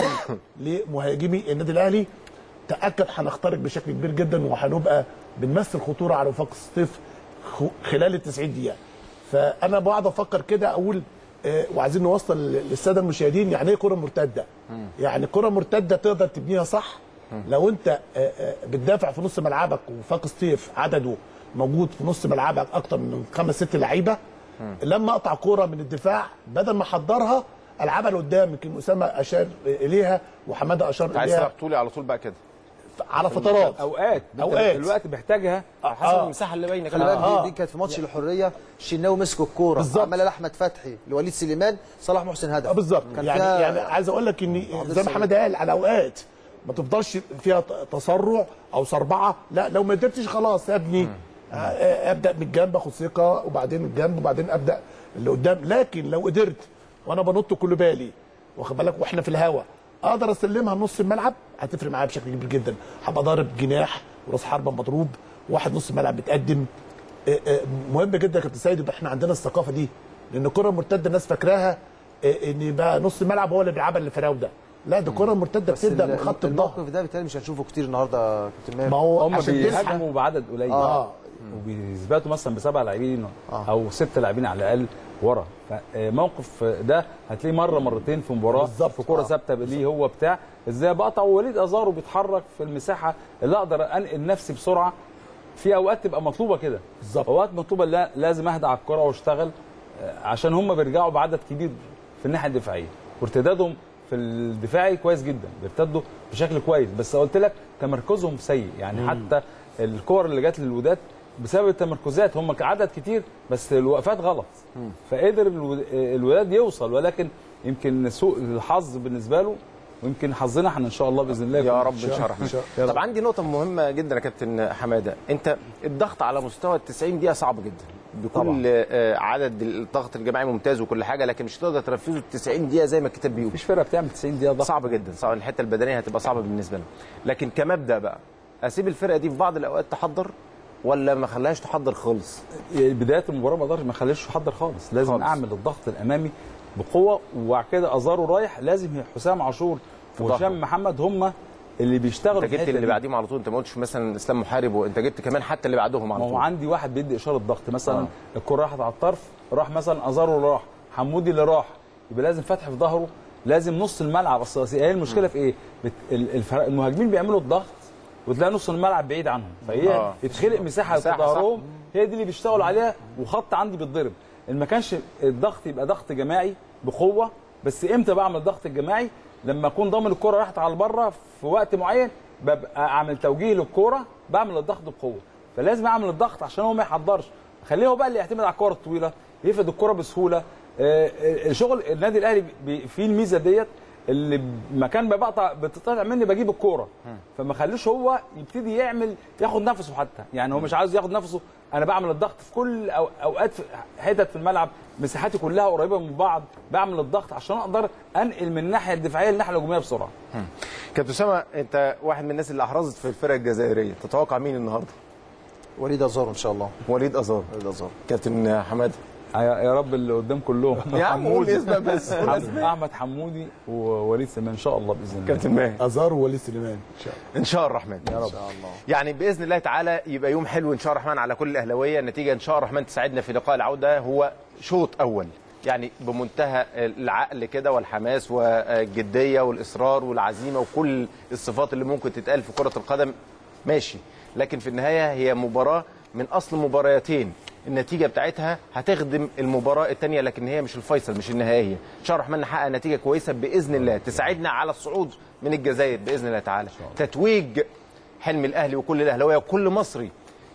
لمهاجمي النادي الاهلي تاكد هنخترق بشكل كبير جدا وهنبقى بنمثل خطوره على وفاق الصيف خ- خلال ال 90 دقيقه فانا بقعد افكر كده اقول آه، وعايزين نوصل للساده المشاهدين يعني ايه كره مرتده يعني كره مرتده تقدر تبنيها صح لو انت آه، آه، بتدافع في نص ملعبك وفاق الصيف عدده موجود في نص ملعبك اكتر من خمس ست لعيبه لما اقطع كوره من الدفاع بدل ما احضرها العبها لقدام يمكن اسامه اشار اليها وحماده اشار انت عايز اليها تلعب طولي على طول بقى كده على فترات اوقات أوقات. الوقت محتاجها حسب آه. المساحه اللي باينه خلي كده بالك آه. دي, دي كانت في ماتش الحريه الشناوي مسك الكوره بالظبط. عملها لاحمد فتحي لوليد سليمان صلاح محسن هدف اه بالظبط كان يعني فيها يعني عايز اقول لك ان زي سريع. ما محمد قال على اوقات ما تفضلش فيها ت- تسرع او سربعه لا لو ما قدرتش خلاص يا ابني آه، آه، ابدا من الجنب اخد ثقه وبعدين الجنب وبعدين ابدا اللي قدام لكن لو قدرت وانا بنط كل بالي واخد بالك واحنا في الهوا اقدر اسلمها نص الملعب هتفرق معايا بشكل كبير جدا هبقى ضارب جناح وراس حربه مضروب واحد نص الملعب بيتقدم آه، آه، مهم جدا يا كابتن سيد يبقى احنا عندنا الثقافه دي لان الكره المرتده الناس فاكراها آه، ان بقى نص الملعب هو اللي بيلعبها للفراوده لا ده الكره المرتده بس بتبدا ال- من خط الظهر الموقف ده بالتالي مش هنشوفه كتير النهارده يا كابتن ماهر ما هو هم عشان تلحق بيهاجموا بعدد قليل اه وبيثبتوا مثلا بسبع لاعبين او ست لاعبين على الاقل ورا فموقف ده هتلاقيه مره مرتين في مباراه بالظبط. في كره آه. ثابته ليه هو بتاع ازاي بقطع ووليد ازارو بيتحرك في المساحه اللي اقدر انقل نفسي بسرعه في اوقات تبقى مطلوبه كده بالظبط. اوقات مطلوبه لا لازم اهدى على الكره واشتغل آه، عشان هم بيرجعوا بعدد كبير في الناحيه الدفاعيه وارتدادهم في الدفاعي كويس جدا بيرتدوا بشكل كويس بس قلت لك تمركزهم سيء يعني حتى الكور اللي جت للوداد بسبب التمركزات هم عدد كتير بس الوقفات غلط فقدر الود- الوداد يوصل ولكن يمكن سوء الحظ بالنسبه له ويمكن حظنا احنا ان شاء الله باذن الله يا يكون- رب ان شاء الله طب عندي نقطه مهمه جدا يا كابتن حماده انت الضغط على مستوى ال 90 دقيقه صعب جدا بكل طبعاً. آه، عدد الضغط الجماعي ممتاز وكل حاجه لكن مش هتقدر تنفذه ال 90 دقيقه زي ما الكتاب بيقول مفيش فرقه بتعمل 90 دقيقه ضغط صعب جدا صعب الحته البدنيه هتبقى صعبه بالنسبه لنا لكن كمبدا بقى اسيب الفرقه دي في بعض الاوقات تحضر ولا ما خليهاش تحضر خالص بدايه المباراه ما اقدرش ما اخليش يحضر خالص لازم خالص. خالص. اعمل الضغط الامامي بقوه وبعد كده ازارو رايح لازم حسام عاشور ظهره. وهشام محمد هم اللي بيشتغلوا انت في جبت الحتة اللي دي. بعديهم على طول انت ما قلتش مثلا اسلام محارب وانت جبت كمان حتى اللي بعدهم على ما هو طول عندي واحد بيدي اشاره ضغط مثلا آه. آه. الكره راحت على الطرف راح مثلا ازارو اللي راح حمودي اللي راح يبقى لازم فتح في ظهره لازم نص الملعب اصل هي المشكله في ايه؟ بت... ال- الفرق المهاجمين بيعملوا الضغط وتلاقي نص الملعب بعيد عنهم فهي آه. آه. يتخلق مساحه في مساحة، صح. ظهرهم هي دي اللي بيشتغلوا عليها وخط عندي بيتضرب ان ما كانش الضغط يبقى ضغط جماعي بقوه بس امتى بعمل الضغط الجماعي لما اكون ضامن الكره راحت على بره في وقت معين ببقى اعمل توجيه للكره بعمل الضغط بقوه فلازم اعمل الضغط عشان هو ما يحضرش خليه هو بقى اللي يعتمد على الكره الطويله يفرد الكره بسهوله آه، آه، شغل النادي الاهلي بي- فيه الميزه ديت اللي مكان ما بقطع بتتقطع مني بجيب الكوره فما خليش هو يبتدي يعمل ياخد نفسه حتى يعني هو مش عاوز ياخد نفسه انا بعمل الضغط في كل أو- اوقات في حتت في الملعب مساحاتي كلها قريبه من بعض بعمل الضغط عشان اقدر انقل من الناحيه الدفاعيه للناحيه الهجوميه بسرعه كابتن اسامه انت واحد من الناس اللي احرزت في الفرقه الجزائريه تتوقع مين النهارده وليد ازارو ان شاء الله وليد ازار وليد ازارو كابتن حماده يا يا رب اللي قدام كلهم يا عم قول اسمك بس قول حم- اسمك. احمد حمودي ووليد سليمان ان شاء الله باذن الله كابتن ماهر ازار ووليد سليمان ان شاء الله ان شاء الرحمن يا رب يعني باذن الله تعالى يبقى يوم حلو ان شاء الرحمن على كل الاهلاويه النتيجه ان شاء الرحمن تساعدنا في لقاء العوده هو شوط اول يعني بمنتهى العقل كده والحماس والجديه والاصرار والعزيمه وكل الصفات اللي ممكن تتقال في كره القدم ماشي لكن في النهايه هي مباراه من اصل مباريتين النتيجه بتاعتها هتخدم المباراه الثانيه لكن هي مش الفيصل مش النهائيه ان شاء الله الرحمن نحقق نتيجه كويسه باذن الله تساعدنا على الصعود من الجزائر باذن الله تعالى تتويج حلم الاهلي وكل الاهلاويه وكل مصري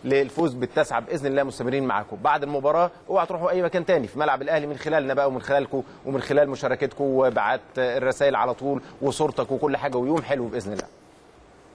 للفوز بالتاسعه باذن الله مستمرين معاكم بعد المباراه اوعى تروحوا اي مكان تاني في ملعب الاهلي من خلالنا بقى ومن خلالكم ومن خلال مشاركتكم وبعت الرسائل على طول وصورتك وكل حاجه ويوم حلو باذن الله